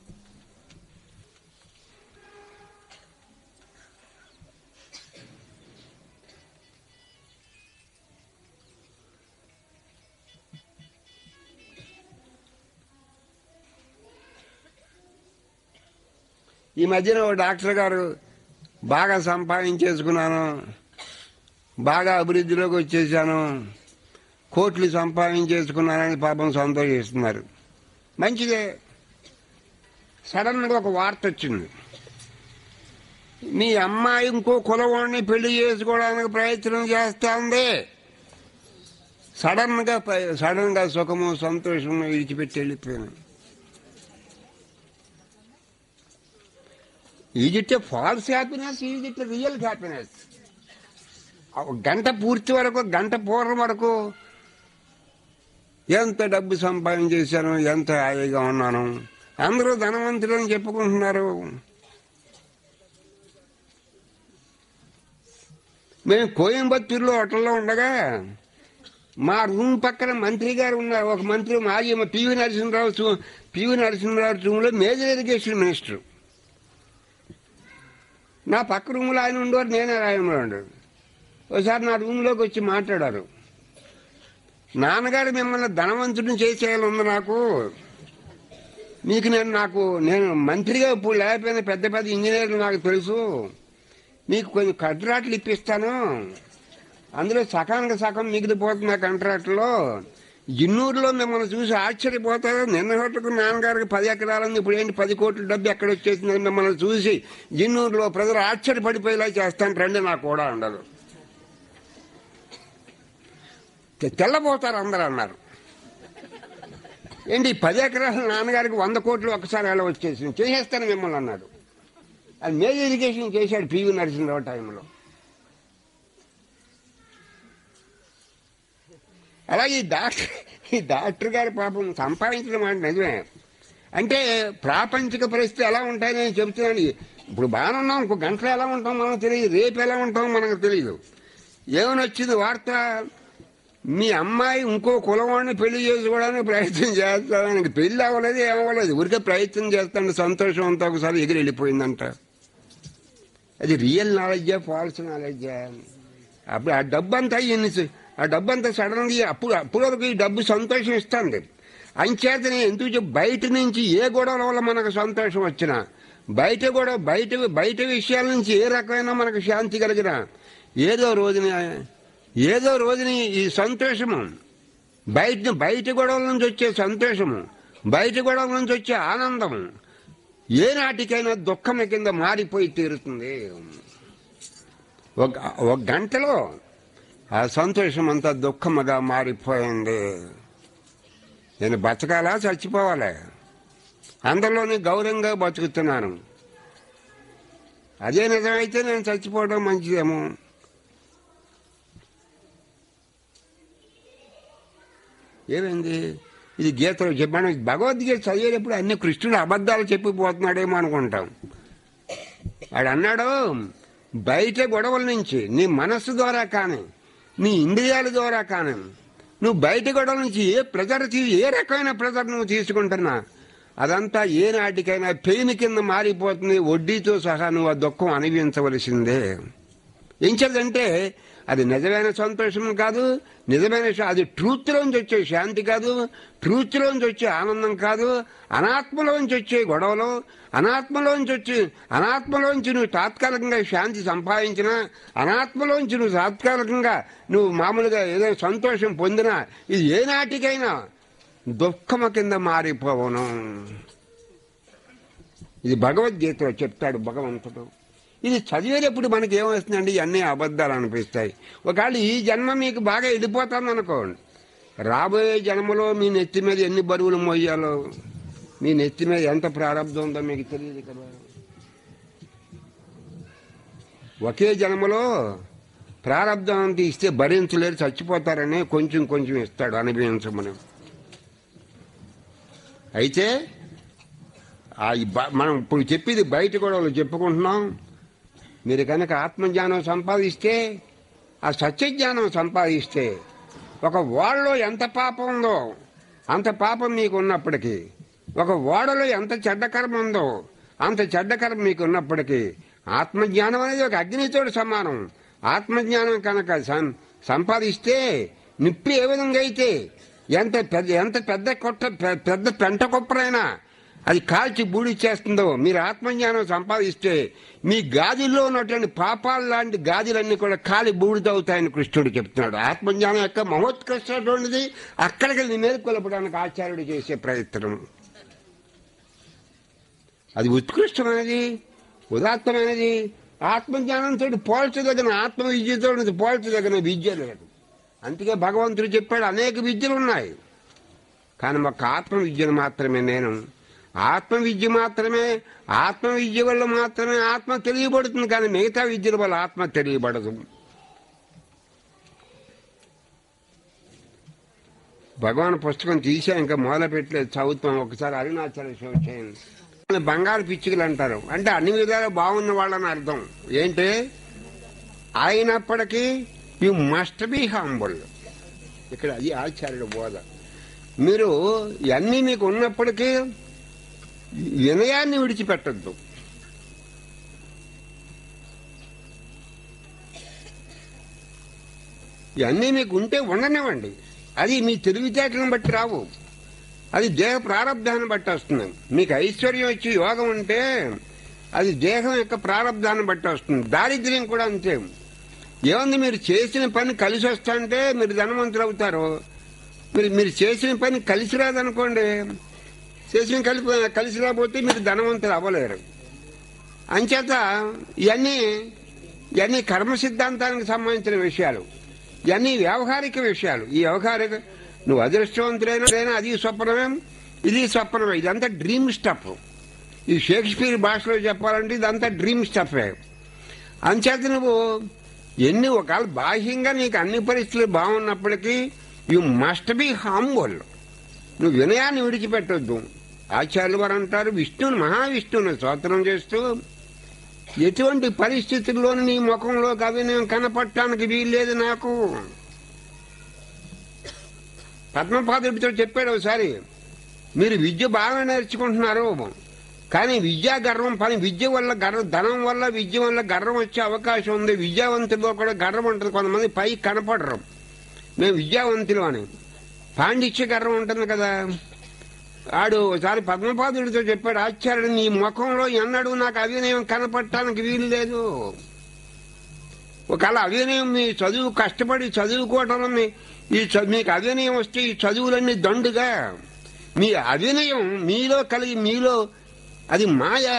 ఈ మధ్యన ఓ డాక్టర్ గారు బాగా సంపాదించేసుకున్నాను బాగా అభివృద్ధిలోకి వచ్చేసాను కోట్లు సంపాదించేసుకున్నానని పాపం సంతోషిస్తున్నారు మంచిదే సడన్ గా ఒక వార్త వచ్చింది మీ అమ్మాయి ఇంకో కులవాడిని పెళ్లి చేసుకోవడానికి ప్రయత్నం చేస్తోంది సడన్ గా ప- సడన్ గా సుఖము సంతోషము విడిచిపెట్టి వెళ్ళిపోయాను is it false happiness is it real happiness గంట పూర్తి వరకు గంట పూర్వం వరకు ఎంత డబ్బు సంపాదించేశాను ఎంత హాయిగా ఉన్నాను అందరూ ధనవంతులని చెప్పుకుంటున్నారు మేము కోయంబత్తూరులో హోటల్లో ఉండగా మా రూమ్ పక్కన మంత్రి గారు ఉన్నారు ఒక మంత్రి మాజీ పివి నరసింహరావు చూ- పివి నరసింహరావు రూమ్లో మేజర్ ఇరిగేషన్ మినిస్టర్ నా పక్క రూమ్లో ఆయన ఉండేవారు నేనే ఆయన ఉండేవాడు ఒకసారి నా రూమ్లోకి వచ్చి మాట్లాడారు నాన్నగారు మిమ్మల్ని ధనవంతుడిని చేసేయాలి ఉంది నాకు మీకు నేను నాకు నేను మంత్రిగా ఇప్పుడు లేకపోయినా పెద్ద పెద్ద ఇంజనీర్లు నాకు తెలుసు మీకు కొన్ని కంట్రాక్ట్లు ఇప్పిస్తాను అందులో సకానికి సగం మిగిలిపోతున్న కంట్రాక్ట్లో జిన్నూరులో మిమ్మల్ని చూసి ఆశ్చర్యపోతారు నిన్న హోటకు నాన్నగారికి పది ఎకరాలని ఇప్పుడు ఏంటి పది కోట్ల డబ్బు ఎక్కడ వచ్చేసిందని మిమ్మల్ని చూసి జిన్నూరులో ప్రజలు ఆశ్చర్యపడిపోయేలా చేస్తాను రండి నాకు కూడా ఉండదు తె- తెల్లబోతారు అందరూ అన్నారు ఏంటి ఈ పది ఎకరాల నాన్నగారికి వంద కోట్లు ఒకసారి ఎలా వచ్చేసింది చేసేస్తాను మిమ్మల్ని అన్నాడు అది మేజర్ ఇరిగేషన్ చేశాడు పివి నరసింహరావు టైంలో అలాగే ఈ డాక్టర్ ఈ డాక్టర్ గారి పాపం సంపాదించడం అంటే నిజమే అంటే ప్రాపంచిక పరిస్థితి ఎలా ఉంటాయని నేను చెబుతున్నాను ఇప్పుడు బాగానే ఉన్నాం ఇంకో గంటలో ఎలా ఉంటాం మనకు తెలియదు రేపు ఎలా ఉంటాం మనకు తెలియదు ఏమని వచ్చింది వార్త మీ అమ్మాయి ఇంకో కులవాడిని పెళ్లి చేసుకోవడానికి ప్రయత్నం చేస్తానికి పెళ్లి అవ్వలేదు ఏమవ్వలేదు ఊరికే ప్రయత్నం చేస్తాను సంతోషం అంతా ఒకసారి ఎగిరి వెళ్ళిపోయిందంట అది రియల్ నాలెడ్జా ఫాల్స్ నాలెడ్జా అప్పుడు ఆ డబ్బు అంతా ఈయన్ని చ- ఆ డబ్బు అంతా సడన్ గా అప్పుడు అప్పుడు వరకు ఈ డబ్బు సంతోషం ఇస్తుంది అంచేతనే ఎందుకు చెప్పు బయట నుంచి ఏ గొడవల వల్ల మనకు సంతోషం వచ్చినా బయట కూడా బయట బయట విషయాల నుంచి ఏ రకమైన మనకు శాంతి కలిగినా ఏదో రోజున ఏదో రోజుని ఈ సంతోషము బయట బయట గొడవల నుంచి వచ్చే సంతోషము బయట గొడవల నుంచి వచ్చే ఆనందం ఏ నాటికైనా దుఃఖం కింద మారిపోయి తీరుతుంది ఒక ఒక గంటలో ఆ సంతోషం అంతా దుఃఖముగా మారిపోయింది నేను బతకాలా చచ్చిపోవాలా అందరిలోని గౌరవంగా బతుకుతున్నాను అదే నిజమైతే నేను చచ్చిపోవడం మంచిదేమో ఏమైంది ఇది గీతలో చెప్పి మనం భగవద్గీత చదివేటప్పుడు అన్ని కృష్ణుడు అబద్ధాలు చెప్పిపోతున్నాడేమో అనుకుంటాం వాడు అన్నాడు బయట గొడవల నుంచి నీ మనస్సు ద్వారా కానీ నీ ఇంద్రియాల ద్వారా కానీ నువ్వు బయట గొడవల నుంచి ఏ ప్రెజర్ తీ- ఏ రకమైన ప్రెజర్ నువ్వు తీసుకుంటున్నా అదంతా ఏ నాటికైనా పెయిన్ కింద మారిపోతుంది వడ్డీతో సహా నువ్వు ఆ దుఃఖం అనుభవించవలసిందే ఏం చేద్దంటే అది నిజమైన సంతోషం కాదు నిజమైన శా- అది ట్రూత్లోంచి వచ్చే శాంతి కాదు ట్రూత్లోంచి వచ్చే ఆనందం కాదు అనాత్మలోంచి వచ్చే గొడవలు అనాత్మలోంచి వచ్చి అనాత్మలోంచి నువ్వు తాత్కాలికంగా శాంతి సంపాదించినా అనాత్మలోంచి నువ్వు తాత్కాలికంగా నువ్వు మామూలుగా ఏదో సంతోషం పొందినా ఇది ఏ నాటికైనా దుఃఖము కింద మారిపోవను ఇది భగవద్గీతలో చెప్తాడు భగవంతుడు ఇది చదివేటప్పుడు మనకి ఏమొస్తుందండి ఇవన్నీ అబద్ధాలు అనిపిస్తాయి ఒకవేళ ఈ జన్మ మీకు బాగా వెళ్ళిపోతాను అనుకోండి రాబోయే జన్మలో మీ నెత్తి మీద ఎన్ని బరువులు మోయాలో మీ నెత్తి మీద ఎంత ప్రారంభం ఉందో మీకు తెలియదు కదా ఒకే జన్మలో ప్రారంధం అంత ఇస్తే భరించలేరు చచ్చిపోతారని కొంచెం కొంచెం ఇస్తాడు అనుభవించమని అయితే ఆ ఈ బ- మనం ఇప్పుడు చెప్పేది బయట గొడవలు చెప్పుకుంటున్నాం మీరు కనుక ఆత్మజ్ఞానం సంపాదిస్తే ఆ సత్యజ్ఞానం సంపాదిస్తే ఒక ఓడలో ఎంత పాపం ఉందో అంత పాపం మీకు ఉన్నప్పటికీ ఒక ఓడలో ఎంత చెడ్డ కర్మ ఉందో అంత చెడ్డ కర్మ మీకు ఉన్నప్పటికీ ఆత్మజ్ఞానం అనేది ఒక అగ్నితోటి సమానం ఆత్మజ్ఞానం కనుక సం- సంపాదిస్తే నిప్పి ఏ విధంగా అయితే ఎంత పెద్ద ఎంత పెద్ద కొట్ట పె- పెద్ద పెంట కుప్పరైనా అది కాల్చి బూడిచ్చేస్తుందో మీరు ఆత్మజ్ఞానం సంపాదిస్తే మీ గాదిలో ఉన్నటువంటి పాపాలు లాంటి గాదిలన్నీ కూడా కాలి బూడిదవుతాయని కృష్ణుడు చెప్తున్నాడు ఆత్మజ్ఞానం యొక్క మహోత్కృష్టమైనది అక్కడికి నీ మేలుకొలపడానికి ఆచార్యుడు చేసే ప్రయత్నం అది ఉత్కృష్టమైనది ఉదాత్తమైనది ఆత్మజ్ఞానంతో పోల్చదగిన ఆత్మ విద్యతో పోల్చదగిన విద్య లేదు అందుకే భగవంతుడు చెప్పాడు అనేక విద్యలు ఉన్నాయి కానీ ఒక ఆత్మ విద్యను మాత్రమే నేను ఆత్మ విద్య మాత్రమే ఆత్మ విద్య వల్ల మాత్రమే ఆత్మ తెలియబడుతుంది కానీ మిగతా విద్యల వల్ల ఆత్మ తెలియబడదు భగవాన్ పుస్తకం తీసా ఇంకా మొదలు పెట్టలేదు చదువుతాం ఒకసారి అరుణాచల శివ చేయండి బంగారు పిచ్చుకలు అంటారు అంటే అన్ని విధాలు బాగున్న వాళ్ళని అర్థం ఏంటి అయినప్పటికీ యు మస్ట్ బి హాంబుల్ ఇక్కడ అది ఆచార్యుడు బోధ మీరు ఇవన్నీ మీకు ఉన్నప్పటికీ వినయాన్ని విడిచిపెట్టద్దు ఇవన్నీ మీకు ఉంటే ఉండనివ్వండి అది మీ తెలివితేటలను బట్టి రావు అది దేహ ప్రారంధాన్ని బట్టి వస్తుంది మీకు ఐశ్వర్యం వచ్చి యోగం ఉంటే అది దేహం యొక్క ప్రారంధాన్ని బట్టి వస్తుంది దారిద్ర్యం కూడా అంతే ఏముంది మీరు చేసిన పని కలిసి వస్తుంటే మీరు ధనవంతులు అవుతారు మీరు మీరు చేసిన పని కలిసి రాదనుకోండి చేసిన కలిపి కలిసి రాకపోతే మీరు ధనవంతులు అవ్వలేరు అంచేత ఇవన్నీ ఇవన్నీ కర్మ సిద్ధాంతానికి సంబంధించిన విషయాలు ఇవన్నీ వ్యవహారిక విషయాలు ఈ వ్యవహారిక నువ్వు అదృష్టవంతులైనా అది స్వప్నమే ఇది స్వప్నమే ఇదంతా డ్రీమ్ స్టఫ్ ఈ షేక్స్పియర్ భాషలో చెప్పాలంటే ఇదంతా డ్రీమ్ స్టఫే అంచేత నువ్వు ఎన్ని ఒకవేళ బాహ్యంగా నీకు అన్ని పరిస్థితులు బాగున్నప్పటికీ యు మస్ట్ బి హాంబుల్ నువ్వు వినయాన్ని విడిచిపెట్టొద్దు ఆచార్యులు వారు అంటారు విష్ణువుని మహావిష్ణువుని స్తోత్రం చేస్తూ ఎటువంటి పరిస్థితుల్లోనూ నీ ముఖంలో అవినయం కనపడటానికి వీల్లేదు నాకు పద్మపాదుడితో చెప్పాడు ఒకసారి మీరు విద్య బాగా నేర్చుకుంటున్నారు కానీ విద్యా గర్వం పని విద్య వల్ల గర్వ ధనం వల్ల విద్య వల్ల గర్వం వచ్చే అవకాశం ఉంది విద్యావంతుల్లో కూడా గర్వం ఉంటుంది కొంతమంది పై కనపడరు మేము విద్యావంతులు అని పాండిత్య గర్వం ఉంటుంది కదా ఆడు ఒకసారి పద్మపాదుడితో చెప్పాడు ఆచార్యుడు నీ ముఖంలో ఎన్నడూ నాకు అవినయం కనపడటానికి వీలు లేదు ఒకవేళ అవినయం మీ చదువు కష్టపడి చదువుకోవటంలో మీ ఈ చ- మీకు అవినయం వస్తే ఈ చదువులన్నీ దండుగా మీ అవినయం మీలో కలిగి మీలో అది మాయ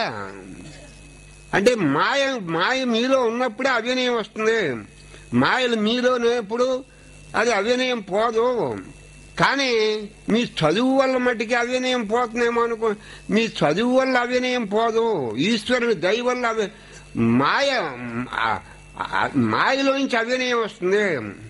అంటే మాయ మాయ మీలో ఉన్నప్పుడే అవినయం వస్తుంది మాయలు మీలో లేనప్పుడు అది అవినయం పోదు కానీ మీ చదువు వల్ల మట్టికి అవినయం పోతుందేమో అనుకో మీ చదువు వల్ల అవినయం పోదు ఈశ్వరుని దయ వల్ల అవి మాయ ఆ- ఆ- మాయలోంచి అవినయం వస్తుంది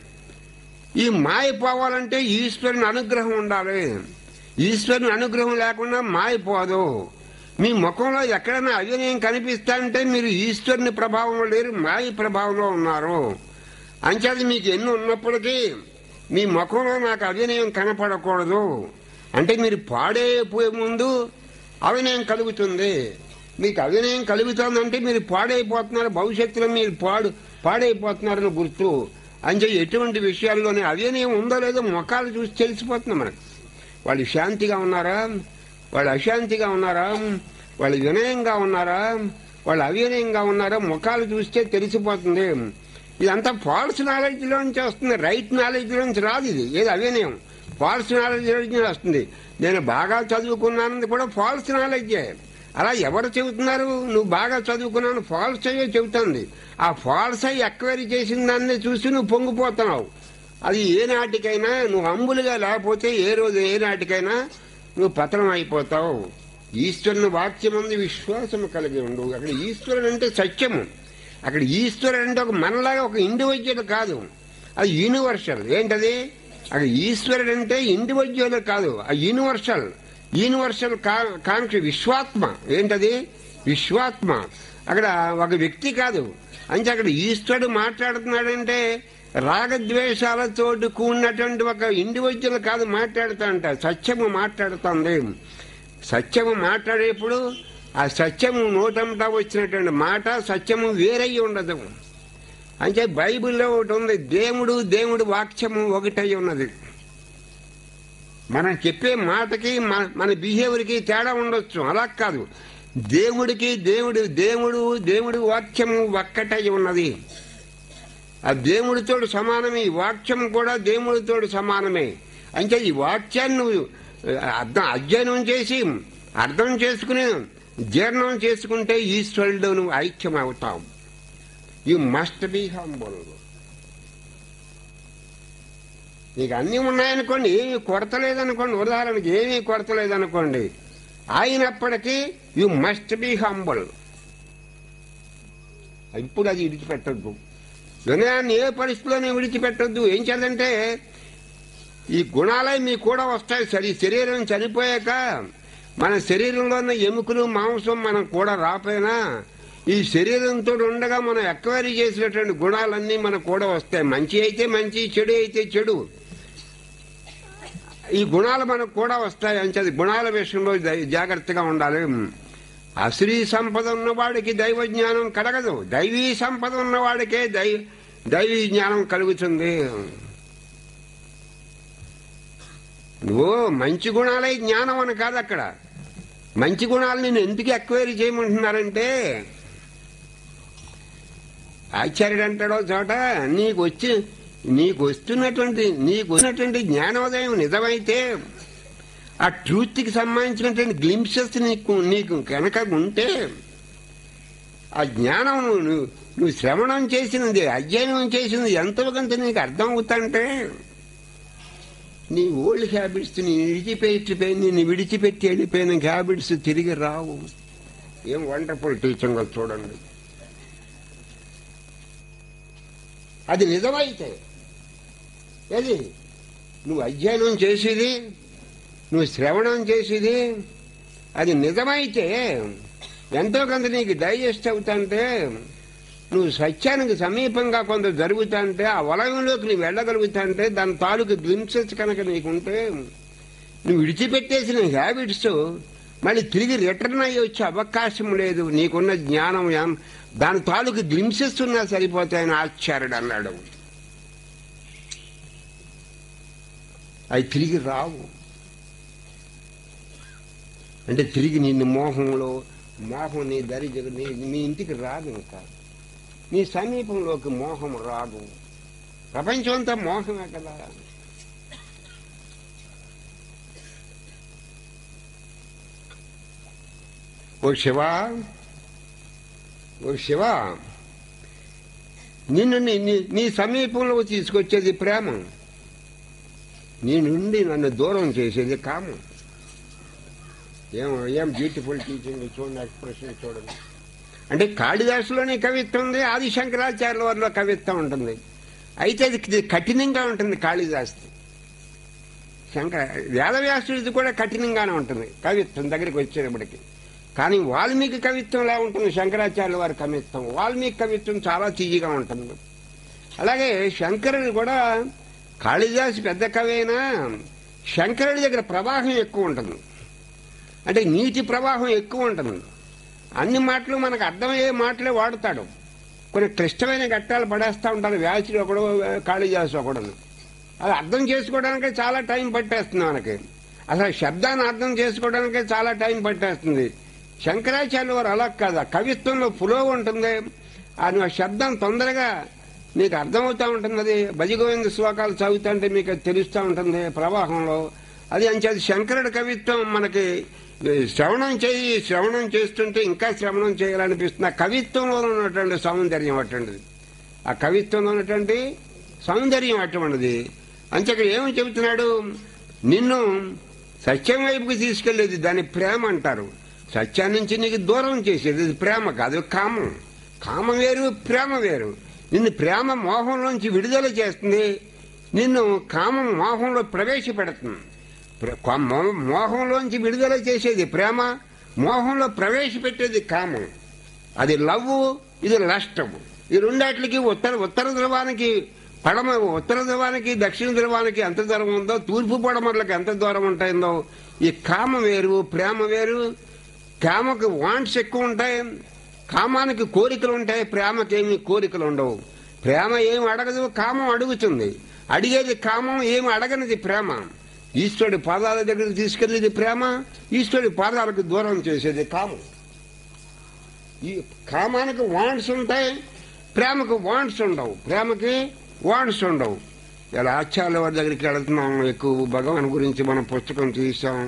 ఈ మాయ పోవాలంటే ఈశ్వరుని అనుగ్రహం ఉండాలి ఈశ్వరుని అనుగ్రహం లేకుండా మాయ పోదు మీ ముఖంలో ఎక్కడైనా అవినయం కనిపిస్తాంటే మీరు ఈశ్వరుని ప్రభావం లేరు మాయ ప్రభావంలో ఉన్నారు అంచేది మీకు ఎన్ని ఉన్నప్పటికీ మీ ముఖంలో నాకు అవినయం కనపడకూడదు అంటే మీరు పాడైపోయే ముందు అవినయం కలుగుతుంది మీకు అవినయం కలుగుతుందంటే మీరు పాడైపోతున్నారు భవిష్యత్తులో మీరు పాడు పాడైపోతున్నారని గుర్తు అంటే ఎటువంటి విషయాల్లోనే అవినయం ఉందో లేదో ముఖాలు చూసి తెలిసిపోతుంది మనకు వాళ్ళు శాంతిగా ఉన్నారా వాళ్ళు అశాంతిగా ఉన్నారా వాళ్ళు వినయంగా ఉన్నారా వాళ్ళు అవినయంగా ఉన్నారా ముఖాలు చూస్తే తెలిసిపోతుంది ఇదంతా ఫాల్స్ నాలెడ్జ్ లోంచి వస్తుంది రైట్ నాలెడ్జ్ లోంచి రాదు ఇది ఏది అవినయం ఫాల్స్ నాలెడ్జ్ నుంచి వస్తుంది నేను బాగా చదువుకున్నానది కూడా ఫాల్స్ నాలెడ్జే అలా ఎవరు చెబుతున్నారు నువ్వు బాగా చదువుకున్నాను ఫాల్స్ అయ్యే చెబుతుంది ఆ ఫాల్స్ అయ్యి ఎక్వైరీ చేసిన దాన్ని చూసి నువ్వు పొంగిపోతున్నావు అది ఏ నాటికైనా నువ్వు అంబులుగా లేకపోతే ఏ రోజు ఏ నాటికైనా నువ్వు పతనం అయిపోతావు ఈశ్వరుని వాక్యమంది విశ్వాసం కలిగి ఉండు అక్కడ ఈశ్వరుడు అంటే సత్యము అక్కడ ఈశ్వరుడు అంటే ఒక మనలాగా ఒక ఇండివిజువల్ కాదు అది యూనివర్సల్ ఏంటది అక్కడ ఈశ్వరుడు అంటే ఇండివిజువల్ కాదు ఆ యూనివర్సల్ యూనివర్సల్ కా- కాంక్ష విశ్వాత్మ ఏంటది విశ్వాత్మ అక్కడ ఒక వ్యక్తి కాదు అంటే అక్కడ ఈశ్వరుడు మాట్లాడుతున్నాడంటే రాగద్వేషాలతో కూడినటువంటి ఒక ఇండివిజువల్ కాదు మాట్లాడుతా అంట సత్యము మాట్లాడుతుంది సత్యము మాట్లాడేప్పుడు ఆ సత్యము నోటంటా వచ్చినటువంటి మాట సత్యము వేరై ఉండదు అంటే బైబిల్లో ఒకటి ఉంది దేవుడు దేవుడు వాక్యము ఒకటై ఉన్నది మనం చెప్పే మాటకి మన మన బిహేవియర్కి తేడా ఉండొచ్చు అలా కాదు దేవుడికి దేవుడు దేవుడు దేవుడి వాక్యము ఒక్కటై ఉన్నది ఆ దేవుడితో సమానమే ఈ వాక్యం కూడా దేవుడితో సమానమే అంటే ఈ వాక్యాన్ని నువ్వు అర్థం అధ్యయనం చేసి అర్థం చేసుకుని జీర్ణం చేసుకుంటే ఈశ్వరుడు నువ్వు ఐక్యం అవుతావు యు మస్ట్ బీ హంబుల్ నీకు అన్నీ ఉన్నాయనుకోండి ఏమీ కొరత లేదనుకోండి ఉదాహరణకి ఏమీ కొరత లేదనుకోండి అయినప్పటికీ యు మస్ట్ బి హంబుల్ ఇప్పుడు అది విడిచిపెట్టద్దు వినయాన్ని ఏ పరిస్థితిలోనే విడిచిపెట్టొద్దు ఏం చేద్దంటే ఈ గుణాలే మీకు కూడా వస్తాయి సరి శరీరం చనిపోయాక మన శరీరంలో ఉన్న ఎముకలు మాంసం మనం కూడా రాపోయినా ఈ శరీరంతో ఉండగా మనం ఎక్వైరీ చేసినటువంటి గుణాలన్నీ మనకు కూడా వస్తాయి మంచి అయితే మంచి చెడు అయితే చెడు ఈ గుణాలు మనకు కూడా వస్తాయి అంచేది గుణాల విషయంలో దై- జాగ్రత్తగా ఉండాలి అశ్రీ సంపద ఉన్నవాడికి దైవ జ్ఞానం కలగదు దైవీ సంపద ఉన్నవాడికే దై దైవీ జ్ఞానం కలుగుతుంది నువ్వు మంచి గుణాలే జ్ఞానం అని కాదు అక్కడ మంచి గుణాలు నేను ఎందుకు ఎక్వైరీ చేయమంటున్నారంటే ఆచార్యుడు అంటాడో చోట నీకు వచ్చి నీకు వస్తున్నటువంటి నీకు వచ్చినటువంటి జ్ఞానోదయం నిజమైతే ఆ ట్రూత్ కి సంబంధించినటువంటి గ్లింప్సెస్ నీకు నీకు కనుక ఉంటే ఆ జ్ఞానం నువ్వు నువ్వు- నువ్వు శ్రవణం చేసినది అధ్యయనం చేసినది ఎంతో కొంత నీకు అర్థం అవుతాంటే నీ ఓల్డ్ హ్యాబిట్స్ నీ విడిచిపెట్టిపోయి నేను విడిచిపెట్టి వెళ్ళిపోయిన హ్యాబిట్స్ తిరిగి రావు ఏం వండర్ఫుల్ టీచింగ్ చూడండి అది నిజమైతే ఏది నువ్వు అధ్యయనం చేసేది నువ్వు శ్రవణం చేసేది అది నిజమైతే ఎంతో కొంత నీకు డైజెస్ట్ అవుతాంటే నువ్వు సత్యానికి సమీపంగా కొంత జరుగుతాంటే ఆ వలయంలోకి నువ్వు వెళ్ళగలుగుతాంటే దాని తాలూకు గ్లింప్సెస్ కనుక నీకుంటే నువ్వు విడిచిపెట్టేసిన హ్యాబిట్స్ మళ్ళీ తిరిగి రిటర్న్ అయ్యి వచ్చే అవకాశం లేదు నీకున్న జ్ఞానం ఏం- దాని తాలూకు గ్లింప్సెస్ ఉన్నా సరిపోతాయని ఆచార్యుడు అన్నాడు అవి తిరిగి రావు అంటే తిరిగి నిన్ను మోహంలో మోహం నీ దరి జగ- నీ నీ ఇంటికి రాదు ఇంకా నీ సమీపంలోకి మోహం రాదు ప్రపంచం అంతా మోహమే కదా ఓ శివ ఓ శివ నిన్ను నీ- నీ- నీ సమీపంలో తీసుకొచ్చేది ప్రేమ నీ నుండి నన్ను దూరం చేసేది కామం ఏం ఏం బ్యూటిఫుల్ టీచింగ్ చూడండి ఎక్స్ప్రెషన్ చూడండి అంటే కాళిదాసులోనే కవిత్వం ఉంది ఆది శంకరాచార్యుల వారిలో కవిత్వం ఉంటుంది అయితే అది ఇది కఠినంగా ఉంటుంది కాళిదాసు శంకర వేదవ్యాసుడిది కూడా కఠినంగానే ఉంటుంది కవిత్వం దగ్గరికి వచ్చేటప్పటికి కానీ వాల్మీకి కవిత్వంలా ఉంటుంది శంకరాచార్యుల వారి కవిత్వం వాల్మీకి కవిత్వం చాలా తీయగా ఉంటుంది అలాగే శంకరుడు కూడా కాళిదాసు పెద్ద కవి అయినా శంకరుడి దగ్గర ప్రవాహం ఎక్కువ ఉంటుంది అంటే నీటి ప్రవాహం ఎక్కువ ఉంటుంది అన్ని మాటలు మనకు అర్థమయ్యే మాటలే వాడతాడు కొన్ని క్లిష్టమైన ఘట్టాలు పడేస్తూ ఉంటారు వ్యాసుడు ఒకడు కాళిదాసు ఒకడు అది అర్థం చేసుకోవడానికి చాలా టైం పట్టేస్తుంది మనకి అసలు శబ్దాన్ని అర్థం చేసుకోవడానికి చాలా టైం పట్టేస్తుంది శంకరాచార్య వారు అలా కాదు ఆ కవిత్వంలో ఫ్లో ఉంటుంది ఆ నువ్వు ఆ శబ్దం తొందరగా నీకు అర్థమవుతా ఉంటుంది అది భజగోవింద శ్లోకాలు చదువుతుంటే మీకు అది తెలుస్తూ ఉంటుంది ప్రవాహంలో అది అంచేది శంకరుడి కవిత్వం మనకి శ్రవణం చేయి శ్రవణం చేస్తుంటే ఇంకా శ్రవణం చేయాలనిపిస్తుంది ఆ కవిత్వంలో ఉన్నటువంటి సౌందర్యం అటువంటిది ఆ కవిత్వంలో ఉన్నటువంటి సౌందర్యం అటువంటిది అంతే ఇక్కడ ఏమని చెబుతున్నాడు నిన్ను సత్యం వైపుకి తీసుకెళ్లేది దాని ప్రేమ అంటారు సత్యం నుంచి నీకు దూరం చేసేది ఇది ప్రేమ కాదు కామం కామం వేరు ప్రేమ వేరు నిన్ను ప్రేమ మోహంలోంచి విడుదల చేస్తుంది నిన్ను కామం మోహంలో ప్రవేశపెడుతుంది ప్ర- కొ- మో- మోహంలోంచి విడుదల చేసేది ప్రేమ మోహంలో ప్రవేశపెట్టేది కామం అది లవ్ ఇది లష్టం ఈ రెండాట్లకి ఉత్తర ఉత్తర ధ్రువానికి పడమ ఉత్తర ధ్రువానికి దక్షిణ ధ్రువానికి ఎంత దూరం ఉందో తూర్పు పడమరలకు ఎంత దూరం ఉంటాయిందో ఈ కామ వేరు ప్రేమ వేరు కామకు వాంట్స్ ఎక్కువ ఉంటాయి కామానికి కోరికలు ఉంటాయి ప్రేమకి ఏమి కోరికలు ఉండవు ప్రేమ ఏమి అడగదు కామం అడుగుతుంది అడిగేది కామం ఏమి అడగనిది ప్రేమ ఈశ్వరుడి పాదాల దగ్గరికి తీసుకెళ్లేది ప్రేమ ఈశ్వరుడి పాదాలకు దూరం చేసేది కామం ఈ కామానికి వాంట్స్ ఉంటాయి ప్రేమకు వాంట్స్ ఉండవు ప్రేమకి వాంట్స్ ఉండవు ఇలా ఆచార్య వారి దగ్గరికి వెళుతున్నాం ఎక్కువ భగవాన్ గురించి మనం పుస్తకం తీసాం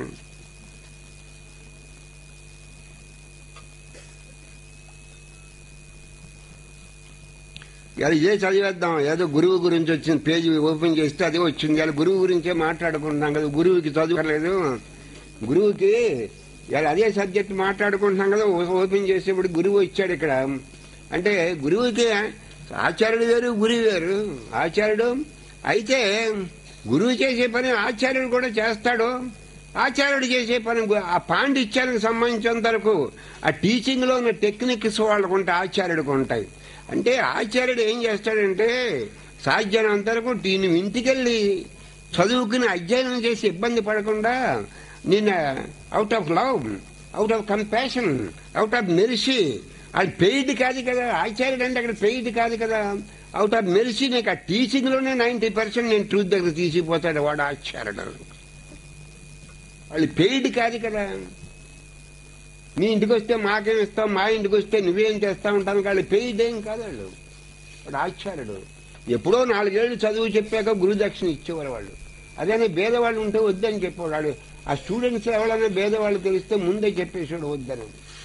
ఇలా ఇదే చదివేద్దాం ఏదో గురువు గురించి వచ్చిన పేజీ ఓపెన్ చేస్తే అదే వచ్చింది ఇలా గురువు గురించే మాట్లాడుకుంటున్నాం కదా గురువుకి చదువుకోలేదు గురువుకి ఇలా అదే సబ్జెక్ట్ మాట్లాడుకుంటున్నాం కదా ఓ- ఓపెన్ చేసేప్పుడు గురువు వచ్చాడు ఇక్కడ అంటే గురువుకి ఆచార్యుడు వేరు గురువు వేరు ఆచార్యుడు అయితే గురువు చేసే పని ఆచార్యుడు కూడా చేస్తాడు ఆచార్యుడు చేసే పని గు- ఆ పాండిత్యానికి సంబంధించినంత వరకు ఆ టీచింగ్ లో ఉన్న టెక్నిక్స్ వాళ్ళకు ఉంటాయి ఆచార్యుడికి ఉంటాయి అంటే ఆచార్యుడు ఏం చేస్తాడంటే సాధ్యమైనంత వరకు దీన్ని ఇంటికెళ్ళి చదువుకుని అధ్యయనం చేసి ఇబ్బంది పడకుండా నిన్న out of love out of compassion out of mercy అది పెయిడ్ కాదు కదా ఆచార్యుడు అంటే అక్కడ పెయిడ్ కాదు కదా అవుట్ ఆఫ్ మెరిసి నీకు ఆ టీచింగ్ లోనే నైన్టీ పర్సెంట్ నేను ట్రూత్ దగ్గర తీసిపోతాడు వాడు ఆచార్యుడు వాళ్ళు పెయిడ్ కాదు కదా మీ ఇంటికి వస్తే మాకేం ఇస్తాం మా ఇంటికి వస్తే నువ్వేం చేస్తా ఉంటాను వాళ్ళు పెయిడ్ ఏం కాదు వాళ్ళు వాడు ఆచార్యుడు ఎప్పుడో నాలుగేళ్లు చదువు చెప్పాక గురుదక్షిణ ఇచ్చేవారు వాళ్ళు అదేనే భేదవాళ్ళు ఉంటే వద్దని చెప్పేవాడు వాడు ఆ స్టూడెంట్స్ ఎవరైనా భేదవాళ్ళు తెలిస్తే ముందే చెప్పేసాడు వద్దని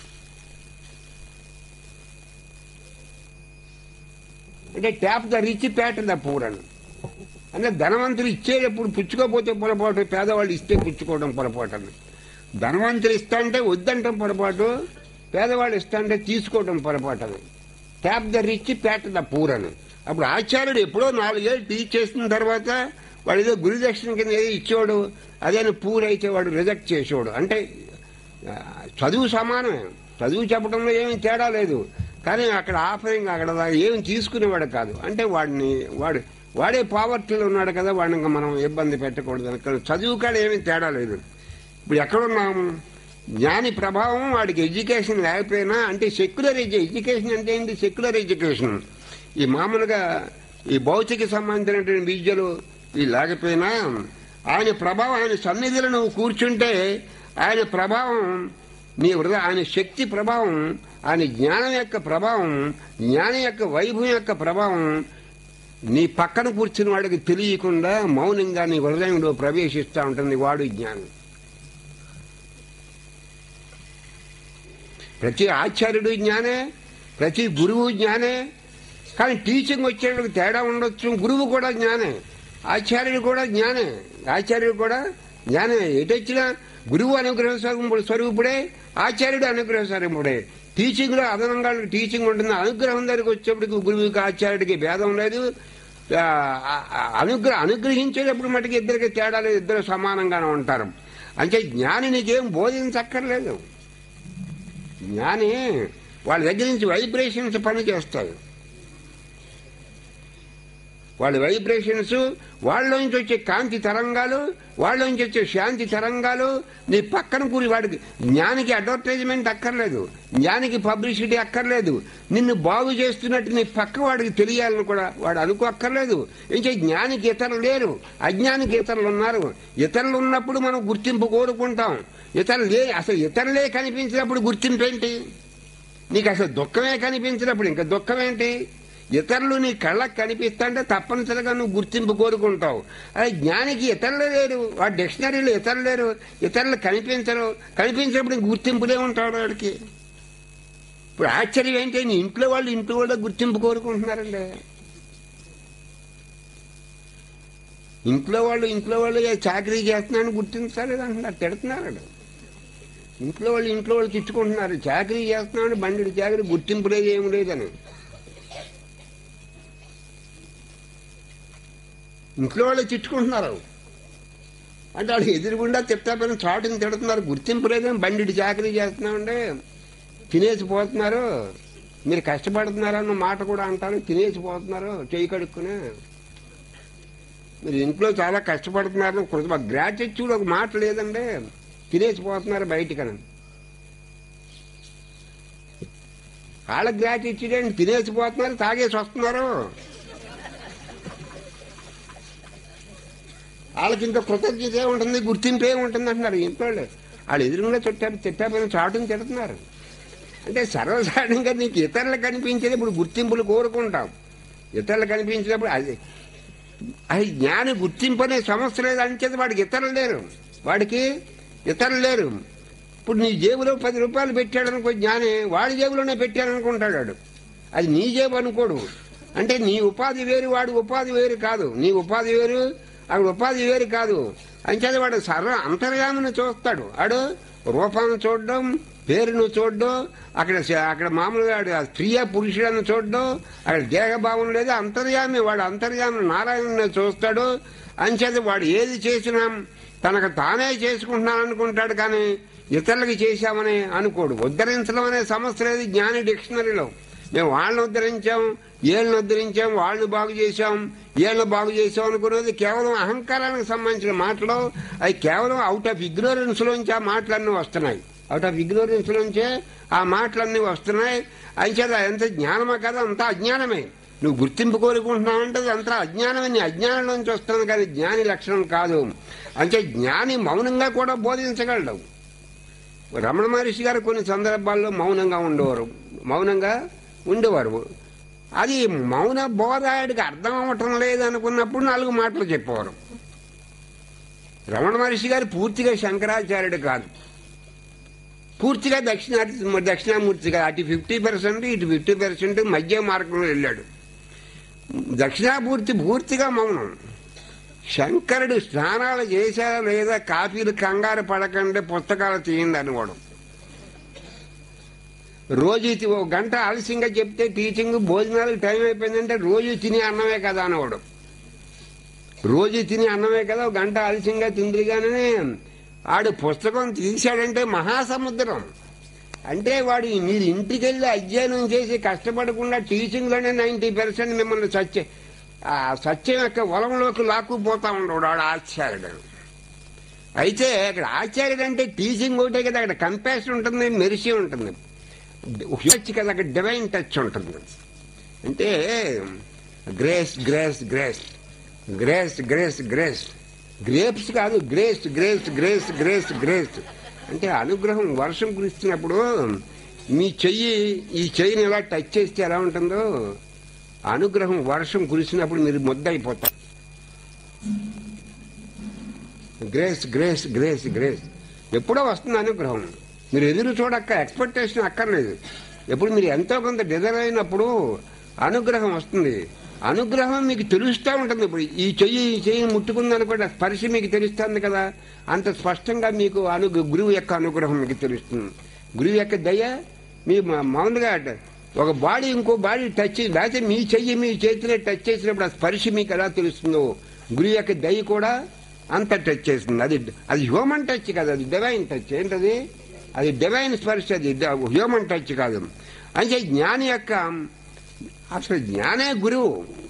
అంటే tap the rich pat the poor అని అంటే ధనవంతులు ఇచ్చేటప్పుడు పుచ్చుకోపోతే పొరపాటు పేదవాళ్ళు ఇస్తే పుచ్చుకోవడం పొరపాటు అని ధనవంతులు ఇస్తా అంటే వద్దంటాం పొరపాటు పేదవాళ్ళు ఇస్తా అంటే తీసుకోవడం పొరపాటు అని tap the rich pat the poor అని అప్పుడు ఆచార్యుడు ఎప్పుడో నాలుగేళ్ళు టీచ్ చేసిన తర్వాత వాడు ఏదో గురుదక్షిణ కింద ఏదో ఇచ్చేవాడు అదే పూర్ అయితే వాడు రిజెక్ట్ చేసేవాడు అంటే ఆ, చదువు సమానమే చదువు చెప్పడంలో ఏమీ తేడా లేదు కానీ అక్కడ ఆఫరింగ్ అక్కడ ఏమి తీసుకునేవాడు కాదు అంటే వాడిని వాడు వాడే పావర్టీలో ఉన్నాడు కదా వాడిని ఇంకా మనం ఇబ్బంది పెట్టకూడదు అక్కడ చదువు కాడ ఏమీ తేడా లేదు ఇప్పుడు ఎక్కడున్నాం జ్ఞాని ప్రభావం వాడికి ఎడ్యుకేషన్ లేకపోయినా అంటే సెక్యులర్ ఎడ్యుకేషన్ అంటే ఏంటి సెక్యులర్ ఎడ్యుకేషన్ ఈ మామూలుగా ఈ భౌతిక సంబంధించినటువంటి విద్యలు ఇవి లేకపోయినా ఆయన ప్రభావం ఆయన సన్నిధిలో నువ్వు కూర్చుంటే ఆయన ప్రభావం నీ హృదయ ఆయన శక్తి ప్రభావం ఆయన జ్ఞానం యొక్క ప్రభావం జ్ఞానం యొక్క వైభవం యొక్క ప్రభావం నీ పక్కన కూర్చుని వాడికి తెలియకుండా మౌనంగా నీ హృదయంలో ప్రవేశిస్తూ ఉంటుంది వాడు జ్ఞానం ప్రతి ఆచార్యుడు జ్ఞానే ప్రతి గురువు జ్ఞానే కానీ టీచింగ్ వచ్చేటప్పుడు తేడా ఉండొచ్చు గురువు కూడా జ్ఞానే ఆచార్యుడు కూడా జ్ఞానే ఆచార్యుడు కూడా జ్ఞానే ఎటొచ్చినా గురువు అనుగ్రహ స్వరూపుడు స్వరూపుడే ఆచార్యుడు అనుగ్రహ స్వరూపుడే టీచింగ్ లో అదనంగా టీచింగ్ ఉంటుంది అనుగ్రహం దగ్గరికి వచ్చేప్పటికి గురువుకి ఆచార్యుడికి భేదం లేదు ఆ, ఆ, అనుగ్రహ అనుగ్రహించేటప్పుడు మటుకు ఇద్దరికి తేడా లేదు ఇద్దరు సమానంగానే ఉంటారు అంటే జ్ఞాని నీకేం బోధించక్కర్లేదు జ్ఞాని వాళ్ళ దగ్గర నుంచి వైబ్రేషన్స్ పని చేస్తాయి వాళ్ళ వైబ్రేషన్స్ వాళ్ళలోంచి వచ్చే కాంతి తరంగాలు వాళ్ళలోంచి వచ్చే శాంతి తరంగాలు నీ పక్కన కూరి వాడికి జ్ఞానికి అడ్వర్టైజ్మెంట్ అక్కర్లేదు జ్ఞానికి పబ్లిసిటీ అక్కర్లేదు నిన్ను బాగు చేస్తున్నట్టు నీ పక్క వాడికి తెలియాలని కూడా వాడు అనుకో అక్కర్లేదు ఇంకా జ్ఞానికి ఇతరులు లేరు అజ్ఞానికి ఇతరులు ఉన్నారు ఇతరులు ఉన్నప్పుడు మనం గుర్తింపు కోరుకుంటాం ఇతరులు లే అసలు ఇతరులే కనిపించినప్పుడు గుర్తింపు ఏంటి నీకు అసలు దుఃఖమే కనిపించినప్పుడు ఇంకా దుఃఖం ఏంటి ఇతరులు నీ కళ్ళకు కనిపిస్తుంటే తప్పనిసరిగా నువ్వు గుర్తింపు కోరుకుంటావు అది జ్ఞానికి ఇతరులు లేరు ఆ డిక్షనరీలో ఇతరులు లేరు ఇతరులు కనిపించరు కనిపించినప్పుడు ఇంక గుర్తింపులే ఉంటాడు వాడికి ఇప్పుడు ఆశ్చర్యం ఏంటి నీ ఇంట్లో వాళ్ళు ఇంట్లో కూడా గుర్తింపు కోరుకుంటున్నారండి ఇంట్లో వాళ్ళు ఇంట్లో వాళ్ళు ఏ చాకరీ చేస్తున్నారని గుర్తించాలి అంటున్నారు తిడుతున్నారు ఇంట్లో వాళ్ళు ఇంట్లో వాళ్ళు తిట్టుకుంటున్నారు చాకరీ చేస్తున్నాడు బండి చాకరీ గుర్తింపు లేదు ఏమి లేదని ఇంట్లో వాళ్ళు తిట్టుకుంటున్నారు అంటే వాళ్ళు ఎదురుగుండా తిట్టాపని చాటుని తిడుతున్నారు గుర్తింపు లేదని బండి చాకరీ చేస్తున్నామంటే తినేసి పోతున్నారు మీరు కష్టపడుతున్నారన్న మాట కూడా అంటారు తినేసి పోతున్నారు చేయి కడుక్కునే మీరు ఇంట్లో చాలా కష్టపడుతున్నారు కృతజ్ఞ గ్రాటిట్యూడ్ ఒక మాట లేదండి తినేసి పోతున్నారు బయటికని వాళ్ళ గ్రాటిట్యూడ్ ఏంటి తినేసి పోతున్నారు తాగేసి వస్తున్నారు వాళ్ళకి ఇంకా కృతజ్ఞత ఏముంటుంది గుర్తింపు ఏముంటుంది అంటున్నారు ఇంట్లో వాళ్ళు. వాళ్ళు ఎదురుగా చుట్టారు తిట్టాపైన చాటుని తిడుతున్నారు అంటే సర్వసాధారణంగా నీకు ఇతరులు కనిపించేది ఇప్పుడు గుర్తింపులు కోరుకుంటాం ఇతరులు కనిపించినప్పుడు అది అది జ్ఞాని గుర్తింపు అనే సమస్య లేదు అంచేది వాడికి ఇతరులు లేరు వాడికి ఇతరులు లేరు ఇప్పుడు నీ జేబులో పది రూపాయలు పెట్టాడు అనుకో జ్ఞాని వాడి జేబులోనే పెట్టాడు అనుకుంటాడు వాడు అది నీ జేబు అనుకోడు అంటే నీ ఉపాధి వేరు వాడి ఉపాధి వేరు కాదు నీ ఉపాధి వేరు అక్కడ ఉపాధి వేరు కాదు అంచేది వాడు సర్వ అంతర్యామిని చూస్తాడు వాడు రూపాన్ని చూడడం పేరును చూడడం అక్కడ శ- అక్కడ మామూలుగా వాడు ఆ స్త్రీయ పురుషులను చూడడం అక్కడ దేహభావం లేదు అంతర్యామి వాడు అంతర్యామి నారాయణుని చూస్తాడు అంచేది వాడు ఏది చేసినా తనకు తానే చేసుకుంటున్నాను అనుకుంటాడు కానీ ఇతరులకి చేశామని అనుకోడు ఉద్ధరించడం అనే సమస్య లేదు జ్ఞాని డిక్షనరీలో మేము వాళ్ళని ఉద్ధరించాం వీళ్ళని ఉద్ధరించాం వాళ్ళని బాగు చేశాం వీళ్ళని బాగు చేశాం అనుకునేది కేవలం అహంకారానికి సంబంధించిన మాటలు అవి కేవలం అవుట్ ఆఫ్ ఇగ్నోరెన్స్ లోంచి ఆ మాటలన్నీ వస్తున్నాయి అవుట్ ఆఫ్ ఇగ్నోరెన్స్ లోంచే ఆ మాటలన్నీ వస్తున్నాయి అంచేత ఎంత జ్ఞానమా కదా అంత అజ్ఞానమే నువ్వు గుర్తింపు కోరుకుంటున్నావంటే అది అంతా అజ్ఞానమే నీ అజ్ఞానం నుంచి వస్తుంది కానీ జ్ఞాని లక్షణం కాదు అంటే జ్ఞాని మౌనంగా కూడా బోధించగలడు రమణ మహర్షి గారు కొన్ని సందర్భాల్లో మౌనంగా ఉండేవారు మౌనంగా ఉండేవారు అది మౌన బోధ ఆయనకి అర్థం అవ్వటం లేదు అనుకున్నప్పుడు నాలుగు మాటలు చెప్పేవారు రమణ మహర్షి గారు పూర్తిగా శంకరాచార్యుడు కాదు పూర్తిగా దక్షిణాది దక్షిణామూర్తి కాదు అటు ఫిఫ్టీ పర్సెంట్ ఇటు ఫిఫ్టీ పర్సెంట్ మధ్య మార్గంలో వెళ్ళాడు దక్షిణామూర్తి పూర్తిగా మౌనం శంకరుడు స్నానాలు చేశారా లేదా కాఫీలు కంగారు పడకండి పుస్తకాలు తీయండి అనేవాడు రోజు తి- ఓ గంట ఆలస్యంగా చెప్తే టీచింగ్ భోజనాలకు టైం అయిపోయిందంటే రోజు తినే అన్నమే కదా అనేవాడు రోజు తినే అన్నమే కదా ఒక గంట ఆలస్యంగా తిందిగానే ఆడు పుస్తకం తీశాడంటే మహాసముద్రం అంటే వాడు మీరు ఇంటికి వెళ్ళి అధ్యయనం చేసి కష్టపడకుండా టీచింగ్లోనే నైంటీ పర్సెంట్ మిమ్మల్ని సత్య ఆ సత్యం యొక్క పొలంలోకి లాక్కుపోతా ఉండడు వాడు ఆచార్యుడు అయితే అక్కడ ఆచార్యుడు అంటే టీచింగ్ ఒకటే కదా అక్కడ కంపాషన్ ఉంటుంది మెరిసి ఉంటుంది టచ్ కదా అక్కడ డివైన్ టచ్ ఉంటుంది అంటే grace grace grace grace grace grace grapes కాదు grace grace grace grace grace అంటే అనుగ్రహం వర్షం కురిస్తున్నప్పుడు మీ చెయ్యి ఈ చెయ్యిని ఎలా టచ్ చేస్తే ఎలా ఉంటుందో అనుగ్రహం వర్షం కురిసినప్పుడు మీరు ముద్దయిపోతారు గ్రేస్ గ్రేస్ గ్రేస్ గ్రేస్ ఎప్పుడో వస్తుంది అనుగ్రహం మీరు ఎదురు చూడక్క ఎక్స్పెక్టేషన్ అక్కర్లేదు ఎప్పుడు మీరు ఎంతో కొంత డిజైన్ అయినప్పుడు అనుగ్రహం వస్తుంది అనుగ్రహం మీకు తెలుస్తూ ఉంటుంది ఇప్పుడు ఈ చెయ్యి ఈ చెయ్యిని ముట్టుకుంది అనుకోండి ఆ స్పర్శ మీకు తెలుస్తుంది కదా అంత స్పష్టంగా మీకు అను గురువు యొక్క అనుగ్రహం మీకు తెలుస్తుంది గురువు యొక్క దయ మీ మా- మామూలుగా ఒక బాడీ ఇంకో బాడీ టచ్ లేకపోతే మీ చెయ్యి మీ చేతిలో టచ్ చేసినప్పుడు ఆ స్పర్శ మీకు ఎలా తెలుస్తుందో గురువు యొక్క దయ కూడా అంత టచ్ చేస్తుంది అది అది హ్యూమన్ టచ్ కాదు అది డివైన్ టచ్ ఏంటది అది డివైన్ స్పర్శ అది హ్యూమన్ టచ్ కాదు అంటే జ్ఞాని యొక్క అసలు జ్ఞానే గురువు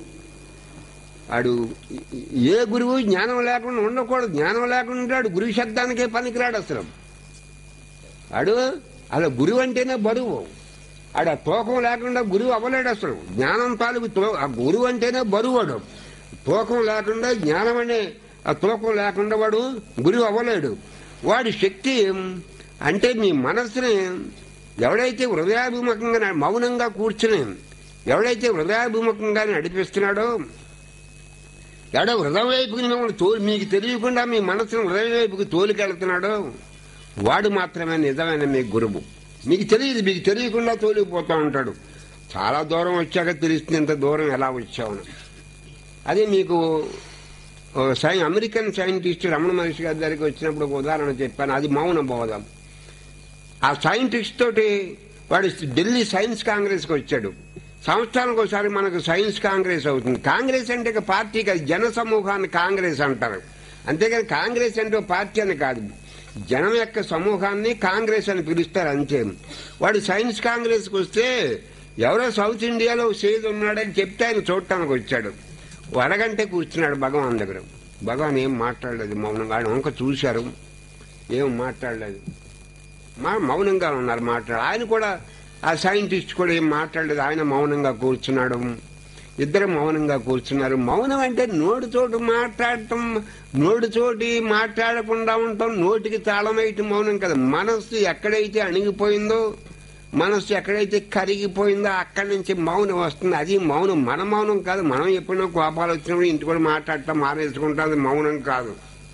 వాడు ఏ గురువు జ్ఞానం లేకుండా ఉండకూడదు జ్ఞానం లేకుండా ఉంటాడు గురువు శబ్దానికే పనికిరాడు అసలు వాడు అలా గురువు అంటేనే బరువు ఆడ తూకం లేకుండా గురువు అవ్వలేడు అసలు జ్ఞానం తాలూకు తో ఆ గురువు అంటేనే బరువు వాడు తూకం లేకుండా జ్ఞానం అనే ఆ తూకం లేకుండా వాడు గురువు అవ్వలేడు వాడి శక్తి అంటే మీ మనస్సుని ఎవడైతే హృదయాభిముఖంగా న- మౌనంగా కూర్చుని ఎవడైతే హృదయాభిముఖంగా నడిపిస్తున్నాడో ఎవడో హృదయం వైపుకి మిమ్మల్ని తోలి మీకు తెలియకుండా మీ మనసును హృదయం వైపుకి తోలికెళ్తున్నాడో వాడు మాత్రమే నిజమైన మీ గురువు మీకు తెలియదు మీకు తెలియకుండా తోలిపోతూ ఉంటాడు చాలా దూరం వచ్చాక తెలుస్తుంది ఇంత దూరం ఎలా వచ్చావును అదే మీకు ఓ సై అమెరికన్ సైంటిస్ట్ రమణ మహర్షి గారి దగ్గరికి వచ్చినప్పుడు ఒక ఉదాహరణ చెప్పాను అది మౌన బోధం ఆ సైంటిస్ట్ తోటి వాడు ఢిల్లీ సైన్స్ కాంగ్రెస్కి వచ్చాడు సంవత్సరానికి ఒకసారి మనకు సైన్స్ కాంగ్రెస్ అవుతుంది కాంగ్రెస్ అంటే ఇక పార్టీ కాదు జన సమూహాన్ని కాంగ్రెస్ అంటారు అంతేగాని కాంగ్రెస్ అంటే ఒక పార్టీ అని కాదు జనం యొక్క సమూహాన్ని కాంగ్రెస్ అని పిలుస్తారు అంతే వాడు సైన్స్ కాంగ్రెస్కి వస్తే ఎవరో సౌత్ ఇండియాలో సేజ్ ఉన్నాడని చెప్తే ఆయన చూడటానికి వచ్చాడు ఓ అరగంటే కూర్చున్నాడు భగవాన్ దగ్గర భగవాన్ ఏం మాట్లాడలేదు మౌనంగా ఆయన వంక చూశారు ఏం మాట్లాడలేదు మా మౌనంగా ఉన్నారు మాట్లాడు ఆయన కూడా ఆ సైంటిస్ట్ కూడా ఏం మాట్లాడలేదు ఆయన మౌనంగా కూర్చున్నాడు ఇద్దరు మౌనంగా కూర్చున్నారు మౌనం అంటే నోటితోటి మాట్లాడటం నోటితోటి మాట్లాడకుండా ఉండటం నోటికి తాళమైతే మౌనం కదా మనస్సు ఎక్కడైతే అణిగిపోయిందో మనస్సు ఎక్కడైతే కరిగిపోయిందో అక్కడి నుంచి మౌనం వస్తుంది అది మౌనం మన మౌనం కాదు మనం ఎప్పుడైనా కోపాలు వచ్చినప్పుడు ఇంటి కూడా మాట్లాడటం మానేసుకుంటాం అది మౌనం కాదు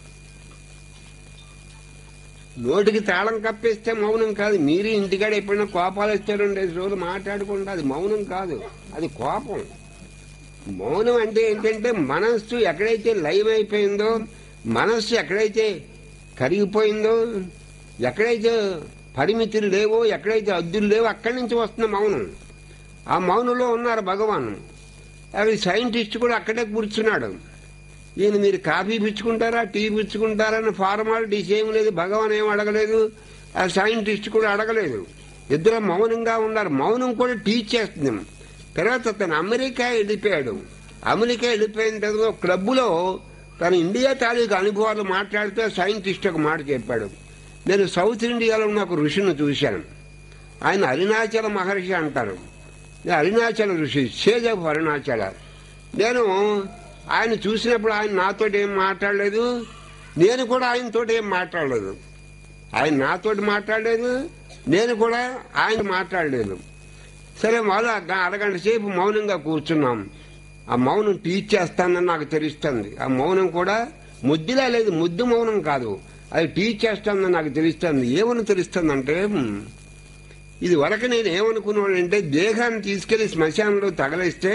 నోటికి తాళం కప్పేస్తే మౌనం కాదు మీరు ఇంటికాడ ఎప్పుడైనా కోపాలు వచ్చారు రెండు రోజులు మాట్లాడకుండా అది మౌనం కాదు అది కోపం మౌనం అంటే ఏంటంటే మనస్సు ఎక్కడైతే లైవ్ అయిపోయిందో మనస్సు ఎక్కడైతే కరిగిపోయిందో ఎక్కడైతే పరిమితులు లేవో ఎక్కడైతే అద్దులు లేవో అక్కడి నుంచి వస్తున్న మౌనం ఆ మౌనంలో ఉన్నారు భగవాన్ అవి సైంటిస్ట్ కూడా అక్కడే కూర్చున్నాడు ఈయన మీరు కాఫీ పిచ్చుకుంటారా టీ పిచ్చుకుంటారా అని ఫార్మాలిటీస్ ఏం లేదు భగవాన్ ఏం అడగలేదు ఆ సైంటిస్ట్ కూడా అడగలేదు ఇద్దరు మౌనంగా ఉన్నారు మౌనం కూడా టీచ్ చేస్తుంది తర్వాత తను అమెరికా వెళ్ళిపోయాడు అమెరికా వెళ్ళిపోయిన తర్వాత ఒక క్లబ్లో తన ఇండియా తాలూకు అనుభవాలు మాట్లాడితే సైంటిస్ట్ ఒక మాట చెప్పాడు నేను సౌత్ ఇండియాలో ఉన్న ఒక ఋషిని చూశాను ఆయన అరుణాచల మహర్షి అంటారు నేను అరుణాచల ఋషి సేజ్ ఆఫ్ అరుణాచల నేను ఆయన చూసినప్పుడు ఆయన నాతో ఏం మాట్లాడలేదు నేను కూడా ఆయనతో ఏం మాట్లాడలేదు ఆయన నాతోటి మాట్లాడలేదు నేను కూడా ఆయన మాట్లాడలేదు సరే వాళ్ళు అర్ధ- అరగంట సేపు మౌనంగా కూర్చున్నాం ఆ మౌనం టీచ్ చేస్తానని నాకు తెలుస్తుంది ఆ మౌనం కూడా ముద్దులా లేదు ముద్దు మౌనం కాదు అది టీచ్ చేస్తానని నాకు తెలుస్తుంది ఏమని తెలుస్తుందంటే హ్మ్, ఇది వరకు నేను ఏమనుకున్నానంటే దేహాన్ని తీసుకెళ్లి శ్మశానంలో తగలిస్తే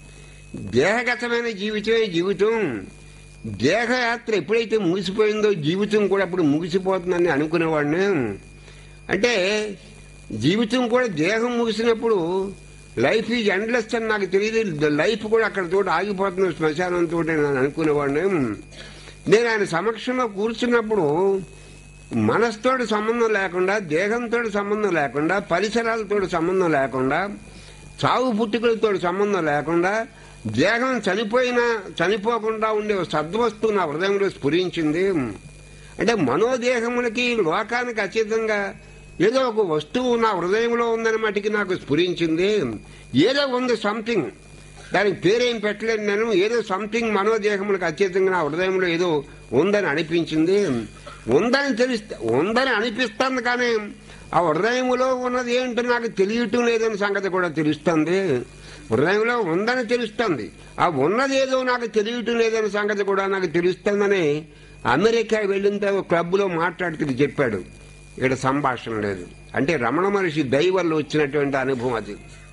దేహగతమైన జీవితమే జీవితం దేహయాత్ర ఎప్పుడైతే ముగిసిపోయిందో జీవితం కూడా అప్పుడు ముగిసిపోతుందని అనుకునేవాడిని అంటే జీవితం కూడా దేహం ముగిసినప్పుడు లైఫ్ ఈజ్ ఎండ్లెస్ అని నాకు తెలియదు లైఫ్ కూడా అక్కడ తోటి ఆగిపోతున్న శ్మశానంతో నేను అనుకునేవాడిని నేను ఆయన సమక్షంలో కూర్చున్నప్పుడు మనస్తోటి సంబంధం లేకుండా దేహంతో సంబంధం లేకుండా పరిసరాలతో సంబంధం లేకుండా చావు పుట్టుకలతో సంబంధం లేకుండా దేహం చనిపోయినా చనిపోకుండా ఉండే ఒక సద్వస్తువు నా హృదయంలో స్ఫురించింది అంటే మనోదేహములకి లోకానికి అతీతంగా ఏదో ఒక వస్తువు నా హృదయంలో ఉందని మటుకి నాకు స్ఫురించింది ఏదో ఉంది సంథింగ్ దానికి పేరేం పెట్టలేదు నేను ఏదో సంథింగ్ మనోదేహములకు అత్యధికంగా నా హృదయంలో ఏదో ఉందని అనిపించింది ఉందని తెలిస్తే ఉందని అనిపిస్తుంది కానీ ఆ హృదయంలో ఉన్నది ఏంటో నాకు తెలియటం లేదని సంగతి కూడా తెలుస్తుంది హృదయంలో ఉందని తెలుస్తుంది ఆ ఉన్నది ఏదో నాకు తెలియటం లేదని సంగతి కూడా నాకు తెలుస్తుందని అమెరికా వెళ్ళిన తర్వాత క్లబ్లో మాట్లాడుతూ చెప్పాడు ఇక్కడ సంభాషణ లేదు అంటే రమణ మహర్షి దయ వల్ల వచ్చినటువంటి అనుభవం అది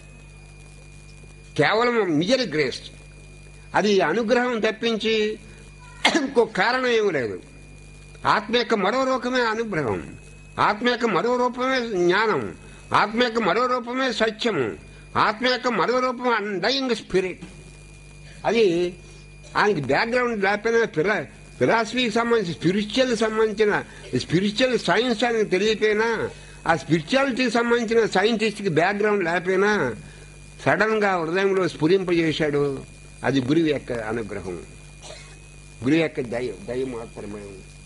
కేవలం మిజర్ గ్రేస్ అది అనుగ్రహం తప్పించి ఇంకో కారణం ఏమీ లేదు ఆత్మ యొక్క మరో రూపమే అనుగ్రహం ఆత్మ యొక్క మరో రూపమే జ్ఞానం ఆత్మ యొక్క మరో రూపమే సత్యము ఆత్మ యొక్క మరో రూపం అన్డయింగ్ స్పిరిట్ అది ఆయనకి బ్యాక్గ్రౌండ్ లేకపోయినా ఫిలా ఫిలాసఫీకి సంబంధించి స్పిరిచువల్ సంబంధించిన స్పిరిచువల్ సైన్స్ అని తెలియపోయినా ఆ స్పిరిచువాలిటీకి సంబంధించిన సైంటిస్ట్కి బ్యాక్గ్రౌండ్ లేకపోయినా సడన్ గా హృదయంలో స్ఫురింపజేశాడు అది గురువు యొక్క అనుగ్రహం గురువు యొక్క దయ దయ మాత్రమే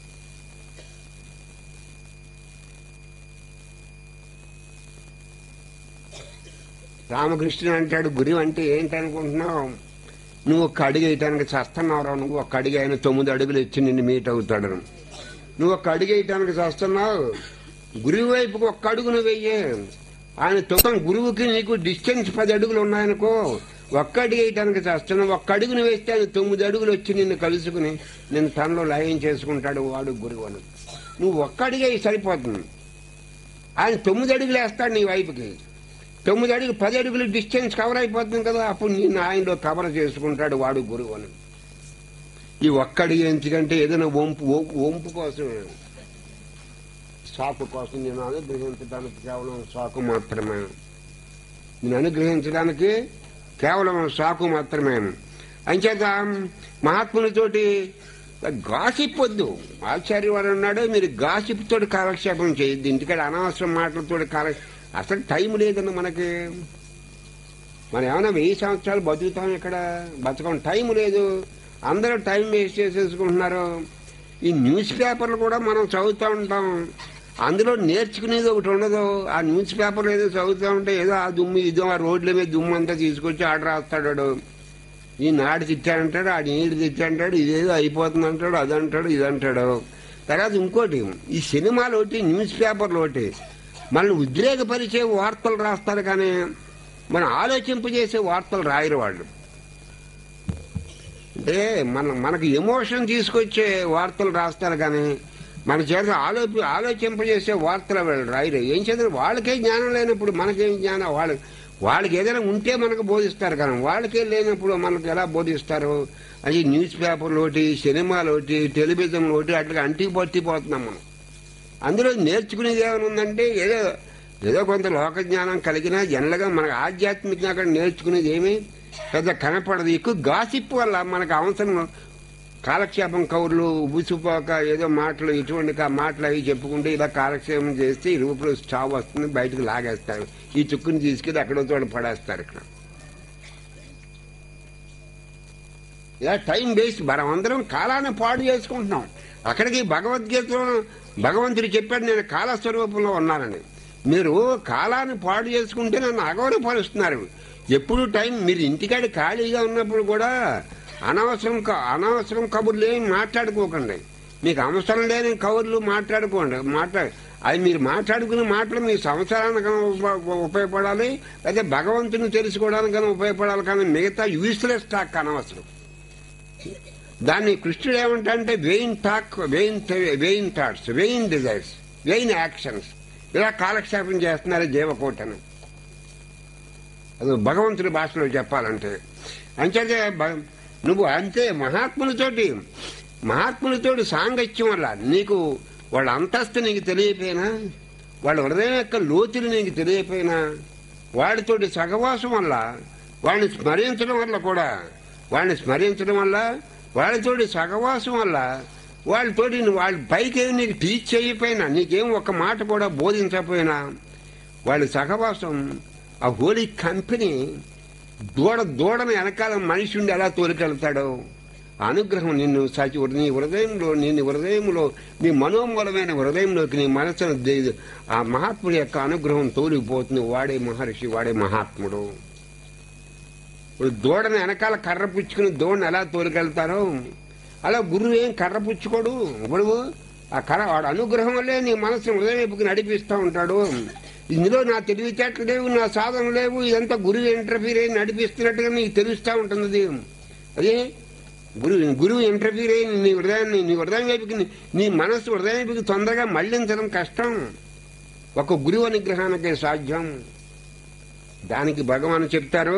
రామకృష్ణుడు అంటాడు గురువు అంటే ఏంటనుకుంటున్నావు నువ్వు ఒక్క అడుగు వేయటానికి చస్తున్నావు నువ్వు ఒక్క అడుగు అయిన తొమ్మిది అడుగులు ఇచ్చి నిన్ను మీట్ అవుతాడు నువ్వు ఒక్క అడుగు వేయటానికి చస్తున్నావు గురువు వైపుకి ఒక్క అడుగు నువ్వు వెయ్యే ఆయన తొక్కం గురువుకి నీకు డిస్టెన్స్ పది అడుగులు ఉన్నాయనుకో ఒక్క అడుగు వేయటానికి చేస్తున్నావు ఒక్క అడుగును వేస్తే ఆయన తొమ్మిది అడుగులు వచ్చి నిన్ను కలుసుకుని నిన్ను తనలో లయం చేసుకుంటాడు వాడు గురువు అని నువ్వు ఒక్క అడిగే సరిపోతుంది ఆయన తొమ్మిది అడుగులు వేస్తాడు నీ వైపుకి తొమ్మిది అడుగులు పది అడుగులు డిస్టెన్స్ కవర్ అయిపోతుంది కదా అప్పుడు నిన్ను ఆయనలో కవర్ చేసుకుంటాడు వాడు గురువు అని ఈ ఒక్కడికి ఎందుకంటే ఏదైనా వంపు ఓ- వంపు కోసమే సాకు కోసం నేను అనుగ్రహించడానికి కేవలం సాకు మాత్రమే నేను అనుగ్రహించడానికి కేవలం సాకు మాత్రమే అంచేత మహాత్మునితోటి గాసిప్ వద్దు ఆచార్య వారు అన్నాడు మీరు గాసిప్ తోటి కాలక్షేపం చేయొద్దు ఇంటికాడ అనవసరం మాటలతోటి కాల అసలు టైం లేదన్న మనకి మనం ఏమైనా వెయ్యి సంవత్సరాలు బతుకుతాం ఇక్కడ బతకం టైం లేదు అందరూ టైం వేస్ట్ చేసేసుకుంటున్నారు ఈ న్యూస్ పేపర్లు కూడా మనం చదువుతూ ఉంటాం అందులో నేర్చుకునేది ఒకటి ఉండదు ఆ న్యూస్ పేపర్ ఏదో చదువుతూ ఉంటే ఏదో ఆ దుమ్ము ఇదో ఆ రోడ్ల మీద దుమ్ము అంతా తీసుకొచ్చి ఆడ రాస్తాడు వాడు. ఈ నాడు తిట్టాడంటాడు ఆ నీడు తిట్టాడంటాడు ఇదేదో అయిపోతుంది అంటాడు అదంటాడు ఇదంటాడు తర్వాత ఇంకోటి ఈ సినిమాలు ఒకటి న్యూస్ పేపర్లు ఒకటి మనల్ని ఉద్రేకపరిచే వార్తలు రాస్తారు కానీ మనం ఆలోచింపజేసే వార్తలు రాయరు వాళ్ళు అంటే మన మనకు ఎమోషన్ తీసుకొచ్చే వార్తలు రాస్తారు కానీ మన చేత ఆలోపి ఆలోచింపజేసే వార్తలు వాళ్ళు రాయరు ఏం చదివి వాళ్ళకే జ్ఞానం లేనప్పుడు మనకేం జ్ఞానం వాళ్ళ వాళ్ళకి ఏదైనా ఉంటే మనకు బోధిస్తారు కానీ వాళ్ళకే లేనప్పుడు మనకు ఎలా బోధిస్తారు అది న్యూస్ పేపర్లు ఒకటి సినిమాలు ఒకటి టెలివిజన్ ఒకటి అట్లా అంటికి పట్టిపోతున్నాం మనం అందులో నేర్చుకునేది ఏమైనా ఉందంటే ఏదో ఏదో కొంత లోక జ్ఞానం కలిగినా జనరల్గా మనకు ఆధ్యాత్మికంగా అక్కడ నేర్చుకునేది ఏమీ పెద్ద కనపడదు ఎక్కువ గాసిప్ వల్ల మనకు అవసరం కాలక్షేపం కౌర్లు ఉబుసుపోక ఏదో మాటలు ఇటువంటి కా- మాటలు అవి చెప్పుకుంటే ఇలా కాలక్షేపం చేస్తే ఈ రూపంలో స్టావ్ వస్తుంది బయటకు లాగేస్తారు ఈ చుక్కుని తీసుకెళ్ళి అక్కడో చోట పడేస్తారు ఇక్కడ ఇలా టైం వేస్ట్ మనం అందరం కాలాన్ని పాడు చేసుకుంటున్నాం అక్కడికి భగవద్గీతలో భగవంతుడు చెప్పాడు నేను కాల స్వరూపంలో ఉన్నానని మీరు కాలాన్ని పాడు చేసుకుంటే నన్ను అగౌరవపరుస్తున్నారు ఎప్పుడు టైం మీరు ఇంటికాడ ఖాళీగా ఉన్నప్పుడు కూడా అనవసరం క- అనవసరం కబుర్లు ఏమి మాట్లాడుకోకండి మీకు అవసరం లేని కబుర్లు మాట్లాడుకోండి మాట్లా అది మీరు మాట్లాడుకునే మాటలు మీ సంవత్సరానికి ఉప- ఉపయోగపడాలి లేదా భగవంతుని తెలుసుకోవడానికైనా ఉపయోగపడాలి కానీ మిగతా యూస్లెస్ టాక్ అనవసరం దాన్ని కృష్ణుడు ఏమంటే vain talk vain vain thoughts vain desires vain actions ఇలా కాలక్షేపం చేస్తున్నారు జీవకోటను అది భగవంతుడి భాషలో చెప్పాలంటే అంచేతే భ- నువ్వు అంతే మహాత్ములతోటి మహాత్ములతోటి సాంగత్యం వల్ల నీకు వాళ్ళ అంతస్తు నీకు తెలియపోయినా వాళ్ళ హృదయం యొక్క లోతులు నీకు తెలియపోయినా వాడితోటి సహవాసం వల్ల వాడిని స్మరించడం వల్ల కూడా వాడిని స్మరించడం వల్ల వాళ్ళతోటి సహవాసం వల్ల వాళ్ళతోటి నువ్వు వాళ్ళ పైకి ఏమి నీకు టీచ్ చేయకపోయినా నీకేం ఒక మాట కూడా బోధించకపోయినా వాళ్ళ సహవాసం ఆ హోలీ కంపెనీ దూడ దూడని వెనకాల మనిషి ఉండి ఎలా తోలికెళ్తాడో ఆ అనుగ్రహం నిన్ను సచి నీ హృదయంలో నీ హృదయంలో నీ మనోమూలమైన హృదయంలోకి నీ మనసును దే- ఆ మహాత్ముడి యొక్క అనుగ్రహం తోలిపోతుంది వాడే మహర్షి వాడే మహాత్ముడు ఇప్పుడు దూడని వెనకాల కర్ర పుచ్చుకుని దూడని ఎలా తోలికెళ్తారో అలా గురువు ఏం కర్ర పుచ్చుకోడు ఇప్పుడు ఆ కర్ర వాడు అనుగ్రహం వల్లే నీ మనసు హృదయం వైపుకి నడిపిస్తూ ఉంటాడు ఇందులో నా తెలివితేటలు లేవు నా సాధన లేవు ఇదంతా గురువు ఇంటర్ఫీర్ అయి నడిపిస్తున్నట్టుగా నీకు తెలుస్తూ ఉంటుంది అది అదే గురువు గురువు ఇంటర్ఫీర్ అయి నీ హృదయాన్ని నీ హృదయం వైపుకి నీ- నీ మనసు హృదయం వైపుకి తొందరగా మళ్లించడం కష్టం ఒక గురువు అనుగ్రహానికే సాధ్యం దానికి భగవాన్ చెప్తారు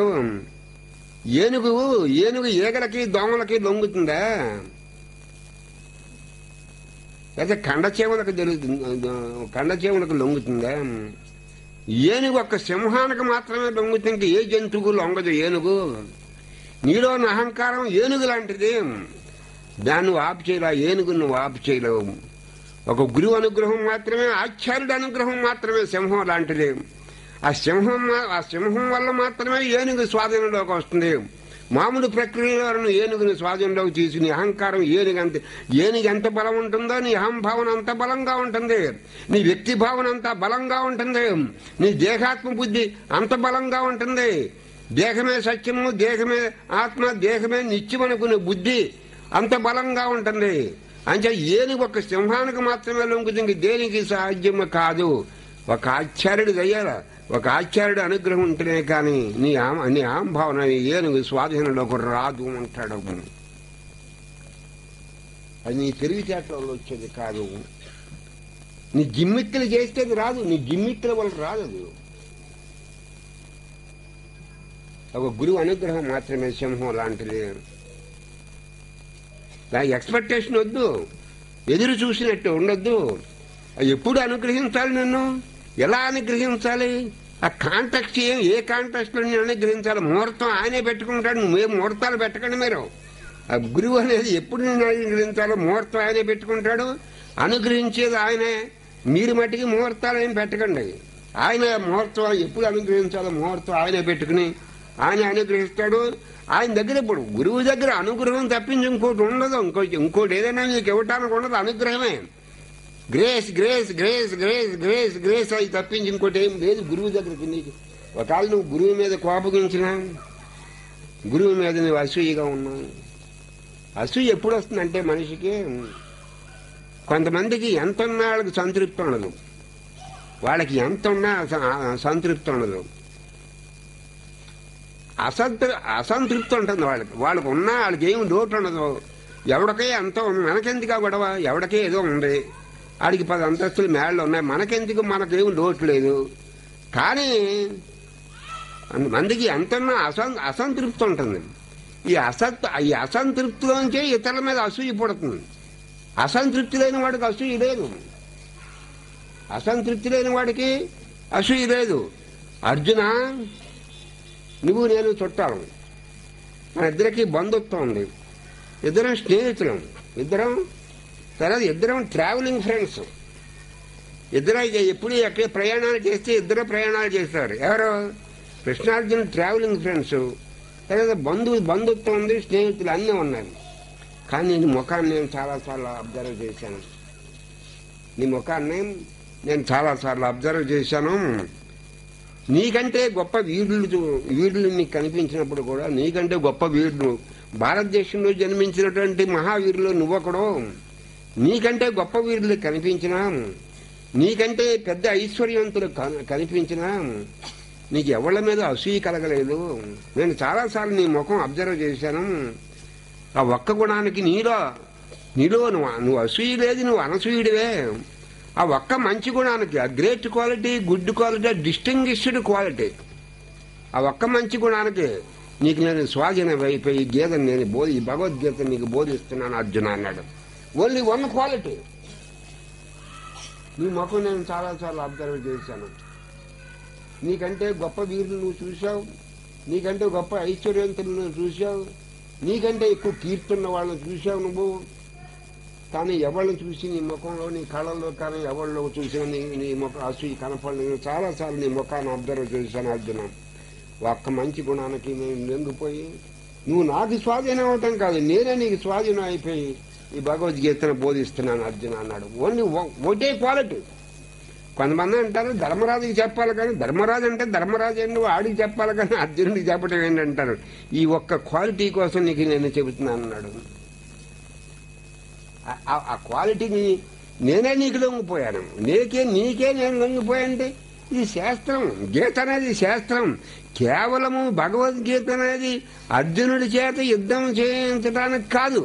ఏనుగు ఏనుగు ఈగలకి దోమలకి లొంగుతుందా లేదా కండచేవులకు జరుగుతుంది కండచేవులకు లొంగుతుందా ఏనుగు ఒక్క సింహానికి మాత్రమే లొంగుతుంది ఏ జంతువుకు లొంగదు ఏనుగు నీలో ఉన్న అహంకారం ఏనుగు లాంటిది దాన్ని నువ్వు ఆపు చేయలేవు ఆ ఏనుగు నువ్వు ఆపు చేయలేవు ఒక గురువు అనుగ్రహం మాత్రమే ఆచార్యుడి అనుగ్రహం మాత్రమే సింహం లాంటిది ఆ సింహం మా- ఆ సింహం వల్ల మాత్రమే ఏనుగు స్వాధీనంలోకి వస్తుంది మామూలు ప్రక్రియలో నువ్వు ఏనుగుని స్వాధీనంలోకి తీసుకుని అహంకారం ఏనుగు అంత ఏనుగు ఎంత బలం ఉంటుందో నీ అహంభావన అంత బలంగా ఉంటుంది నీ వ్యక్తి భావన అంత బలంగా ఉంటుంది నీ దేహాత్మ బుద్ధి అంత బలంగా ఉంటుంది దేహమే సత్యము దేహమే ఆత్మ దేహమే నిత్యం అనుకునే బుద్ధి అంత బలంగా ఉంటుంది అంటే ఏనుగు ఒక సింహానికి మాత్రమే లొంగుతుంది దేనికి సాధ్యము కాదు ఒక ఆచార్యుడు దయ్యాల ఒక ఆచార్యుడు అనుగ్రహం ఉంటేనే కానీ నీ ఆమ- నీ ఆంభావన ఏనుగు స్వాధీనంలోకి రాదు అంటాడు అది నీ తెలివితేటలలో వచ్చేది కాదు నీ జిమ్మిక్కులు చేస్తే అది రాదు నీ జిమ్మిక్కుల వల్ల రాదు అది ఒక గురువు అనుగ్రహం మాత్రమే సింహం లాంటిది దాని ఎక్స్పెక్టేషన్ వద్దు ఎదురు చూసినట్టు ఉండొద్దు అది ఎప్పుడు అనుగ్రహించాలి నన్ను ఎలా అనుగ్రహించాలి ఆ కాంటాక్ట్ ఏం ఏ కాంటాక్ట్ లో నేను అనుగ్రహించాలి ముహూర్తం ఆయనే పెట్టుకుంటాడు నువ్వే ముహూర్తాలు పెట్టకండి మీరు ఆ గురువు అనేది ఎప్పుడు నేను అనుగ్రహించాలో ముహూర్తం ఆయనే పెట్టుకుంటాడు అనుగ్రహించేది ఆయనే మీరు మట్టికి ముహూర్తాలు ఏం పెట్టకండి ఆయన ముహూర్తం ఎప్పుడు అనుగ్రహించాలో ముహూర్తం ఆయనే పెట్టుకుని ఆయన అనుగ్రహిస్తాడు ఆయన దగ్గర ఇప్పుడు గురువు దగ్గర అనుగ్రహం తప్పించి ఇంకోటి ఉండదు ఇంకోటి ఇంకోటి ఏదైనా మీకు ఇవ్వటానికి ఉండదు అనుగ్రహమే grace grace grace grace grace grace అయి తప్పించి ఇంకోటి ఏం లేదు గురువు దగ్గరికి నీకు ఒకవేళ నువ్వు గురువు మీద కోపగించినా గురువు మీద నువ్వు అసూయగా ఉన్నావు అసూయ ఎప్పుడు వస్తుందంటే మనిషికి కొంతమందికి ఎంత ఉన్నా వాళ్ళకి సంతృప్తి ఉండదు వాళ్ళకి ఎంత ఉన్నా స- సంతృప్తి ఉండదు అసంతృ అసంతృప్తి ఉంటుంది వాళ్ళకి వాళ్ళకి ఉన్నా వాళ్ళకి ఏమి లోటు ఉండదు ఎవడికే అంత ఉంది మనకెందుకు ఆ గొడవ ఎవడికే ఏదో ఉంది ఆడికి పది అంతస్తులు మేళ్ళు ఉన్నాయి మనకెందుకు మనకేం లోటు లేదు కానీ మందికి ఎంతన్నా అసం అసంతృప్తి ఉంటుంది ఈ అసత్ ఈ అసంతృప్తిలోంచే ఇతరుల మీద అసూయ పుడుతుంది అసంతృప్తి లేని వాడికి అసూయ లేదు అసంతృప్తి లేని వాడికి అసూయ లేదు అర్జున నువ్వు నేను చుట్టాలు మన ఇద్దరికి బంధుత్వం ఉంది ఇద్దరం స్నేహితులం ఇద్దరం తర్వాత ఇద్దరం ట్రావెలింగ్ ఫ్రెండ్స్ ఇద్దరు ఎప్పుడు ఎక్కడ ప్రయాణాలు చేస్తే ఇద్దరు ప్రయాణాలు చేస్తారు ఎవరు కృష్ణార్జున ట్రావెలింగ్ ఫ్రెండ్స్ తర్వాత బంధువు బంధుత్వం ఉంది స్నేహితులు అన్నీ ఉన్నాయి కానీ నీ ముఖాన్ని నేను చాలాసార్లు అబ్జర్వ్ చేశాను నీ ముఖాన్ని నేను చాలాసార్లు అబ్జర్వ్ చేశాను నీకంటే గొప్ప వీరులు చూ- వీరులు నీకు కనిపించినప్పుడు కూడా నీకంటే గొప్ప వీరులు భారతదేశంలో జన్మించినటువంటి మహావీరులు నువ్వొకడు నీకంటే గొప్ప వీరులు కనిపించినా నీకంటే పెద్ద ఐశ్వర్యవంతులు కన- కనిపించినా నీకు ఎవళ్ళ మీద అసూయ కలగలేదు నేను చాలాసార్లు నీ ముఖం అబ్జర్వ్ చేశాను ఆ ఒక్క గుణానికి నీలో నీలో నువ్వు నువ్వు అసూయ లేదు నువ్వు అనసూయుడివే ఆ ఒక్క మంచి గుణానికి ఆ great quality good quality distinguished quality ఆ ఒక్క మంచి గుణానికి నీకు నేను స్వాధీనం అయిపోయి గీతను నేను బోధి ఈ భగవద్గీత నీకు బోధిస్తున్నాను అర్జున అన్నాడు ఓన్లీ వన్ క్వాలిటీ నీ ముఖం నేను చాలా చాలా అబ్జర్వ్ చేశాను నీకంటే గొప్ప వీరులు నువ్వు చూశావు నీకంటే గొప్ప ఐశ్వర్యవంతులు నువ్వు చూశావు నీకంటే ఎక్కువ కీర్తున్న వాళ్ళని చూశావు నువ్వు కానీ ఎవరిని చూసి నీ ముఖంలో నీ కళల్లో కానీ ఎవరిలో చూసినా నీ నీ ముఖ అసూయి కనపడలేదు చాలాసార్లు నీ ముఖాన్ని అబ్జర్వ్ చేశాను అర్జున ఒక్క మంచి గుణానికి నేను లొంగిపోయి నువ్వు నాకు స్వాధీనం అవటం కాదు నేనే నీకు స్వాధీనం అయిపోయి ఈ భగవద్గీతను బోధిస్తున్నాను అర్జున అన్నాడు ఓన్లీ ఒ- ఒకటే క్వాలిటీ కొంతమంది అంటారు ధర్మరాజుకి చెప్పాలి కానీ ధర్మరాజు అంటే ధర్మరాజు అండి ఆడికి చెప్పాలి కానీ అర్జునుడికి చెప్పడం ఏంటంటారు ఈ ఒక్క క్వాలిటీ కోసం నీకు నేను చెబుతున్నాను అన్నాడు ఆ- ఆ- ఆ క్వాలిటీని నేనే నీకు లొంగిపోయాను నీకే నీకే నేను లొంగిపోయానంటే ఇది శాస్త్రం గీత అనేది శాస్త్రం కేవలము భగవద్గీత అనేది అర్జునుడి చేత యుద్ధం చేయించడానికి కాదు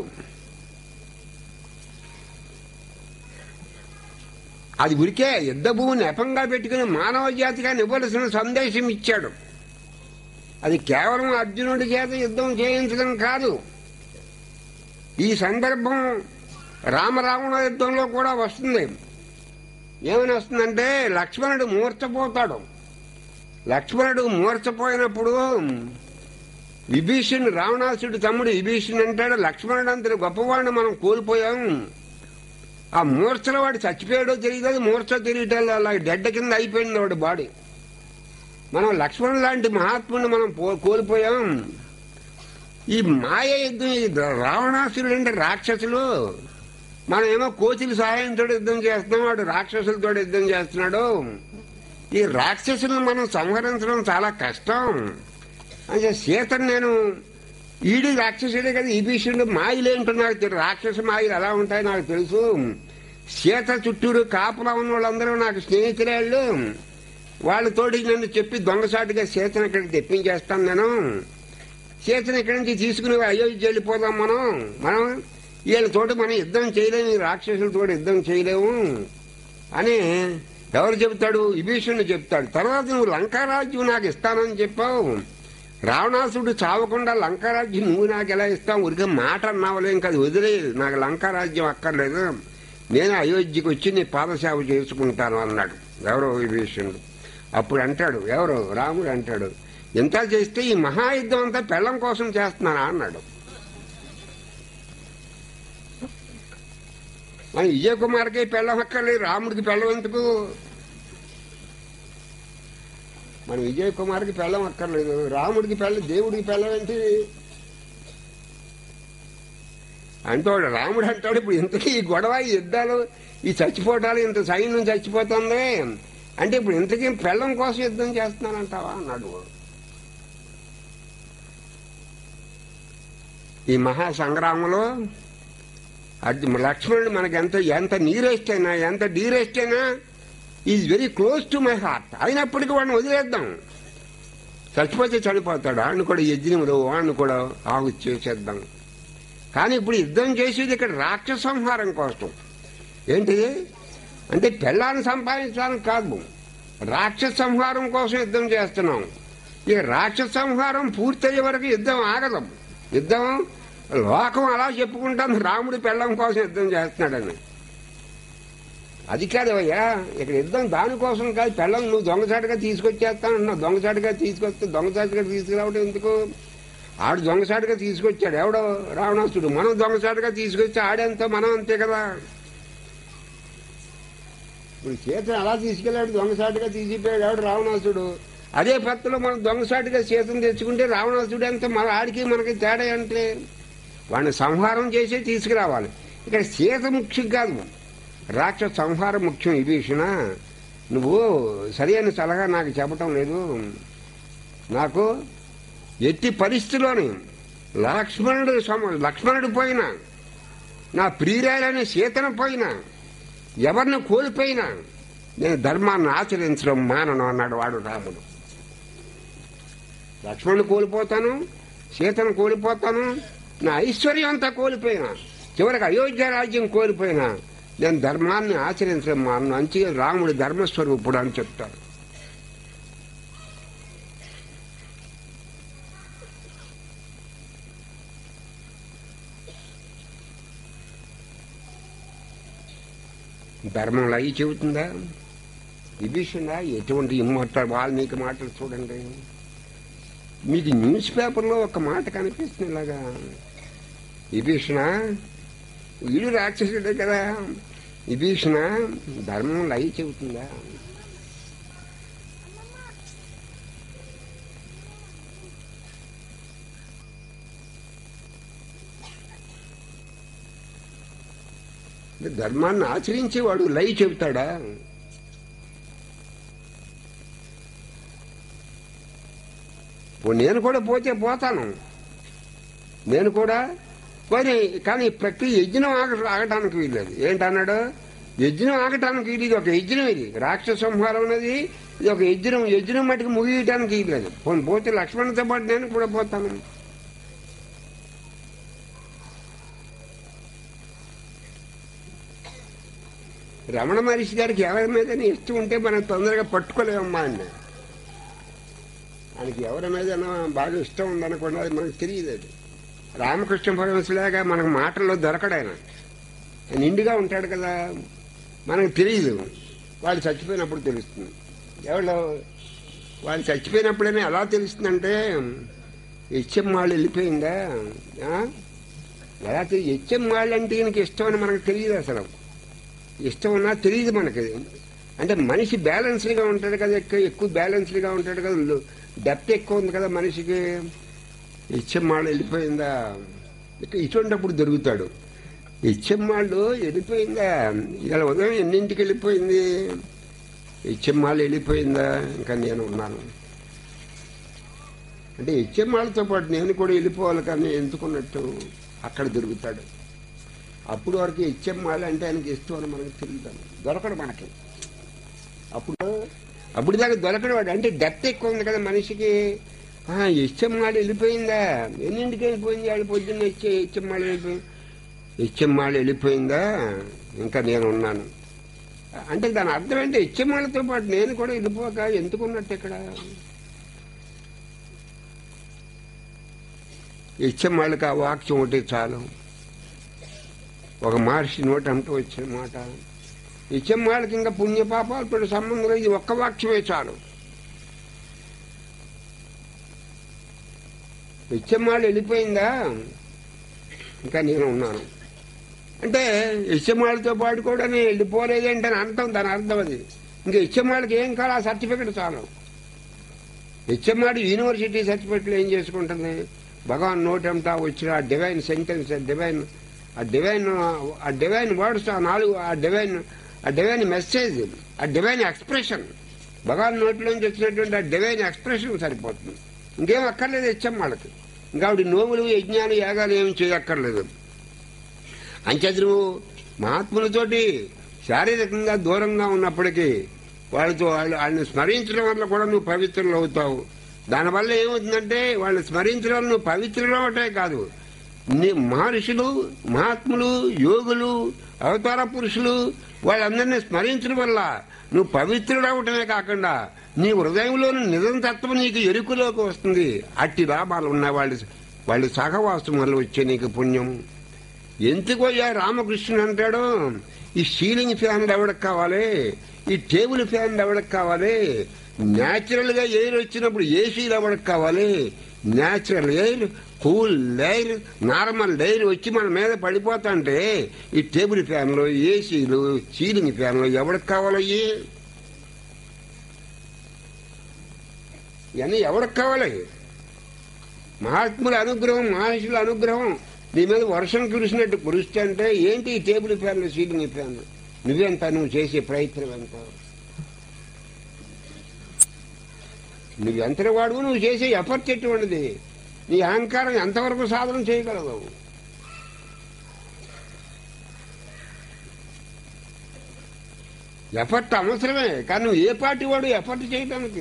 అది ఉరికే యుద్ధ భూమిని నెపంగా పెట్టుకుని మానవ జాతిగా ఇవ్వవలసిన సందేశం ఇచ్చాడు అది కేవలం అర్జునుడి చేత యుద్ధం చేయించడం కాదు ఈ సందర్భం రామరావణ యుద్ధంలో కూడా వస్తుంది ఏమని వస్తుందంటే లక్ష్మణుడు మూర్చపోతాడు లక్ష్మణుడు మూర్చపోయినప్పుడు విభీషణుడు రావణాసుడు తమ్ముడు విభీషణుడు అంటాడు లక్ష్మణుడు అంతటి గొప్పవాడిని మనం కోల్పోయాం ఆ మూర్ఛలో వాడు చచ్చిపోయాడో తెలియదు మూర్ఛ తెలియటం అలా డెడ్ కింద అయిపోయింది వాడి బాడీ మనం లక్ష్మణుడు లాంటి మహాత్ముడిని మనం పో- కోల్పోయాం ఈ మాయ యుద్ధం ఈ రావణాసురుడు అంటే రాక్షసులు మనం ఏమో కోతుల సహాయంతో యుద్ధం చేస్తున్నాం వాడు రాక్షసులతో యుద్ధం చేస్తున్నాడు ఈ రాక్షసులను మనం సంహరించడం చాలా కష్టం అంటే సీతను నేను ఈడు రాక్షసుడే కదా ఈ భీషణుడు మాయలేంటో నాకు తెలియదు రాక్షస మాయలు ఎలా ఉంటాయో నాకు తెలుసు సీత చుట్టూరు కాపులా ఉన్న వాళ్ళందరూ నాకు స్నేహితులే వాళ్ళు వాళ్ళతోటి నన్ను చెప్పి దొంగసాటుగా సీతను ఇక్కడికి తెప్పించేస్తాను నేను సీతను ఇక్కడి నుంచి తీసుకుని అయోధ్య వెళ్ళిపోదాం మనం మనం వీళ్ళతోటి మనం యుద్ధం చేయలేము ఈ రాక్షసులతో యుద్ధం చేయలేము అని ఎవరు చెబుతాడు విభీషణుడు చెప్తాడు తర్వాత నువ్వు లంకారాజ్యం నాకు ఇస్తానని చెప్పావు రావణాసుడు చావకుండా లంకారాజ్యం నువ్వు నాకు ఎలా ఇస్తావు ఉరికే మాట అన్నావులే ఇంకా అది వదిలేదు నాకు లంకారాజ్యం అక్కర్లేదు నేను అయోధ్యకి వచ్చి నీ పాదసేవ చేసుకుంటాను అన్నాడు ఎవరో విభీషణుడు అప్పుడు అంటాడు ఎవరు రాముడు అంటాడు ఎంత చేస్తే ఈ మహాయుద్ధం అంతా పెళ్ళం కోసం చేస్తున్నానా అన్నాడు మన విజయ్ కుమార్కి పెళ్ళం అక్కర్లేదు రాముడికి పెళ్ళం ఎందుకు మన విజయ్ కుమార్కి పెళ్ళం అక్కర్లేదు రాముడికి పెళ్ళం దేవుడికి పెళ్ళం ఏంటి అంటాడు రాముడు అంటాడు ఇప్పుడు ఇంతకీ ఈ గొడవ ఈ యుద్ధాలు ఈ చచ్చిపోవటాలు ఇంత సైన్యం చచ్చిపోతుంది అంటే ఇప్పుడు ఇంతకీ పెళ్ళం కోసం యుద్ధం చేస్తున్నానంటావా అన్నాడు ఈ మహా సంగ్రామంలో అది లక్ష్మణుడు మనకి ఎంత ఎంత నీరెస్ట్ అయినా ఎంత డీరెస్ట్ అయినా is very close to my heart అయినప్పటికీ వాడిని వదిలేద్దాం చచ్చిపోతే చనిపోతాడు వాడిని కూడా యజ్ఞంలో వాడిని కూడా ఆహు చేసేద్దాం కానీ ఇప్పుడు యుద్ధం చేసేది ఇక్కడ రాక్షస సంహారం కోసం ఏంటి అంటే పెళ్ళాన్ని సంపాదించడానికి కాదు రాక్షస సంహారం కోసం యుద్ధం చేస్తున్నాం ఇక రాక్షస సంహారం పూర్తయ్యే వరకు యుద్ధం ఆగదు యుద్ధం లోకం అలా చెప్పుకుంటాను రాముడి పెళ్ళం కోసం యుద్ధం చేస్తున్నాడని అది కాదవయ్యా ఇక్కడ యుద్ధం దానికోసం కాదు పెళ్ళం నువ్వు దొంగచాటుగా తీసుకొచ్చేస్తానంటున్నావు దొంగచాటుగా తీసుకొస్తే దొంగచాటుగా తీసుకురావడం ఎందుకు ఆడు దొంగచాటుగా తీసుకొచ్చాడు ఎవడో రావణాసుడు మనం దొంగచాటుగా తీసుకొచ్చి ఆడేంత మనం అంతే కదా ఇప్పుడు చేతను అలా తీసుకెళ్ళాడు దొంగసాటుగా తీసిపోయాడు ఎవడు రావణాసుడు అదే పత్తులో మనం దొంగసాటుగా చేతను తెచ్చుకుంటే రావణాసుడు ఎంత మన ఆడికి మనకి తేడా అంటే వాడిని సంహారం చేసే తీసుకురావాలి ఇక్కడ సీత ముఖ్యం కాదు రాక్షస సంహారం ముఖ్యం ఈ విషయన నువ్వు సరైన సలహా నాకు చెప్పటం లేదు నాకు ఎట్టి పరిస్థితిలోని లక్ష్మణుడు సమ- లక్ష్మణుడు పోయినా నా ప్రియురాలని సీతను పోయినా ఎవరిని కోల్పోయినా నేను ధర్మాన్ని ఆచరించడం మానను అన్నాడు వాడు రాముడు లక్ష్మణుని కోల్పోతాను సీతను కోల్పోతాను నా ఐశ్వర్యం అంతా కోల్పోయినా చివరికి అయోధ్య రాజ్యం కోల్పోయినా నేను ధర్మాన్ని ఆచరించడం మానను అంచి రాముడి ధర్మస్వరూపుడు అని చెప్తాడు ధర్మంలో అయి చెబుతుందా విభీషణ ఎటువంటి ఇమ్మోటారు వాల్మీకి మాటలు చూడండి మీకు న్యూస్ పేపర్లో ఒక మాట కనిపిస్తుంది ఇలాగా విభీషణ వీడు రాక్షసుడే కదా విభీషణ ధర్మంలో అయి చెబుతుందా అంటే ధర్మాన్ని ఆచరించేవాడు లై చెబుతాడా ఓ నేను కూడా పోతే పోతాను నేను కూడా పోనీ కానీ ఈ ప్రక్రియ యజ్ఞం ఆగ ఆగటానికి వీల్లేదు ఏంటన్నాడు యజ్ఞం ఆగటానికి వీలు ఇది ఒక యజ్ఞం ఇది రాక్షస సంహారం అనేది ఇది ఒక యజ్ఞం యజ్ఞం మటుకు ముగియటానికి వీల్లేదు పోనీ పోతే లక్ష్మణ్తో పాటు నేను కూడా పోతాను రమణ మహర్షి గారికి ఎవరి మీద ఇష్టం ఉంటే మనం తొందరగా పట్టుకోలేమమ్మా అండి ఆయనకి ఎవరి మీద బాగా ఇష్టం ఉందనుకోండి అది మనకు తెలియదు అది రామకృష్ణ పరమశిలాగా మనకు మాటల్లో దొరకడు ఆయన ఆయన నిండుగా ఉంటాడు కదా మనకు తెలియదు వాళ్ళు చచ్చిపోయినప్పుడు తెలుస్తుంది ఎవరు వాళ్ళు చచ్చిపోయినప్పుడైనా ఎలా తెలుస్తుందంటే హెచ్ఎం వాళ్ళు వెళ్ళిపోయిందా ఆ? ఎలా తెలియదు హెచ్ఎం వాళ్ళు అంటే ఈయనకి ఇష్టం అని మనకు తెలియదు అసలు ఇష్టం ఉన్నా తెలియదు మనకి అంటే మనిషి బ్యాలెన్స్డ్గా ఉంటాడు కదా ఎక్కువ ఎక్కువ బ్యాలెన్స్డ్గా ఉంటాడు కదా డెప్త్ ఎక్కువ ఉంది కదా మనిషికి ఇచ్చమ్మాళ్ళు వెళ్ళిపోయిందా ఇక ఇటువంటిప్పుడు దొరుకుతాడు ఇచ్చమ్మాళ్ళు వెళ్ళిపోయిందా ఇలా ఉదయం ఎన్నింటికి వెళ్ళిపోయింది ఇచ్చమ్మాళ్ళు వెళ్ళిపోయిందా ఇంకా నేను ఉన్నాను అంటే ఇచ్చమ్మాళ్ళతో పాటు నేను కూడా వెళ్ళిపోవాలి కానీ ఎందుకున్నట్టు అక్కడ దొరుకుతాడు అప్పుడు వరకు ఇచ్చమ్మాళ్ళు అంటే ఆయనకి ఇష్టం అని మనకు తెలియదు దొరకడు మనకి అప్పుడు అప్పుడు దాకా దొరకడు వాడు అంటే డెప్త్ ఎక్కువ ఉంది కదా మనిషికి ఇచ్చమ్మాళ్ళు వెళ్ళిపోయిందా ఎన్నింటికి వెళ్ళిపోయింది ఆడు పొద్దున్న ఇచ్చే ఇచ్చమ్మాళ్ళు వెళ్ళిపోయింది ఇచ్చమ్మాళ్ళు వెళ్ళిపోయిందా ఇంకా నేను ఉన్నాను అంటే దాని అర్థం ఏంటి ఇచ్చమ్మాళ్ళతో పాటు నేను కూడా వెళ్ళిపోక ఎందుకున్నట్టు ఇక్కడ ఇచ్చమ్మాళ్ళకి ఆ వాక్యం ఒకటి చాలు ఒక మహర్షి నోటి అంటూ వచ్చిన మాట ఇచ్చమ్మాళ్ళకి ఇంకా పుణ్యపాపాలతో సంబంధం లేదు ఇది ఒక్క వాక్యమే చాలు ఇచ్చమ్మాళ్ళు వెళ్ళిపోయిందా ఇంకా నేను ఉన్నాను అంటే ఇచ్చమ్మాళ్ళతో పాటు కూడా నేను వెళ్ళిపోలేదేంటని అంటాం దాని అర్థం అది ఇంకా ఇచ్చమ్మాళ్ళకి ఏం కాదు ఆ సర్టిఫికెట్ చాలు హెచ్ఎంఆర్ యూనివర్సిటీ సర్టిఫికెట్లు ఏం చేసుకుంటుంది భగవాన్ నోటంతా వచ్చిన ఆ డివైన్ సెంటెన్స్ డివైన్ ఆ డివైన్ ఆ డివైన్ వర్డ్స్ ఆ నాలుగు ఆ డివైన్ ఆ డివైన్ మెసేజ్ ఆ డివైన్ ఎక్స్ప్రెషన్ భగవాన్ నోట్లోంచి వచ్చినటువంటి ఆ డివైన్ ఎక్స్ప్రెషన్ సరిపోతుంది ఇంకేం అక్కర్లేదు హెచ్ఎం వాళ్ళకి ఇంకా ఆవిడ నోములు యజ్ఞాలు యాగాలు ఏమి చేయక్కర్లేదు అంచేది నువ్వు మహాత్ములతోటి శారీరకంగా దూరంగా ఉన్నప్పటికీ వాళ్ళతో వాళ్ళు వాళ్ళని స్మరించడం వల్ల కూడా నువ్వు పవిత్రులు అవుతావు దానివల్ల ఏమవుతుందంటే వాళ్ళని స్మరించడం వల్ల నువ్వు పవిత్రులు అవటే కాదు నీ మహర్షులు మహాత్ములు యోగులు అవతార పురుషులు వాళ్ళందరినీ స్మరించడం వల్ల నువ్వు పవిత్రుడు అవటమే కాకుండా నీ హృదయంలోని నిజం తత్వం నీకు ఎరుకులోకి వస్తుంది అట్టి లాభాలు ఉన్న వాళ్ళు వాళ్ళు సహవాసం వల్ల వచ్చే నీకు పుణ్యం ఎందుకయ్యా రామకృష్ణుడు అంటాడు ఈ సీలింగ్ ఫ్యాన్లు ఎవరికి కావాలి ఈ టేబుల్ ఫ్యాన్లు ఎవరికి కావాలి న్యాచురల్ గా ఎయిర్ వచ్చినప్పుడు ఏసీలు ఎవరికి కావాలి natural air cool air normal air వచ్చి మన మీద పడిపోతాంటే ఈ టేబుల్ ఫ్యాన్లు ఏసీలు సీలింగ్ ఫ్యాన్లు ఎవరికి కావాలయ్యి ఇవన్నీ ఎవరికి కావాలి మహాత్ముల అనుగ్రహం మహర్షుల అనుగ్రహం నీ మీద వర్షం కురిసినట్టు కురిస్తే అంటే ఏంటి ఈ టేబుల్ ఫ్యాన్లు సీలింగ్ ఫ్యాన్లు నువ్వెంత నువ్వు చేసే ప్రయత్నం ఎంత నువ్వు ఎంత వాడు నువ్వు చేసే ఎఫర్ట్ ఎటువంటిది నీ అహంకారం ఎంతవరకు సాధన చేయగలవు ఎఫర్ట్ అవసరమే కానీ నువ్వు ఏ పార్టీ వాడు ఎఫర్ట్ చేయడానికి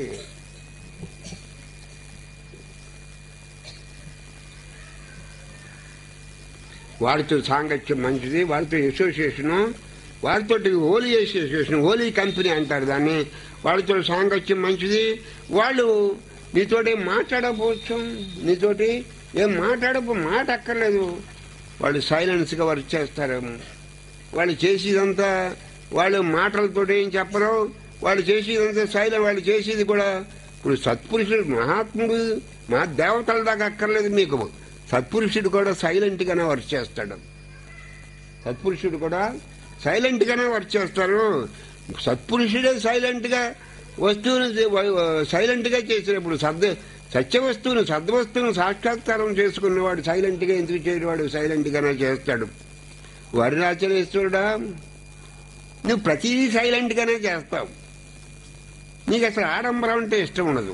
వాడితో సాంగత్యం మంచిది వాడితో అసోసియేషను వాడితో హోలీ అసోసియేషన్ హోలీ కంపెనీ అంటారు దాన్ని వాళ్ళతో సాంగత్యం మంచిది వాళ్ళు నీతోటి మాట్లాడకపోవచ్చు నీతోటి ఏం మాట్లాడపో మాట అక్కర్లేదు వాళ్ళు సైలెన్స్ గా వర్క్ చేస్తారేమో వాళ్ళు చేసేదంతా వాళ్ళు మాటలతో ఏం చెప్పరు వాళ్ళు చేసేదంతా సైలెంట్ వాళ్ళు చేసేది కూడా ఇప్పుడు సత్పురుషుడు మహాత్ముడు మా దేవతల దాకా అక్కర్లేదు మీకు సత్పురుషుడు కూడా సైలెంట్ గానే వర్క్ చేస్తాడు సత్పురుషుడు కూడా సైలెంట్ గానే వర్క్ చేస్తారు సత్పురుషుడే సైలెంట్ గా వస్తువును సైలెంట్ గా చేసినప్పుడు సద్ సత్య వస్తువును సద్వస్తువును సాక్షాత్కారం చేసుకున్నవాడు సైలెంట్ గా ఎందుకు చేయవాడు సైలెంట్ గానే చేస్తాడు వరుణాచలేశ్వరుడా నువ్వు ప్రతిదీ సైలెంట్ గానే చేస్తావు నీకు అసలు ఆడంబరం అంటే ఇష్టం ఉండదు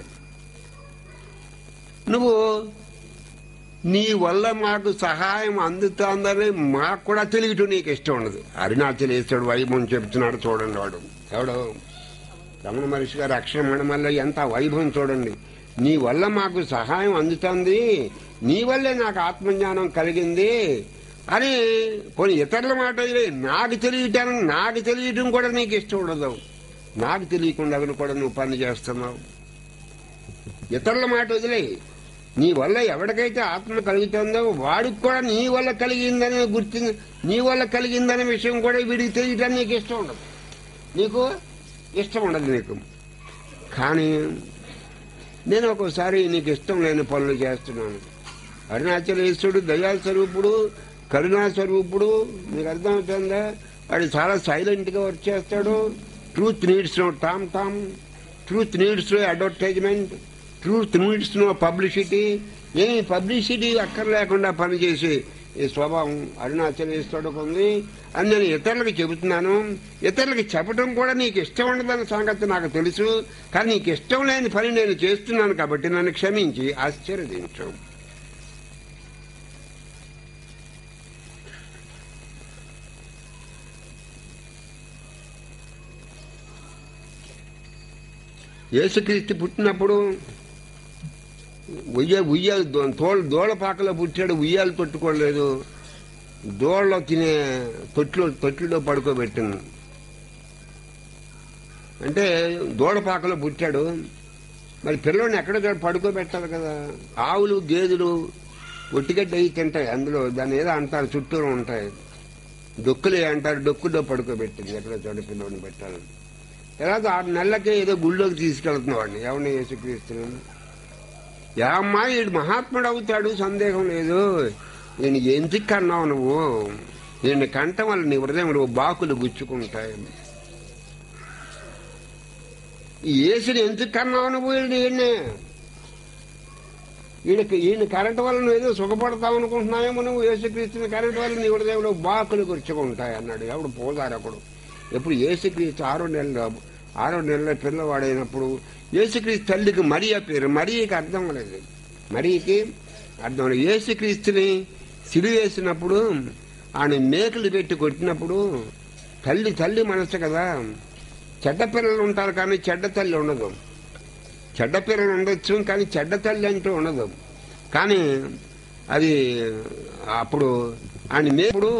నువ్వు నీ వల్ల మాకు సహాయం అందుతోందని మాకు కూడా తెలియటం నీకు ఇష్టం ఉండదు అరుణాచలేశ్వరుడు వైభవం చెప్తున్నాడు చూడండి వాడు ఎవడు రమణ మహర్షి గారు అక్షరమణ వల్ల ఎంత వైభవం చూడండి నీ వల్ల మాకు సహాయం అందుతోంది నీ వల్లే నాకు ఆత్మజ్ఞానం కలిగింది అని కొన్ని ఇతరుల మాట వదిలే. నాకు తెలియటం నాకు తెలియటం కూడా నీకు ఇష్టం ఉండదు నాకు తెలియకుండా కూడా నువ్వు పని చేస్తున్నావు ఇతరుల మాట వదిలే నీ వల్ల ఎవరికైతే ఆత్మ కలుగుతుందో వాడికి కూడా నీ వల్ల కలిగిందని గుర్తి నీ వల్ల కలిగిందనే విషయం కూడా వీడికి తెలియటానికి నీకు ఇష్టం ఉండదు నీకు ఇష్టం ఉండదు నీకు కానీ నేను ఒక్కోసారి నీకు ఇష్టం లేని పనులు చేస్తున్నాను అరుణాచలేశ్వరుడు దయా స్వరూపుడు కరుణా స్వరూపుడు నీకు అర్థమవుతుందా వాడు చాలా సైలెంట్ గా వర్క్ చేస్తాడు truth needs no tom tom truth needs no advertisement truth needs no publicity ఏమి పబ్లిసిటీ అక్కర్లేకుండా పనిచేసే ఈ స్వభావం అరుణాచలేశ్వరుడికి ఉంది అని నేను ఇతరులకు చెబుతున్నాను ఇతరులకు చెప్పడం కూడా నీకు ఇష్టం ఉండదన్న సంగతి నాకు తెలుసు కానీ నీకు ఇష్టం లేని పని నేను చేస్తున్నాను కాబట్టి నన్ను క్షమించి ఆశ్చర్యదించు యేసుక్రీస్తు పుట్టినప్పుడు ఉయ్య ఉయ్యాలు తోళ దోళపాకలో పుట్టాడు ఉయ్యాలు తొట్టుకోలేదు దోళ్ళలో తినే తొట్లో తొట్టిలో పడుకోబెట్టింది అంటే దూడపాకలో పుట్టాడు మరి పిల్లోని ఎక్కడ చోట పడుకోబెట్టాలి కదా ఆవులు గేదెలు ఒట్టిగడ్డ అయి తింటాయి అందులో దాని ఏదో అంటారు చుట్టూరు ఉంటాయి డొక్కులే అంటారు డొక్కులో పడుకోబెట్టింది ఎక్కడ చోట పిల్లోని పెట్టాలి తర్వాత ఆరు నెలలకే ఏదో గుళ్ళోకి తీసుకెళ్తున్న వాడిని ఎవరిని యేసుక్రీస్తున్నాను యా అమ్మా వీడు మహాత్ముడు అవుతాడు సందేహం లేదు నేను ఎందుకు కన్నావు నువ్వు నేను కంటం వల్ల నీ హృదయంలో బాకులు గుచ్చుకుంటాయి ఈ యేసుని ఎందుకు కన్నావు నువ్వు వీడిని ఈయన్ని వీడికి ఈయన కరెంట్ వల్ల నువ్వు ఏదో సుఖపడతావు అనుకుంటున్నావేమో నువ్వు యేసుక్రీస్తుని కరెంట్ వల్ల నీ హృదయంలో బాకులు గుచ్చుకుంటాయి అన్నాడు ఎవడు పోదారకుడు ఎప్పుడు యేసుక్రీస్తు ఆరో నెలలో ఆరో నెలలో పిల్లవాడైనప్పుడు యేసుక్రీస్తు తల్లికి మరియా పేరు మరియకి అర్థం లేదు మరియకి అర్థం లేదు యేసుక్రీస్తుని సిలువ వేసినప్పుడు ఆయన మేకలు పెట్టి కొట్టినప్పుడు తల్లి తల్లి మనసు కదా చెడ్డ పిల్లలు ఉంటారు కానీ చెడ్డ తల్లి ఉండదు చెడ్డ పిల్లలు ఉండొచ్చు కానీ చెడ్డ తల్లి అంటూ ఉండదు కానీ అది అప్పుడు ఆయన మేపుడు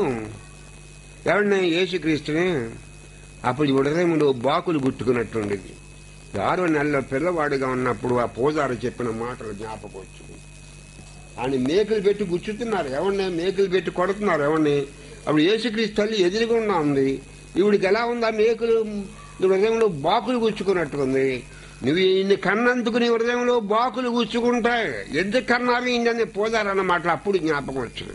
ఎవరిని యేసుక్రీస్తుని అప్పుడు ఈ హృదయంలో బాకులు గుట్టుకున్నట్టుండేది ఆరో నెలలో పిల్లవాడిగా ఉన్నప్పుడు ఆ పూజారి చెప్పిన మాటలు జ్ఞాపకం వచ్చింది ఆయన మేకులు పెట్టి గుచ్చుతున్నారు ఎవరిని మేకులు పెట్టి కొడుతున్నారు ఎవరిని అప్పుడు యేసుక్రీస్తు తల్లి ఎదురుగుండా ఉంది ఈవిడికి ఎలా ఉంది ఆ మేకులు నీ హృదయంలో బాకులు గుచ్చుకున్నట్టుంది నువ్వు ఇన్ని కన్నందుకు నీ హృదయంలో బాకులు గుచ్చుకుంటాయి ఎందుకు కన్నారు ఇందని పూజారి అన్న మాటలు అప్పుడు జ్ఞాపకం వచ్చింది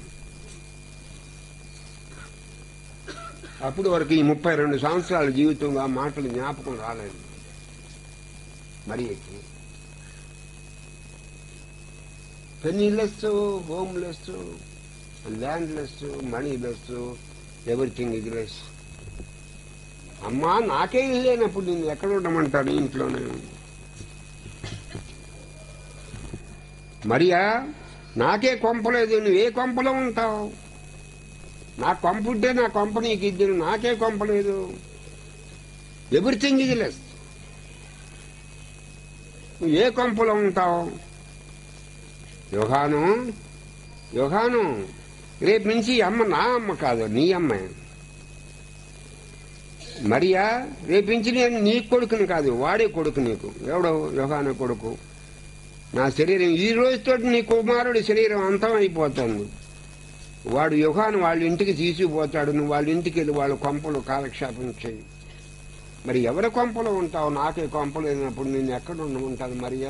అప్పుడు వరకు ఈ ముప్పై రెండు సంవత్సరాల జీవితంలో ఆ మాటలు జ్ఞాపకం రాలేదు మరి ఎక్కువ penniless homeless landless moneyless everything ఇది లెస్ అమ్మా నాకే ఇల్లు లేనప్పుడు నేను ఎక్కడ ఉండమంటాను ఇంట్లోనే మరియా నాకే కొంపలేదు నువ్వు ఏ కొంపలో ఉంటావు నా కొంప ఉంటే నా కొంప నీకు ఇద్దరు నాకే కొంపలేదు ఎవ్రీథింగ్ ఇది లెస్ నువ్వు ఏ కొంపలో ఉంటావు యోగాను యోగాను రేపు నుంచి ఈ అమ్మ నా అమ్మ కాదు నీ అమ్మ మరియా రేపు నుంచి నేను నీ కొడుకుని కాదు వాడే కొడుకు నీకు ఎవడో యోగాను కొడుకు నా శరీరం ఈ రోజుతో నీ కుమారుడి శరీరం అంతం అయిపోతుంది వాడు యుగాన్ని వాళ్ళ ఇంటికి తీసుకుపోతాడు నువ్వు వాళ్ళ ఇంటికి వెళ్ళి వాళ్ళ కొంపలు కాలక్షేపం చేయి మరి ఎవరి కొంపలో ఉంటావు నాకే కొంపలు లేనప్పుడు నేను ఎక్కడ ఉండమంటాను మరియా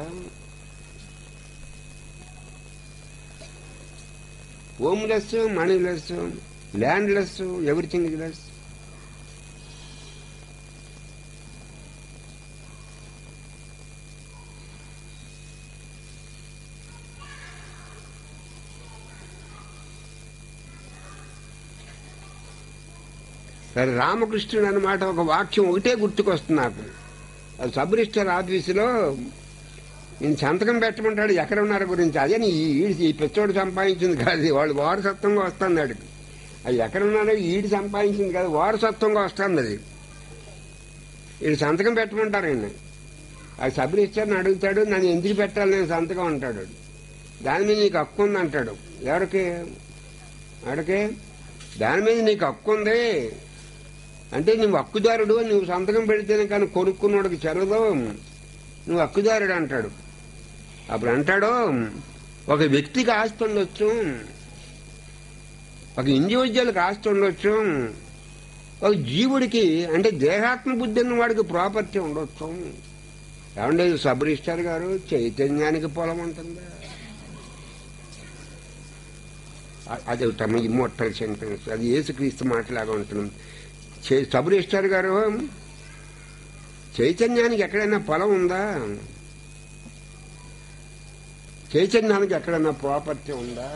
homeless moneyless landless everything is less సరే రామకృష్ణుడు అన్నమాట ఒక వాక్యం ఒకటే గుర్తుకొస్తుంది నాకు అది సబ్ రిజిస్టర్ ఆఫీసులో నేను సంతకం పెట్టమంటాడు ఎక్కడ ఉన్నారు గురించి అదే నీ ఈడి ఈ పెచ్చోడు సంపాదించింది కాదు వాళ్ళు వారసత్వంగా వస్తుంది అడిగి అది ఎక్కడ ఉన్నారో ఈడి సంపాదించింది కాదు వారసత్వంగా వస్తుంది అది వీడు సంతకం పెట్టమంటారు ఆయన ఆ సబ్ రిజిస్టర్ని అడుగుతాడు నన్ను ఎందుకు పెట్టాలి నేను సంతకం అంటాడు దాని మీద నీకు హక్కు ఉంది అంటాడు ఎవరికి అడిగే దాని మీద నీకు హక్కు ఉంది అంటే నువ్వు హక్కుదారుడు నువ్వు సంతకం పెడితేనే కానీ కొనుక్కున్నోడికి చెరవదు నువ్వు హక్కుదారుడు అంటాడు అప్పుడు అంటాడు ఒక వ్యక్తికి ఆస్తి ఉండొచ్చు ఒక ఇండివిజువల్కి ఆస్తి ఉండొచ్చు ఒక జీవుడికి అంటే దేహాత్మ బుద్ధి ఉన్న వాడికి ప్రాపర్టీ ఉండొచ్చు ఏమంటే సబ్ రిజిస్టర్ గారు చైతన్యానికి పొలం ఉంటుందా అ- అది తమ ఇమ్మోర్టల్ సెంటెన్స్ అది ఏసుక్రీస్తు మాటలాగా ఉంటుంది చే- సబ్ రిజిస్టర్ గారు చైతన్యానికి ఎక్కడైనా పొలం ఉందా చైతన్యానికి ఎక్కడైనా ప్రాపర్టీ ఉందా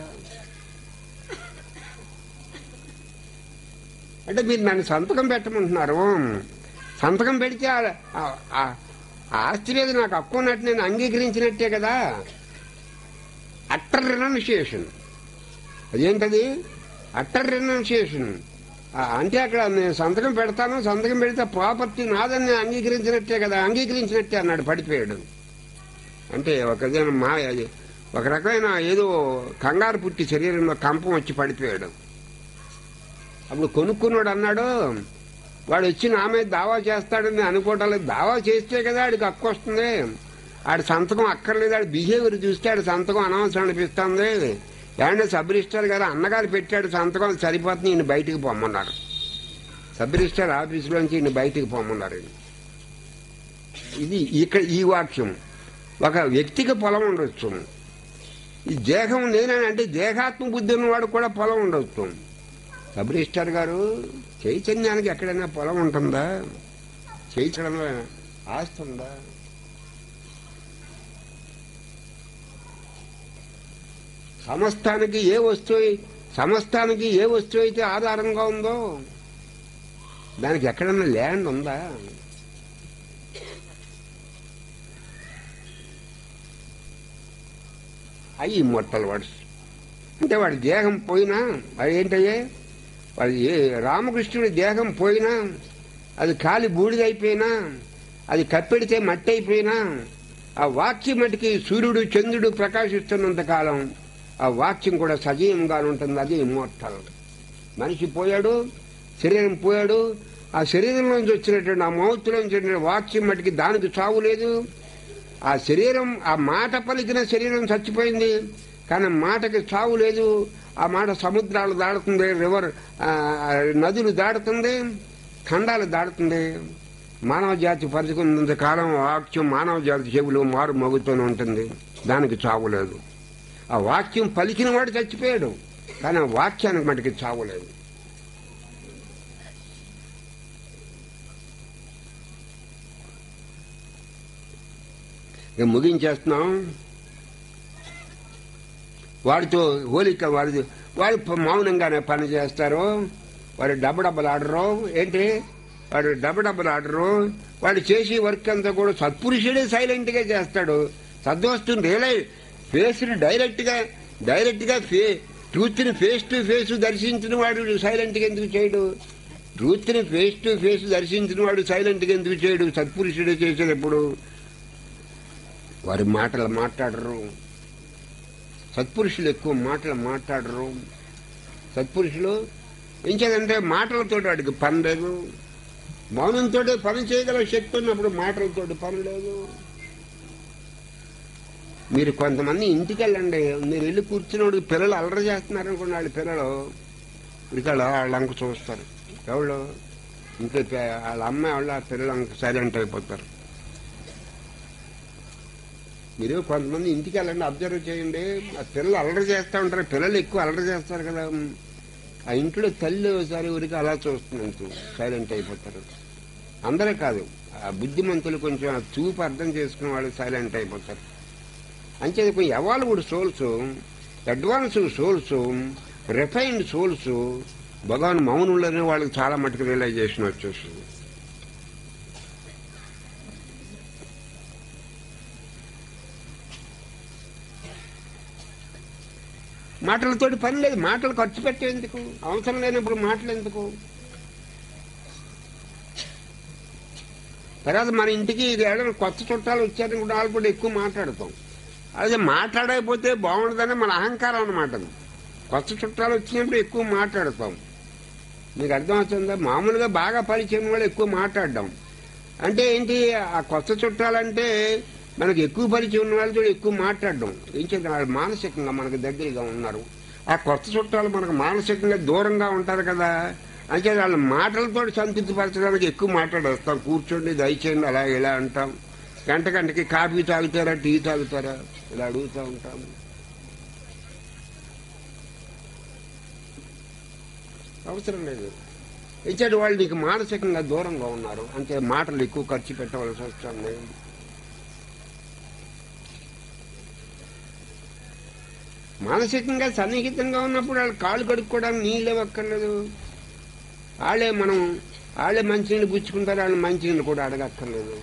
అంటే మీరు నన్ను సంతకం పెట్టమంటున్నారు సంతకం పెడితే ఆ- ఆ- ఆ- ఆ ఆస్తి మీద నాకు హక్కు ఉన్నట్టు నేను అంగీకరించినట్టే కదా అట్టర్ రినౌన్సియేషన్ అదేంటది అట్టర్ రినౌన్సియేషన్ అంటే అక్కడ నేను సంతకం పెడతాను సంతకం పెడితే ప్రాపర్టీ నాదని నేను అంగీకరించినట్టే కదా అంగీకరించినట్టే అన్నాడు పడిపోయాడు అంటే ఒక విధమైన మా ఒక రకమైన ఏదో కంగారు పుట్టి శరీరంలో కంపం వచ్చి పడిపోయాడు అప్పుడు కొనుక్కున్నాడు అన్నాడు వాడు వచ్చి నా మీద దావా చేస్తాడని అనుకోవటం లేదు దావా చేస్తే కదా ఆడికి హక్కు వస్తుంది ఆడి సంతకం అక్కర్లేదు ఆడి బిహేవియర్ చూస్తే ఆడి సంతకం అనవసరం అనిపిస్తుంది ఏమంటే సబ్ రిజిస్టర్ గారు అన్నగారు పెట్టాడు సంతకం సరిపోతుంది ఈయన బయటికి పొమ్మన్నారు సబ్ రిజిస్టర్ ఆఫీసులోంచి ఈయన బయటికి పొమ్మన్నారు ఈయన. ఇది ఇక్కడ ఈ వాక్యం ఒక వ్యక్తికి పొలం ఉండొచ్చు ఈ దేహం నేనంటే దేహాత్మ బుద్ధి ఉన్నవాడు కూడా పొలం ఉండొచ్చు సబ్ రిజిస్టర్ గారు చైతన్యానికి ఎక్కడైనా పొలం ఉంటుందా చైతన్యంలో ఆస్తి ఉందా సమస్తానికి ఏ వస్తువు సమస్తానికి ఏ వస్తువు అయితే ఆధారంగా ఉందో దానికి ఎక్కడైనా ల్యాండ్ ఉందా అవి ఇమ్మొట్టలు వర్డ్స్ అంటే వాడి దేహం పోయినా అది ఏంటయ్యే వాడి ఏ రామకృష్ణుడి దేహం పోయినా అది కాలి బూడిదైపోయినా అది కప్పెడితే మట్టి అయిపోయినా ఆ వాక్యం మటుకి సూర్యుడు చంద్రుడు ప్రకాశిస్తున్నంత కాలం ఆ వాక్యం కూడా సజీవంగా ఉంటుంది అది ఇమ్మోర్టల్ మనిషి పోయాడు శరీరం పోయాడు ఆ శరీరంలోంచి వచ్చినటువంటి ఆ మౌత్లోంచి వచ్చిన వాక్యం మటుకి దానికి చావు లేదు ఆ శరీరం ఆ మాట పలికిన శరీరం చచ్చిపోయింది కానీ మాటకి చావు లేదు ఆ మాట సముద్రాలు దాడుతుంది రివర్ ఆ, నదులు దాడుతుంది ఖండాలు దాడుతుంది మానవ జాతి పరుచుకున్నంత కాలం వాక్యం మానవ జాతి చెవులు మారు మోగుతూనే ఉంటుంది దానికి చావు లేదు ఆ వాక్యం పలికిన వాడు చచ్చిపోయాడు కానీ ఆ వాక్యానికి మటుకి చావు లేదు ఇక ముగించేస్తున్నాం వాడితో హోలిక వాడి వాడు ప- మౌనంగానే పని చేస్తారు వాడు డబ్బ డబ్బలు ఆడరు ఏంటి వాడు డబ్బ డబ్బలు ఆడరు వాడు చేసే వర్క్ అంతా కూడా సత్పురుషుడే సైలెంట్ గా చేస్తాడు సద్వస్తుని రియలై ఫేస్ ని డైరెక్ట్ గా డైరెక్ట్ గా ఫే ట్రూత్ ని ఫేస్ టు ఫేస్ దర్శించిన వాడు సైలెంట్ గా ఎందుకు చేయడు ట్రూత్ ని ఫేస్ టు ఫేస్ దర్శించిన వాడు సైలెంట్ గా ఎందుకు చేయడు సత్పురుషుడే చేసేటప్పుడు వారి మాటలు మాట్లాడరు సత్పురుషులు ఎక్కువ మాటలు మాట్లాడరు సత్పురుషులు ఏం చేయాలంటే మాటలతో వాడికి పని లేదు మౌనంతో పని చేయగల శక్తి ఉన్నప్పుడు మాటలతో పని లేదు మీరు కొంతమంది ఇంటికి వెళ్ళండి మీరు వెళ్ళి కూర్చున్నప్పుడు పిల్లలు అల్లరి చేస్తున్నారు అనుకోండి వాళ్ళ పిల్లలు ఇక్కడ వాళ్ళ అంక చూస్తారు ఎవరు ఇంకే పే- వాళ్ళ అమ్మాయి వాళ్ళు ఆ పిల్లలు అంక సైలెంట్ అయిపోతారు మీరు కొంతమంది ఇంటికి వెళ్ళండి అబ్జర్వ్ చేయండి ఆ పిల్లలు అల్లరి చేస్తూ ఉంటారు పిల్లలు ఎక్కువ అల్లరి చేస్తారు కదా ఆ ఇంట్లో తల్లి ఒకసారి ఊరికి అలా చూస్తున్నంత సైలెంట్ అయిపోతారు అందరే కాదు ఆ బుద్ధిమంతులు కొంచెం ఆ చూపు అర్థం చేసుకున్న వాళ్ళు సైలెంట్ అయిపోతారు అంచేది కొంచెం ఎవాళ్ళు కూడా souls advance souls refined souls భగవాన్ మౌనంలోనే వాళ్ళకి చాలా మటుకు రియలైజేషన్ వచ్చేస్తుంది మాటలతోటి పని లేదు మాటలు ఖర్చు పెట్టేందుకు అవసరం లేనప్పుడు మాటలు ఎందుకు తర్వాత మన ఇంటికి ఏదైనా కొత్త చుట్టాలు వచ్చారని కూడా వాళ్ళు కూడా ఎక్కువ మాట్లాడతాం అదే మాట్లాడకపోతే బాగుండదని మన అహంకారం అనమాట కొత్త చుట్టాలు వచ్చినప్పుడు ఎక్కువ మాట్లాడతాం మీకు అర్థమవుతుందా మామూలుగా బాగా పరిచయం వాళ్ళు ఎక్కువ మాట్లాడడం అంటే ఏంటి ఆ కొత్త చుట్టాలంటే మనకు ఎక్కువ పరిచయం ఉన్న వాళ్ళతో ఎక్కువ మాట్లాడడం ఏం చేద్దాం వాళ్ళు మానసికంగా మనకు దగ్గరగా ఉన్నారు ఆ కొత్త చుట్టాలు మనకు మానసికంగా దూరంగా ఉంటారు కదా అంటే వాళ్ళ మాటలతో సంతృప్తిపరచడానికి ఎక్కువ మాట్లాడేస్తాం కూర్చోండి దయచేయండి అలా ఇలా అంటాం గంట గంటకి కాఫీ తాగుతారా టీ తాగుతారా ఇలా అడుగుతూ ఉంటాం అవసరం లేదు ఇచ్చాడు వాళ్ళు నీకు మానసికంగా దూరంగా ఉన్నారు అంటే మాటలు ఎక్కువ ఖర్చు పెట్టవలసి వస్తుంది మానసికంగా సన్నిహితంగా ఉన్నప్పుడు వాళ్ళు కాళ్ళు కడుక్కోవడానికి నీళ్ళు ఇవ్వక్కర్లేదు వాళ్ళే మనం వాళ్ళే మంచినీళ్ళు పుచ్చుకుంటారు వాళ్ళు మంచినీళ్ళు కూడా అడగక్కర్లేదు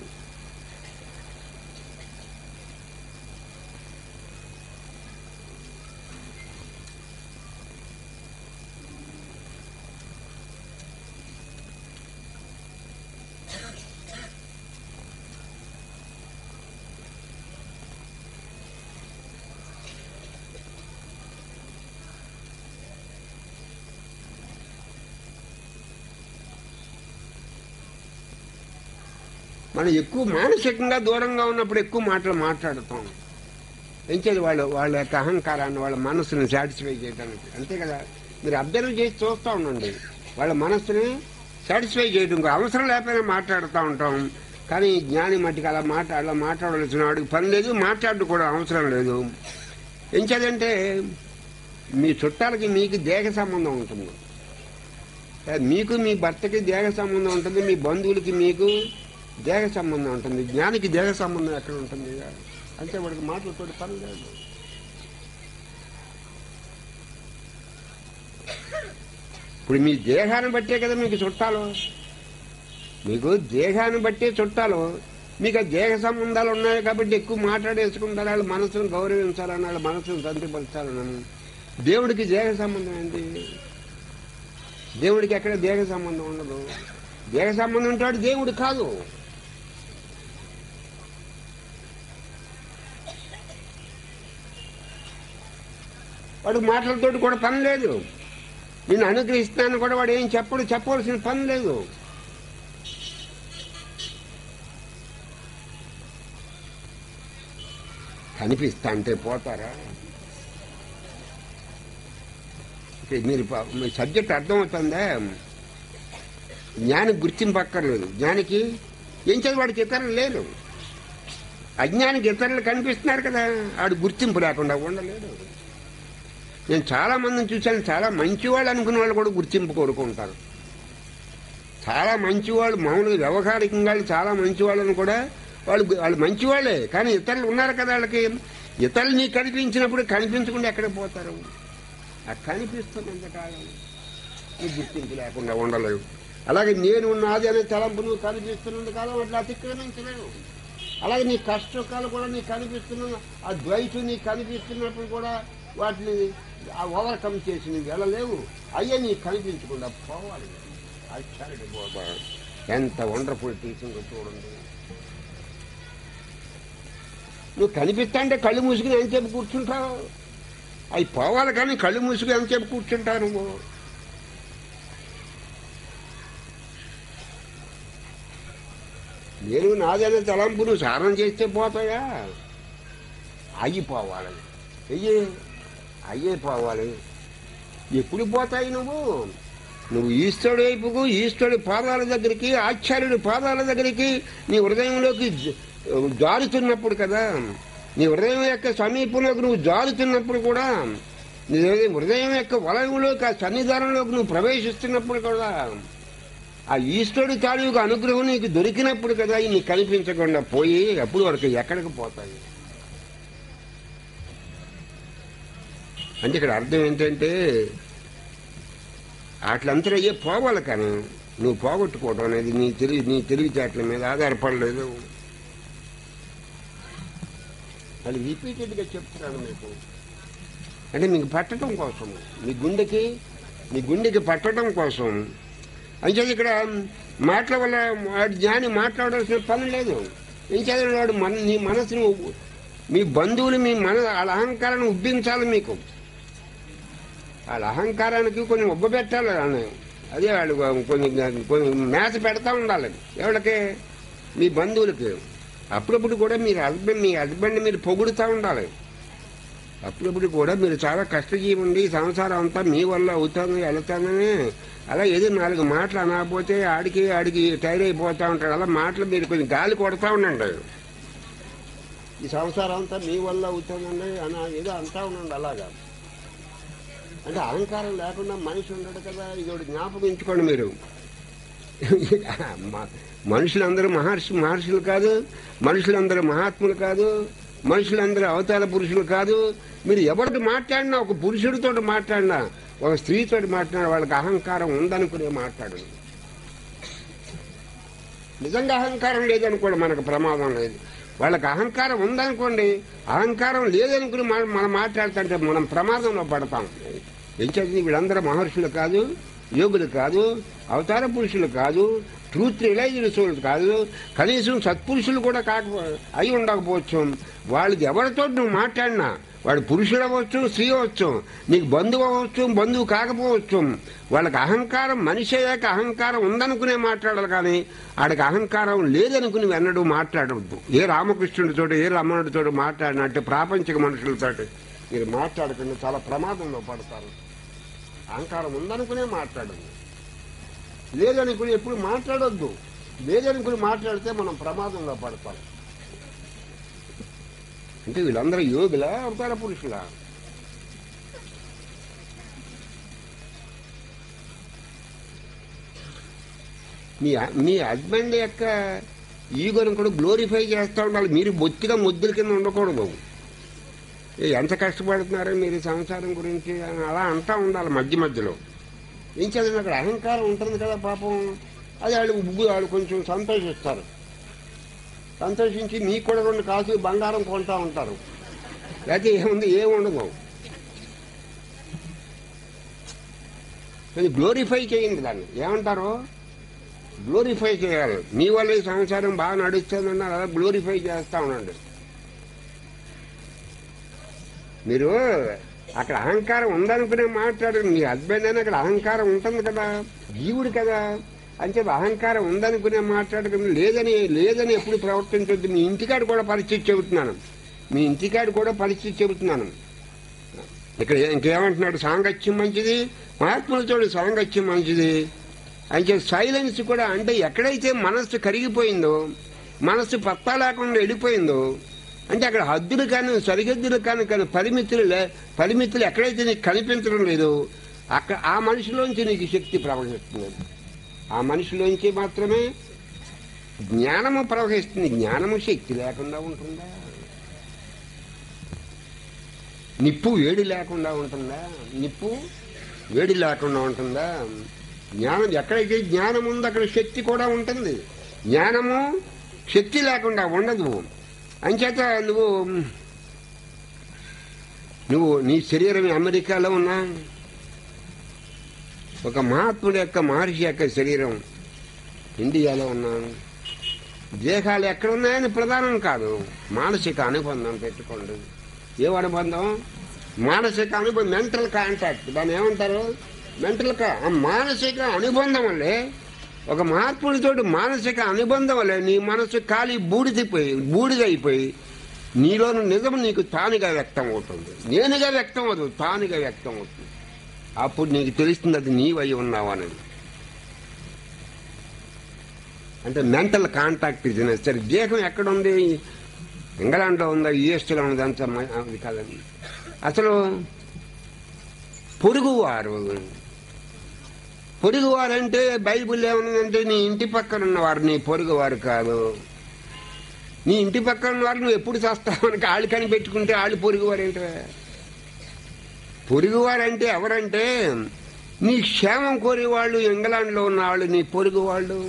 మనం ఎక్కువ మానసికంగా దూరంగా ఉన్నప్పుడు ఎక్కువ మాటలు మాట్లాడుతాం ఎంచేది వాళ్ళు వాళ్ళ యొక్క అహంకారాన్ని వాళ్ళ మనసుని సాటిస్ఫై చేయడానికి అంతే కదా మీరు అబ్జర్వ్ చేసి చూస్తూ ఉండండి వాళ్ళ మనస్సుని సాటిస్ఫై చేయడం అవసరం లేకపోయినా మాట్లాడుతూ ఉంటాం కానీ జ్ఞాని మట్టికి అలా మాట అలా మాట్లాడవలసిన వాడికి పని లేదు మాట్లాడడం కూడా అవసరం లేదు ఎంచేదంటే మీ చుట్టాలకి మీకు దేహ సంబంధం ఉంటుంది మీకు మీ భర్తకి దేహ సంబంధం ఉంటుంది మీ బంధువులకి మీకు దేహ సంబంధం ఉంటుంది జ్ఞానికి దేహ సంబంధం ఎక్కడ ఉంటుంది అంటే వాడికి మాటలతో పని లేదు ఇప్పుడు మీ దేహాన్ని బట్టే కదా మీకు చుట్టాలు మీకు దేహాన్ని బట్టే చుట్టాలు మీకు ఆ దేహ సంబంధాలు ఉన్నాయి కాబట్టి ఎక్కువ మాట్లాడేసుకుంటారు వాళ్ళ మనసును గౌరవించాలని వాళ్ళ మనసును సంతృపరచాలని దేవుడికి దేహ సంబంధం ఏంటి దేవుడికి ఎక్కడ దేహ సంబంధం ఉండదు దేహ సంబంధం ఉంటాడు దేవుడు కాదు వాడు మాటలతోటి కూడా పని లేదు నేను అనుగ్రహిస్తాను కూడా వాడు ఏం చెప్పడు చెప్పవలసిన పని లేదు కనిపిస్తా అంటే పోతారా అంటే మీరు ప- మీ సబ్జెక్ట్ అర్థమవుతుందా జ్ఞానికి గుర్తింపు అక్కర్లేదు జ్ఞానికి ఏం చదివి వాడికి ఇతరులు లేరు అజ్ఞానికి ఇతరులు కనిపిస్తున్నారు కదా ఆడు గుర్తింపు లేకుండా ఉండలేడు నేను చాలా మందిని చూశాను చాలా మంచివాళ్ళు అనుకునే వాళ్ళు కూడా గుర్తింపు కోరుకుంటారు చాలా మంచివాళ్ళు మామూలుగా వ్యవహారికంగా వాళ్ళు చాలా మంచివాళ్ళని కూడా వాళ్ళు వాళ్ళు మంచివాళ్ళే కానీ ఇతరులు ఉన్నారు కదా వాళ్ళకి ఇతరులు నీకు కనిపించినప్పుడు కనిపించకుండా ఎక్కడికి పోతారు ఆ కనిపిస్తున్నంత కాలం నీకు గుర్తింపు లేకుండా ఉండలేవు అలాగే నేను నాది అనే తలంపు నువ్వు కనిపిస్తున్నంత కాలం అట్లా అతిక్రమించలేవు అలాగే నీ కష్టకాలు కూడా నీకు కనిపిస్తున్న ఆ ద్వైతం నీకు కనిపిస్తున్నప్పుడు కూడా వాటిని ఆ ఓవర్కమ్ చేసి నువ్వు వెళ్ళలేవు అయ్యే నీకు కనిపించకుండా పోవాలి ఆశ్చర్య బాబా ఎంత వండర్ఫుల్ టీచింగ్ చూడండి నువ్వు కనిపిస్తా అంటే కళ్ళు మూసుకుని ఎంతసేపు కూర్చుంటావు అవి పోవాలి కానీ కళ్ళు మూసుకుని ఎంతసేపు కూర్చుంటావు నువ్వు నేను నాదైన తలంపు నువ్వు సారం చేస్తే పోతాయా ఆగిపోవాలి అయ్యే అయ్యే పోవాలి ఎప్పుడు పోతాయి నువ్వు నువ్వు ఈశ్వరుడు వైపుకు ఈశ్వరుడి పాదాల దగ్గరికి ఆచార్యుడి పాదాల దగ్గరికి నీ హృదయంలోకి జ- జారుతున్నప్పుడు కదా నీ హృదయం యొక్క సమీపంలోకి నువ్వు జారుతున్నప్పుడు కూడా నీ హృదయం యొక్క వలయంలోకి ఆ సన్నిధానంలోకి నువ్వు ప్రవేశిస్తున్నప్పుడు కూడా ఆ ఈశ్వరుడి తాలూకు అనుగ్రహం నీకు దొరికినప్పుడు కదా ఇవి నీకు కనిపించకుండా పోయి అప్పుడు వరకు ఎక్కడికి పోతాయి అంటే ఇక్కడ అర్థం ఏంటంటే అట్లంతా అయ్యే పోవాలి కానీ నువ్వు పోగొట్టుకోవడం అనేది నీ తెలివి నీ తెలివితేటల మీద ఆధారపడలేదు అది రిపీటెడ్గా చెప్తున్నాను మీకు అంటే మీకు పట్టడం కోసం మీ గుండెకి మీ గుండెకి పట్టడం కోసం అంచేది ఇక్కడ మాటల వల్ల వాడి జ్ఞాని మాట్లాడాల్సిన పని లేదు ఏం చదివిన వాడు మన నీ మనసును ఉబ్బు- మీ బంధువులు మీ మన వాళ్ళ అహంకారాన్ని ఉబ్బించాలి మీకు వాళ్ళ అహంకారానికి కొంచెం ఉబ్బ పెట్టాలి వాళ్ళని అదే వాళ్ళు కొంచెం కొంచెం మేత పెడతా ఉండాలి ఎవరికి మీ బంధువులకి అప్పుడప్పుడు కూడా మీరు హస్బెండ్ మీ హస్బెండ్ మీరు పొగుడుతూ ఉండాలి అప్పుడప్పుడు కూడా మీరు చాలా కష్టజీవండి ఈ సంసారం అంతా మీ వల్ల అవుతుంది వెళుతానని అలా ఏదో నాలుగు మాటలు అనకపోతే ఆడికి ఆడికి టైర్ అయిపోతా ఉంటాడు అలా మాటలు మీరు కొంచెం గాలి కొడతా ఉండండి ఈ సంసారం అంతా మీ వల్ల అవుతుందండి అని ఏదో అంటా ఉండండి అలాగా అంటే అహంకారం లేకుండా మనిషి ఉండడు కదా ఇది ఒకటి జ్ఞాపకం ఉంచుకోండి మీరు మ- మనుషులందరూ మహర్షి మహర్షులు కాదు మనుషులందరూ మహాత్ములు కాదు మనుషులందరూ అవతార పురుషులు కాదు మీరు ఎవరితో మాట్లాడినా ఒక పురుషుడితో మాట్లాడినా ఒక స్త్రీతో మాట్లాడినా వాళ్ళకి అహంకారం ఉందనుకునే మాట్లాడు నిజంగా అహంకారం లేదనుకోండి మనకు ప్రమాదం లేదు వాళ్ళకి అహంకారం ఉందనుకోండి అహంకారం లేదనుకుని మనం మనం మాట్లాడుతుంటే మనం ప్రమాదంలో పడతాం ఏం చదివి వీళ్ళందరూ మహర్షులు కాదు యోగులు కాదు అవతార పురుషులు కాదు ట్రూత్ రిలైజ్డ్ సోల్ కాదు కనీసం సత్పురుషులు కూడా కాకపో అయి ఉండకపోవచ్చు వాళ్ళకి ఎవరితో నువ్వు మాట్లాడినా వాడు పురుషుడు అవ్వచ్చు స్త్రీ అవ్వచ్చు నీకు బంధువు అవ్వచ్చు బంధువు కాకపోవచ్చు వాళ్ళకి అహంకారం మనిషి అయ్యాక అహంకారం ఉందనుకునే మాట్లాడాలి కానీ ఆడికి అహంకారం లేదనుకుని వెన్నడు మాట్లాడవద్దు ఏ రామకృష్ణుడితో ఏ రమణుడితో మాట్లాడినట్టు ప్రాపంచిక మనుషులతో మీరు మాట్లాడకుండా చాలా ప్రమాదంలో పడతారు అహంకారం ఉందనుకునే మాట్లాడదు లేదనుకుని ఎప్పుడు మాట్లాడొద్దు లేదనుకుని మాట్లాడితే మనం ప్రమాదంలో పడతాం అంటే వీళ్ళందరూ యోగులా అవతార పురుషులా మీ మీ హస్బెండ్ యొక్క ఈగోని కూడా గ్లోరిఫై చేస్తూ ఉండాలి మీరు బొత్తిగా ముద్దుల కింద ఉండకూడదు ఏ, ఎంత కష్టపడుతున్నారో మీరు ఈ సంసారం గురించి అని అలా అంటా ఉండాలి మధ్య మధ్యలో ఏం చదివిన అక్కడ అహంకారం ఉంటుంది కదా పాపం అది వాళ్ళు ఉగ్గు వాళ్ళు కొంచెం సంతోషిస్తారు సంతోషించి మీకు కూడా రెండు కాసులు బంగారం కొంటా ఉంటారు లేకపోతే ఏముంది ఏముండదు కానీ గ్లోరిఫై చేయండి దాన్ని ఏమంటారు గ్లోరిఫై చేయాలి మీ వల్ల ఈ సంసారం బాగా నడుస్తుందన్నారు అలా గ్లోరిఫై చేస్తా ఉండండి మీరు అక్కడ అహంకారం ఉందనుకునే మాట్లాడు మీ హస్బెండ్ అయినా అక్కడ అహంకారం ఉంటుంది కదా జీవుడు కదా అంటే అహంకారం ఉందనుకునే మాట్లాడకుండా లేదని లేదని ఎప్పుడు ప్రవర్తించొద్దు మీ ఇంటికాడ కూడా పరిస్థితి చెబుతున్నాను మీ ఇంటికాడు కూడా పరిస్థితి చెబుతున్నాను ఇక్కడ ఇంకేమంటున్నాడు సాంగత్యం మంచిది మహాత్ములతో సాంగత్యం మంచిది అంటే సైలెన్స్ కూడా అంటే ఎక్కడైతే మనస్సు కరిగిపోయిందో మనస్సు పత్తా లేకుండా వెళ్ళిపోయిందో అంటే అక్కడ హద్దులు కానీ సరిహద్దులు కానీ కానీ పరిమితులు లే పరిమితులు ఎక్కడైతే నీకు కనిపించడం లేదో అక్కడ ఆ మనిషిలోంచి నీకు శక్తి ప్రవహిస్తుంది ఆ మనిషిలోంచి మాత్రమే జ్ఞానము ప్రవహిస్తుంది జ్ఞానము శక్తి లేకుండా ఉంటుందా నిప్పు వేడి లేకుండా ఉంటుందా నిప్పు వేడి లేకుండా ఉంటుందా జ్ఞానం ఎక్కడైతే జ్ఞానం ఉందో అక్కడ శక్తి కూడా ఉంటుంది జ్ఞానము శక్తి లేకుండా ఉండదు అంచేత నువ్వు నువ్వు నీ శరీరం అమెరికాలో ఉన్నా ఒక మహాత్ముడి యొక్క మహర్షి యొక్క శరీరం ఇండియాలో ఉన్నాను దేహాలు ఎక్కడ ఉన్నాయని ప్రధానం కాదు మానసిక అనుబంధం పెట్టుకోండి ఏ అనుబంధం మానసిక అనుబంధం మెంటల్ కాంటాక్ట్ దాన్ని ఏమంటారు మెంటల్ కా ఆ మానసిక అనుబంధం వల్లే ఒక మహాత్ముడితోటి మానసిక అనుబంధం వల్లే నీ మనసు ఖాళీ బూడిదిపోయి బూడిదైపోయి నీలోని నిజం నీకు తానుగా వ్యక్తం అవుతుంది నేనుగా వ్యక్తం అవుతుంది తానుగా వ్యక్తం అవుతుంది అప్పుడు నీకు తెలుస్తుంది అది నీవై ఉన్నావు అనేది అంటే మెంటల్ కాంటాక్ట్ ఇది సరే దేహం ఎక్కడ ఉంది ఇంగ్లాండ్లో ఉందా యుఎస్లో ఉందా అంత మ- అది కాదండి అసలు పొరుగువారు పొరుగువారు అంటే బైబిల్ ఏమన్నదంటే నీ ఇంటి పక్కన ఉన్నవారు నీ పొరుగువారు కాదు నీ ఇంటి పక్కన ఉన్నవారు నువ్వు ఎప్పుడు చేస్తావని ఆళ్ళు కనిపెట్టుకుంటే ఆళ్ళు పొరుగువారు ఏంటో పొరుగువారు అంటే ఎవరంటే నీ క్షేమం కోరేవాళ్ళు ఇంగ్లాండ్లో ఉన్న వాళ్ళు నీ పొరుగు వాళ్ళు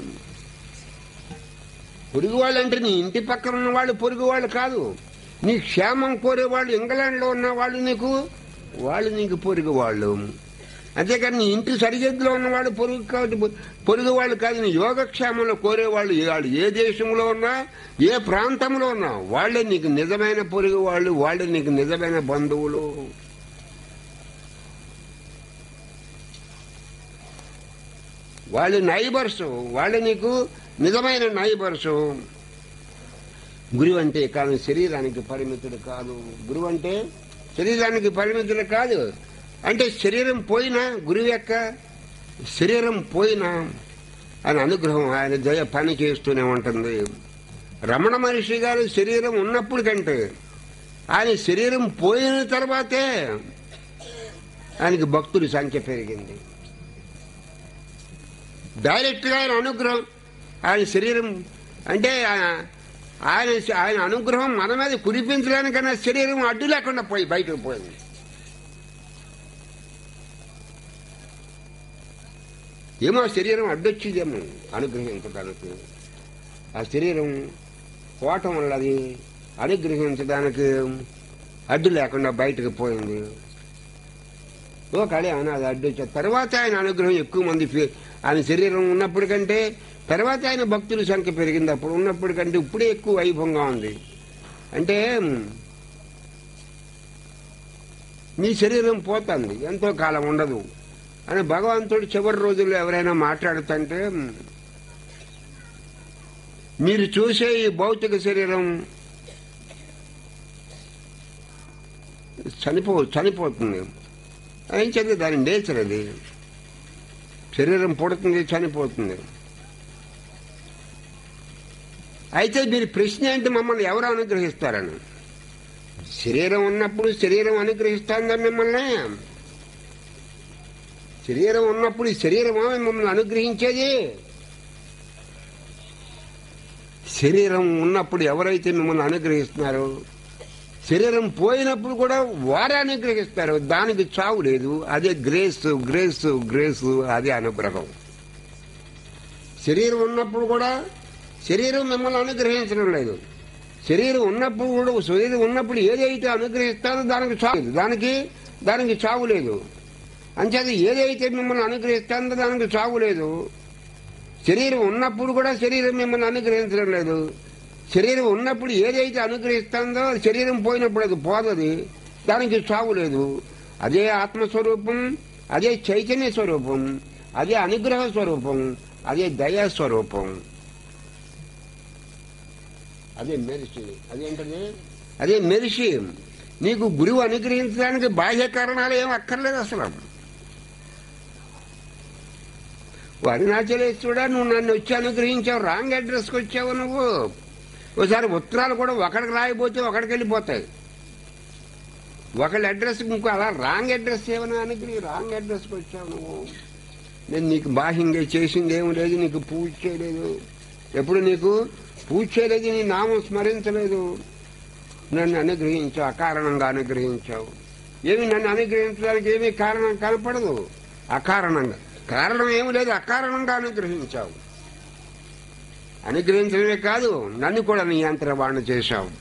పొరుగు వాళ్ళు అంటే నీ ఇంటి పక్కన ఉన్న వాళ్ళు పొరుగు వాళ్ళు కాదు నీ క్షేమం కోరేవాళ్ళు ఇంగ్లాండ్లో ఉన్న వాళ్ళు నీకు వాళ్ళు నీకు పొరుగు వాళ్ళు అంతేకాని నీ ఇంటి సరిహద్దులో ఉన్నవాడు పొరుగు కాబట్టి పొ- పొరుగు వాళ్ళు కాదు నీ యోగక్షేమంలో కోరేవాళ్ళు ఏ- వాళ్ళు ఏ దేశంలో ఉన్నా ఏ ప్రాంతంలో ఉన్నా వాళ్ళే నీకు నిజమైన పొరుగు వాళ్ళు వాళ్ళే నీకు నిజమైన బంధువులు వాళ్ళు నైబర్స్ వాళ్ళు నీకు నిజమైన నైబర్స్ గురువు అంటే కానీ శరీరానికి పరిమితుడు కాదు గురువు అంటే శరీరానికి పరిమితుడు కాదు అంటే శరీరం పోయినా గురువు యొక్క శరీరం పోయినా ఆయన అనుగ్రహం ఆయన దయ పని చేస్తూనే ఉంటుంది రమణ మహర్షి గారు శరీరం ఉన్నప్పుడు కంటే ఆయన శరీరం పోయిన తర్వాతే ఆయనకి భక్తుల సంఖ్య పెరిగింది డైరెక్ట్ గా ఆయన అనుగ్రహం ఆయన శరీరం అంటే ఆ- ఆయన ఆయన అనుగ్రహం మన మీద కురిపించడానికన్నా శరీరం అడ్డు లేకుండా పోయి బయటకు పోయింది ఏమో శరీరం అడ్డొచ్చిందేమో అనుగ్రహించడానికి ఆ శరీరం పోవటం వల్ల అది అనుగ్రహించడానికి అడ్డు లేకుండా బయటకు పోయింది ఓ కడే అని అది అడ్డు వచ్చారు తర్వాత ఆయన అనుగ్రహం ఎక్కువ మంది ఫే- ఆయన శరీరం ఉన్నప్పుడు కంటే తర్వాత ఆయన భక్తుల సంఖ్య పెరిగింది అప్పుడు ఉన్నప్పుడు కంటే ఇప్పుడే ఎక్కువ వైభవంగా ఉంది అంటే మీ శరీరం పోతుంది ఎంతో కాలం ఉండదు అని భగవంతుడు చివరి రోజుల్లో ఎవరైనా మాట్లాడుతుంటే మీరు చూసే ఈ భౌతిక శరీరం చనిపో చనిపోతుంది ఏం చదివి దాని నేచర్ అది శరీరం పుడుతుంది చనిపోతుంది అయితే మీరు ప్రశ్న ఏంటి మమ్మల్ని ఎవరు అనుగ్రహిస్తారని శరీరం ఉన్నప్పుడు శరీరం అనుగ్రహిస్తుందా మిమ్మల్ని శరీరం ఉన్నప్పుడు ఈ శరీరమా మిమ్మల్ని అనుగ్రహించేది శరీరం ఉన్నప్పుడు ఎవరైతే మిమ్మల్ని అనుగ్రహిస్తున్నారో శరీరం పోయినప్పుడు కూడా వారే అనుగ్రహిస్తారు దానికి చావు లేదు అదే గ్రేస్ గ్రేస్ గ్రేస్ అదే అనుగ్రహం శరీరం ఉన్నప్పుడు కూడా శరీరం మిమ్మల్ని అనుగ్రహించడం లేదు శరీరం ఉన్నప్పుడు కూడా శరీరం ఉన్నప్పుడు ఏదైతే అనుగ్రహిస్తారో దానికి చావు లేదు దానికి దానికి చావు లేదు అంచేది ఏదైతే మిమ్మల్ని అనుగ్రహిస్తుందో దానికి చావు లేదు శరీరం ఉన్నప్పుడు కూడా శరీరం మిమ్మల్ని అనుగ్రహించడం లేదు శరీరం ఉన్నప్పుడు ఏదైతే అనుగ్రహిస్తుందో శరీరం పోయినప్పుడు అది పోదది దానికి చావు లేదు అదే ఆత్మస్వరూపం అదే చైతన్య స్వరూపం అదే అనుగ్రహ స్వరూపం అదే దయా స్వరూపం అదే మెరిసి అదేంటది అదే మెరిసి నీకు గురువు అనుగ్రహించడానికి బాహ్య కారణాలు ఏం అక్కర్లేదు అసలు ఓ అరుణాచలేశ్వరుడా నువ్వు నన్ను వచ్చి అనుగ్రహించావు రాంగ్ అడ్రస్కి వచ్చావు నువ్వు ఒకసారి ఉత్తరాలు కూడా ఒకడికి రాయిపోతే ఒకడికి వెళ్ళిపోతాయి ఒకళ్ళ అడ్రస్ ఇంకో అలా రాంగ్ అడ్రస్ ఏమైనా అనుగ్రహి రాంగ్ అడ్రస్కి వచ్చావు నువ్వు నేను నీకు బాహ్యంగా చేసింది ఏమి లేదు నీకు పూజ చేయలేదు ఎప్పుడు నీకు పూజ చేయలేదు నీ నామం స్మరించలేదు నన్ను అనుగ్రహించావు అకారణంగా అనుగ్రహించావు ఏమి నన్ను అనుగ్రహించడానికి ఏమీ కారణం కనపడదు అకారణంగా కారణం ఏమి లేదు అకారణంగా అనుగ్రహించావు అనుగ్రహించడమే కాదు నన్ను కూడా నీ యంత్రవాణి చేశావు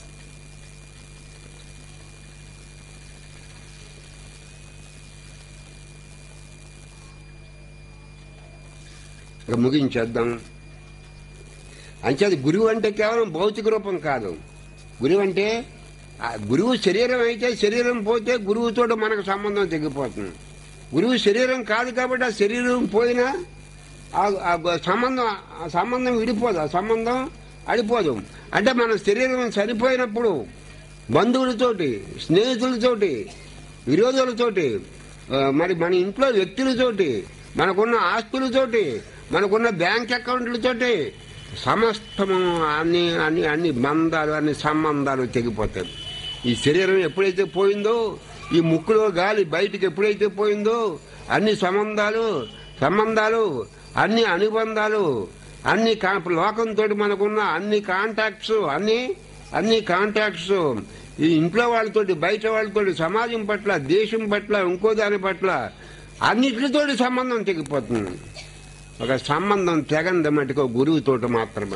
ఇక ముగించేద్దాం అంచేది గురువు అంటే కేవలం భౌతిక రూపం కాదు గురువు అంటే ఆ గురువు శరీరం అయితే శరీరం పోతే గురువుతో మనకు సంబంధం తెగిపోతుంది గురువు శరీరం కాదు కాబట్టి ఆ శరీరం పోయినా ఆ- ఆ సంబంధం ఆ సంబంధం విడిపోదు ఆ సంబంధం అడిపోదు అంటే మన శరీరం చనిపోయినప్పుడు బంధువులతోటి స్నేహితులతోటి విరోధులతోటి ఆ, మరి మన ఇంట్లో వ్యక్తులతోటి మనకున్న ఆస్తులతోటి మనకున్న బ్యాంక్ అకౌంట్లతోటి సమస్తము అన్ని అన్ని అన్ని బంధాలు అన్ని సంబంధాలు తెగిపోతాయి ఈ శరీరం ఎప్పుడైతే పోయిందో ఈ ముక్కులో గాలి బయటికి ఎప్పుడైతే పోయిందో అన్ని సంబంధాలు సంబంధాలు అన్ని అనుబంధాలు అన్ని కా- లోకంతో మనకున్న అన్ని కాంటాక్ట్స్ అన్ని అన్ని కాంటాక్ట్స్ ఈ ఇంట్లో వాళ్ళతోటి బయట వాళ్ళతోటి సమాజం పట్ల దేశం పట్ల ఇంకో దాని పట్ల అన్నిటితోటి సంబంధం తెగిపోతుంది ఒక సంబంధం తెగంది మటుకు గురువుతోటి మాత్రమే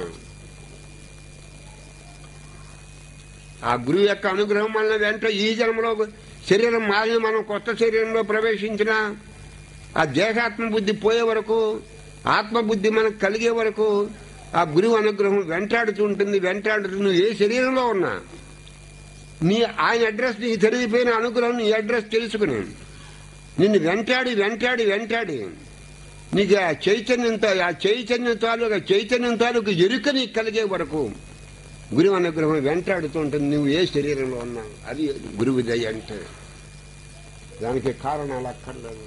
ఆ గురువు యొక్క అనుగ్రహం వలన వెంట ఈ జన్మలో శరీరం మారి మనం కొత్త శరీరంలో ప్రవేశించిన ఆ దేహాత్మ బుద్ధి పోయే వరకు ఆత్మబుద్ధి మనకు కలిగే వరకు ఆ గురువు అనుగ్రహం వెంటాడుతూ ఉంటుంది వెంటాడుతూ నువ్వు ఏ శరీరంలో ఉన్నా నీ ఆయన అడ్రస్ నీకు తెలియపోయిన అనుగ్రహం నీ అడ్రస్ తెలుసుకుని నిన్ను వెంటాడి వెంటాడి వెంటాడి నీకు ఆ చైతన్యంతో ఆ చైతన్యం తాలూకు చైతన్యం తాలూకు ఎరుక నీకు కలిగే వరకు గురువు అనుగ్రహం వెంటాడుతూ ఉంటుంది నువ్వు ఏ శరీరంలో ఉన్నావు అది గురువు దయ అంటే దానికి కారణాలు అక్కర్లేదు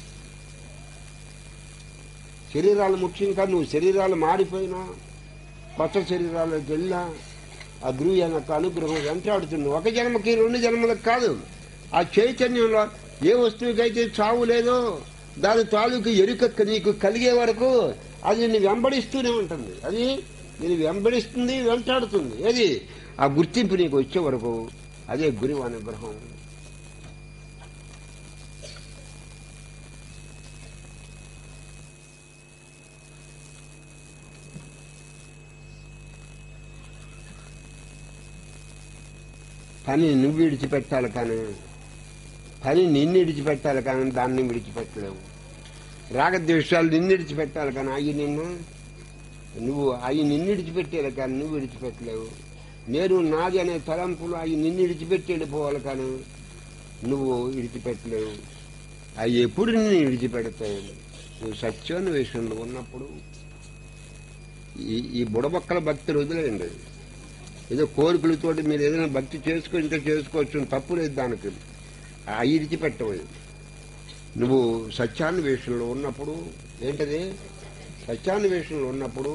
శరీరాలు ముఖ్యం కాదు నువ్వు శరీరాలు మారిపోయినా కొత్త శరీరాలకు వెళ్ళినా ఆ గురువు యొక్క అనుగ్రహం వెంటాడుతుంది ఒక జన్మకి రెండు జన్మలకు కాదు ఆ చైతన్యంలో ఏ వస్తువుకైతే చావు లేదో దాని తాలూకు ఎరుక నీకు కలిగే వరకు అది నిన్ను వెంబడిస్తూనే ఉంటుంది అది నేను వెంబడిస్తుంది వెంటాడుతుంది ఏది ఆ గుర్తింపు నీకు వచ్చే వరకు అదే గురువు అనుగ్రహం పని నువ్వు విడిచిపెట్టాలి కానీ పని నిన్ను విడిచిపెట్టాలి కానీ దాన్ని విడిచిపెట్టలేవు రాగద్వేషాలు నిన్ను విడిచిపెట్టాలి కానీ అవి నిన్ను నువ్వు అవి నిన్ను విడిచిపెట్టేది కానీ నువ్వు విడిచిపెట్టలేవు నేను నాది అనే తలంపులు అవి నిన్ను విడిచిపెట్టి వెళ్ళిపోవాలి కానీ నువ్వు విడిచిపెట్టలేవు అవి ఎప్పుడు నిన్ను విడిచిపెడతాయి నువ్వు సత్యాన్వేషణలో ఉన్నప్పుడు ఈ ఈ బుడబక్కల భక్తులు వదిలేయండి ఏదో కోరికలతోటి మీరు ఏదైనా భక్తి చేసుకుంటే చేసుకోవచ్చు తప్పు లేదు దానికి అవి విడిచిపెట్టవు నువ్వు సత్యాన్వేషణలో ఉన్నప్పుడు ఏంటది సత్యాన్వేషణలో ఉన్నప్పుడు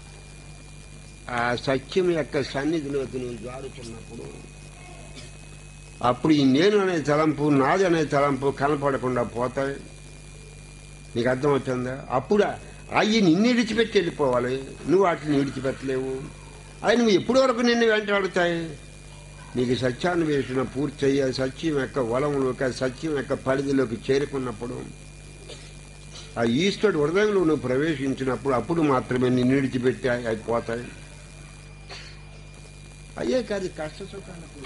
ఆ సత్యం యొక్క సన్నిధిలోకి నువ్వు జారుతున్నప్పుడు అప్పుడు ఈ నేను అనే తలంపు నాది అనే తలంపు కనపడకుండా పోతాయి నీకు అర్థమవుతుందా అప్పుడు అవి నిన్ను విడిచిపెట్టి వెళ్ళిపోవాలి నువ్వు వాటిని విడిచిపెట్టలేవు అవి నువ్వు ఎప్పటి వరకు నిన్ను వెంటాడుతాయి నీకు సత్యాన్వేషణ పూర్తి అయ్యే సత్యం యొక్క వలంలోకి ఆ సత్యం యొక్క పరిధిలోకి చేరుకున్నప్పుడు ఆ ఈశ్వరుడు హృదయంలో నువ్వు ప్రవేశించినప్పుడు అప్పుడు మాత్రమే నిన్ను విడిచిపెట్టి అవి అవి పోతాయి అయ్యే కాదు కష్ట సుఖాలకు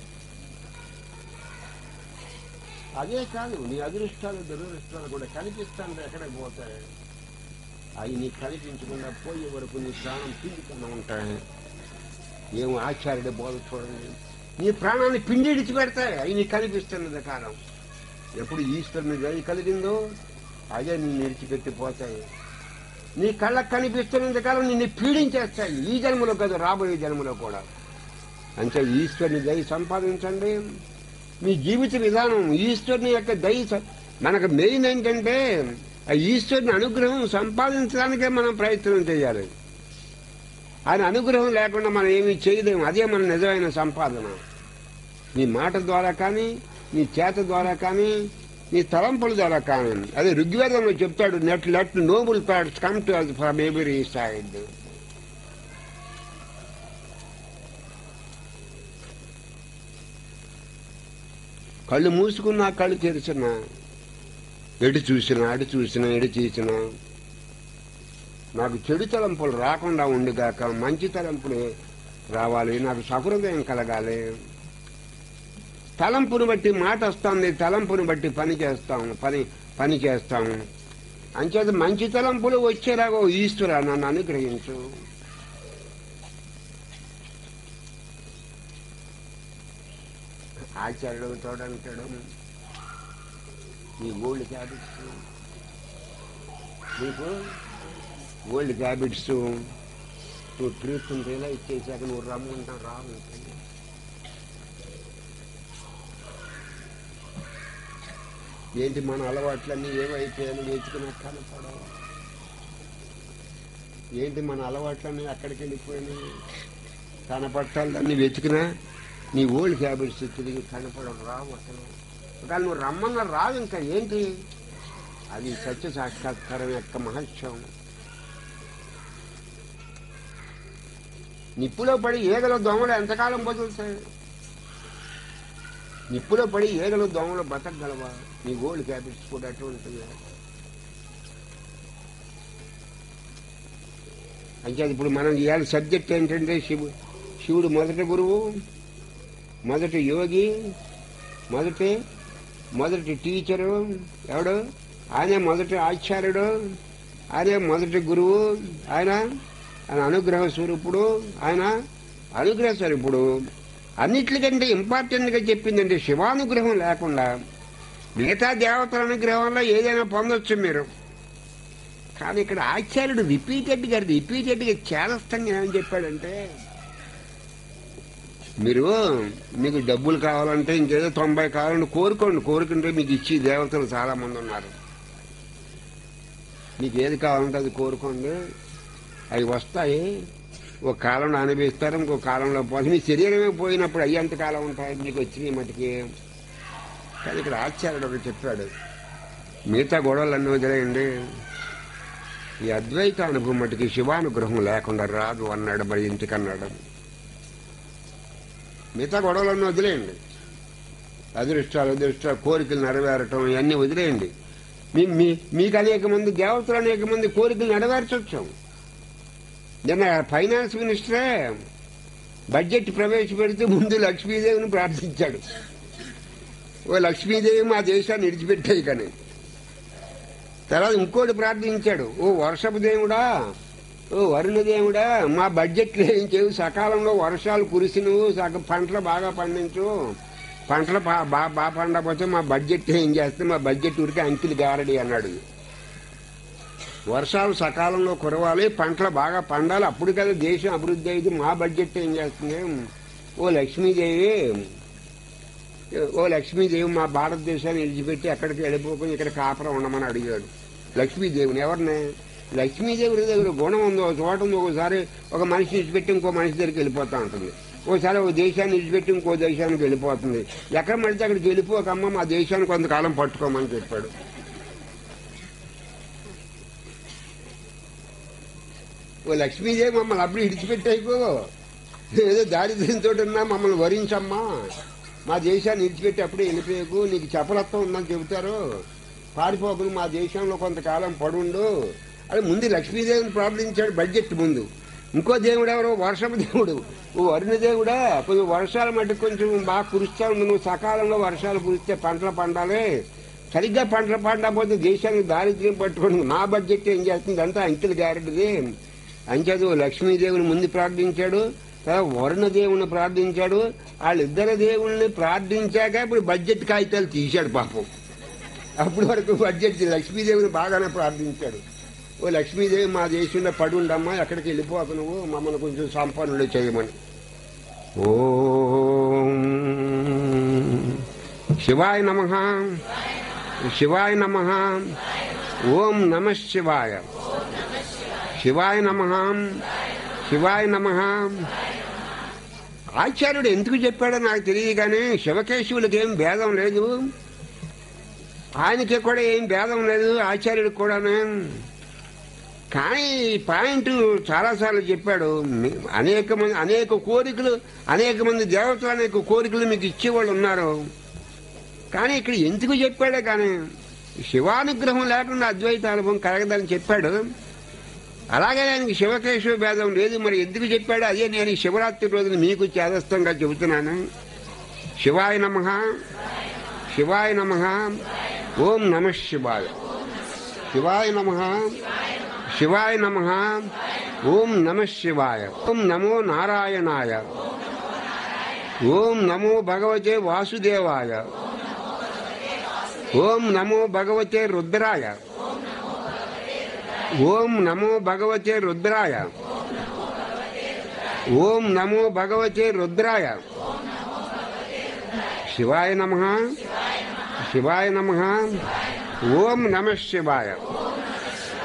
అదే కాదు నీ అదృష్టాలు దురదృష్టాలు కూడా కనిపిస్తాను ఎక్కడికి పోతాయి అవి నీకు కనిపించకుండా పోయే వరకు నీ ప్రాణం పిండుకున్నా ఉంటాయి ఏం ఆచార్యుడు బోధ చూడండి నీ ప్రాణాన్ని పిండి విడిచిపెడతాయి అవి నీకు కనిపిస్తున్నది కాలం ఎప్పుడు ఈశ్వరుని దయ కలిగిందో అదే నిన్ను విడిచిపెట్టిపోతాయి నీ కళ్ళకు కనిపిస్తున్నంత కాలం నిన్ను పీడించేస్తాయి ఈ జన్మలో కాదు రాబోయే జన్మలో కూడా అంటే ఈశ్వరుని దయ సంపాదించండి మీ జీవిత విధానం ఈశ్వరుని యొక్క దయ స- మనకు మెయిన్ ఏంటంటే ఆ ఈశ్వరుని అనుగ్రహం సంపాదించడానికే మనం ప్రయత్నం చేయాలి ఆయన అనుగ్రహం లేకుండా మనం ఏమీ చేయలేము అదే మన నిజమైన సంపాదన నీ మాట ద్వారా కానీ నీ చేత ద్వారా కానీ నీ తలంపుల ద్వారా కానీ అదే ఋగ్వేదంలో చెప్తాడు నెట్ let noble thoughts come to us from every side కళ్ళు మూసుకున్నా కళ్ళు తెరిచినా ఎటు చూసినా అటు చూసినా ఎటు చూసినా నాకు చెడు తలంపులు రాకుండా ఉండిగాక మంచి తలంపులు రావాలి నాకు సహృదయం కలగాలి తలంపును బట్టి మాట వస్తుంది తలంపును బట్టి పని చేస్తాం పని పని చేస్తాం అంచేత మంచి తలంపులు వచ్చేలాగో ఈశ్వర నన్ను అనుగ్రహించు ఆచార్యుడు తోడంటాడు నీ ఓల్డ్ హ్యాబిట్స్ నీకు ఓల్డ్ హ్యాబిట్స్ నువ్వు ట్రూత్ రియలైజ్ చేశాక నువ్వు రమ్మంటావు రావు ఏంటి మన అలవాట్లన్నీ ఏమైపోయాయని వెతుకున్నా కనపడవు ఏంటి మన అలవాట్లన్నీ అక్కడికి వెళ్ళిపోయినాయి కనపట్టాలన్నీ వెతికినా నీ ఓల్డ్ హ్యాబిట్స్ తిరిగి కనపడవు రావు అసలు ఒకవేళ నువ్వు రమ్మన్న రావు ఇంకా ఏంటి అది సత్య సాక్షాత్కారం యొక్క మహత్యం నిప్పులో పడి ఏగల దోమలు ఎంతకాలం బతుకుతాయి నిప్పులో పడి ఏగల దోమలు బతకగలవా నీ గోల్డ్ హ్యాబిట్స్ కూడా అటువంటివి అంటే ఇప్పుడు మనం ఇవాళ సబ్జెక్ట్ ఏంటంటే శివు శివుడు మొదటి గురువు మొదటి యోగి మొదటి మొదటి టీచరు ఎవడు ఆయనే మొదటి ఆచార్యుడు ఆయనే మొదటి గురువు ఆయన ఆయన అనుగ్రహ స్వరూపుడు ఆయన అనుగ్రహ స్వరూపుడు అన్నిటికంటే ఇంపార్టెంట్ గా చెప్పిందంటే శివానుగ్రహం లేకుండా మిగతా దేవతల అనుగ్రహం వల్ల ఏదైనా పొందొచ్చు మీరు కానీ ఇక్కడ ఆచార్యుడు రిపీటెడ్ గా రిపీటెడ్ గా చేదస్తంగా ఏమని చెప్పాడంటే మీరు మీకు డబ్బులు కావాలంటే ఇంకేదో తొంభై కావాలంటే కోరుకోండి కోరుకుంటే మీకు ఇచ్చి దేవతలు చాలా మంది ఉన్నారు మీకు ఏది కావాలంటే అది కోరుకోండి అవి వస్తాయి ఒక కాలంలో అనుభవిస్తారు ఇంకో కాలంలో పోయి మీ శరీరమే పోయినప్పుడు అయ్యేంత కాలం ఉంటాయి మీకు వచ్చినాయి మటుకి కానీ ఇక్కడ ఆచార్యుడు ఒకటి చెప్పాడు మిగతా గొడవలన్నీ వదిలేయండి ఈ అద్వైత అనుభవం మటుకి శివానుగ్రహం లేకుండా రాదు అన్నాడు మరి ఇంటికన్నాడు మిగతా గొడవలన్నీ వదిలేయండి అదృష్టాలు అదృష్టాలు కోరికలు నెరవేరటం ఇవన్నీ వదిలేయండి మీ మీ మీకు అనేక మంది దేవతలు అనేక మంది కోరికలు నెరవేర్చవచ్చు నిన్న ఫైనాన్స్ మినిస్టరే బడ్జెట్ ప్రవేశపెడితే ముందు లక్ష్మీదేవిని ప్రార్థించాడు ఓ లక్ష్మీదేవి మా దేశాన్ని విడిచిపెట్టాయి కానీ తర్వాత ఇంకోటి ప్రార్థించాడు ఓ వర్షపు దేవుడా ఓ వరుణ దేవుడా మా బడ్జెట్లో ఏం చేయవు సకాలంలో వర్షాలు కురిసినవు సగ పంటలు బాగా పండించు పంటలు బా- బా- బాగా పండకపోతే మా బడ్జెట్ ఏం చేస్తే మా బడ్జెట్ ఊరికి అంకిలి గారడి అన్నాడు వర్షాలు సకాలంలో కురవాలి పంటలు బాగా పండాలి అప్పుడు కదా దేశం అభివృద్ధి అయింది మా బడ్జెట్ ఏం చేస్తుంది ఓ లక్ష్మీదేవి ఓ లక్ష్మీదేవి మా భారతదేశాన్ని విడిచిపెట్టి ఎక్కడికి వెళ్ళిపోకుండా ఇక్కడ కాపురం ఉండమని అడిగాడు లక్ష్మీదేవిని ఎవరిని లక్ష్మీదేవి దగ్గర గుణం ఉందో ఒక చోట ఉంది ఒకసారి ఒక మనిషి విడిచిపెట్టి ఇంకో మనిషి దగ్గరికి వెళ్ళిపోతా ఉంటుంది ఒకసారి ఒక దేశాన్ని విడిచిపెట్టి ఇంకో దేశానికి వెళ్ళిపోతుంది ఎక్కడ మళ్ళీ అక్కడికి వెళ్ళిపోకమ్మ మా దేశాన్ని కొంతకాలం పట్టుకోమని చెప్పాడు ఓ లక్ష్మీదేవి మమ్మల్ని అప్పుడు విడిచిపెట్టాయికో ఏదో దారిద్ర్యంతో ఉన్నా మమ్మల్ని వరించమ్మా మా దేశాన్ని విడిచిపెట్టి అప్పుడే వెళ్ళిపోయాకు నీకు చపలత్వం ఉందని చెబుతారు పారిపోకులు మా దేశంలో కొంతకాలం పడుండు అది ముందు లక్ష్మీదేవిని ప్రార్థించాడు బడ్జెట్ ముందు ఇంకో దేవుడు ఎవరు వర్షపు దేవుడు ఓ వరుణ దేవుడా కొంచెం వర్షాలు మట్టి కొంచెం బాగా కురుస్తా ఉంది నువ్వు సకాలంలో వర్షాలు కురిస్తే పంటలు పండాలి సరిగ్గా పంటలు పండకపోతే దేశానికి దారిద్ర్యం పట్టుకుని నా బడ్జెట్ ఏం చేస్తుంది అంతా అంకెలు గారెడ్డిది అంచేది లక్ష్మీదేవిని ముందు ప్రార్థించాడు తర్వాత వరుణ దేవుని ప్రార్థించాడు వాళ్ళిద్దరు దేవుల్ని ప్రార్థించాక ఇప్పుడు బడ్జెట్ కాగితాలు తీశాడు పాపం అప్పటి వరకు బడ్జెట్ లక్ష్మీదేవిని బాగానే ప్రార్థించాడు ఓ లక్ష్మీదేవి మా దేశంలో పడి ఉండమ్మా ఎక్కడికి వెళ్ళిపోక నువ్వు మమ్మల్ని కొంచెం సంపన్నులు చేయమని ఓం శివాయ నమ శివాయ నమ ఓం నమ శివాయ శివాయ నమ శివాయ నమ ఆచార్యుడు ఎందుకు చెప్పాడో నాకు తెలియదు కానీ శివకేశవులకి ఏం భేదం లేదు ఆయనకి కూడా ఏం భేదం లేదు ఆచార్యుడికి కూడాను కానీ ఈ పాయింట్ చాలాసార్లు చెప్పాడు మీ- అనేక మంది అనేక కోరికలు అనేక మంది దేవతలు అనేక కోరికలు మీకు ఇచ్చేవాళ్ళు ఉన్నారు కానీ ఇక్కడ ఎందుకు చెప్పాడే కానీ శివానుగ్రహం లేకుండా అద్వైత అనుభవం కలగదని చెప్పాడు అలాగే ఆయనకి శివకేశవ భేదం లేదు మరి ఎందుకు చెప్పాడు అదే నేను ఈ శివరాత్రి రోజున మీకు చేదస్తంగా చెబుతున్నాను శివాయ నమ శివాయ నమ ఓం నమ శివాయ శివాయ నమ శివాయ నమ ఓం నమ శివాయ ఓం నమో నారాయణాయ ఓం నమో భగవతే వాసుదేవాయ ఓం నమో భగవతే రుద్రాయ ఓం నమో భగవతే రుద్రాయ ఓం నమో భగవతే రుద్రాయ శివాయ నమ శివాయ నమ ఓం నమ శివాయ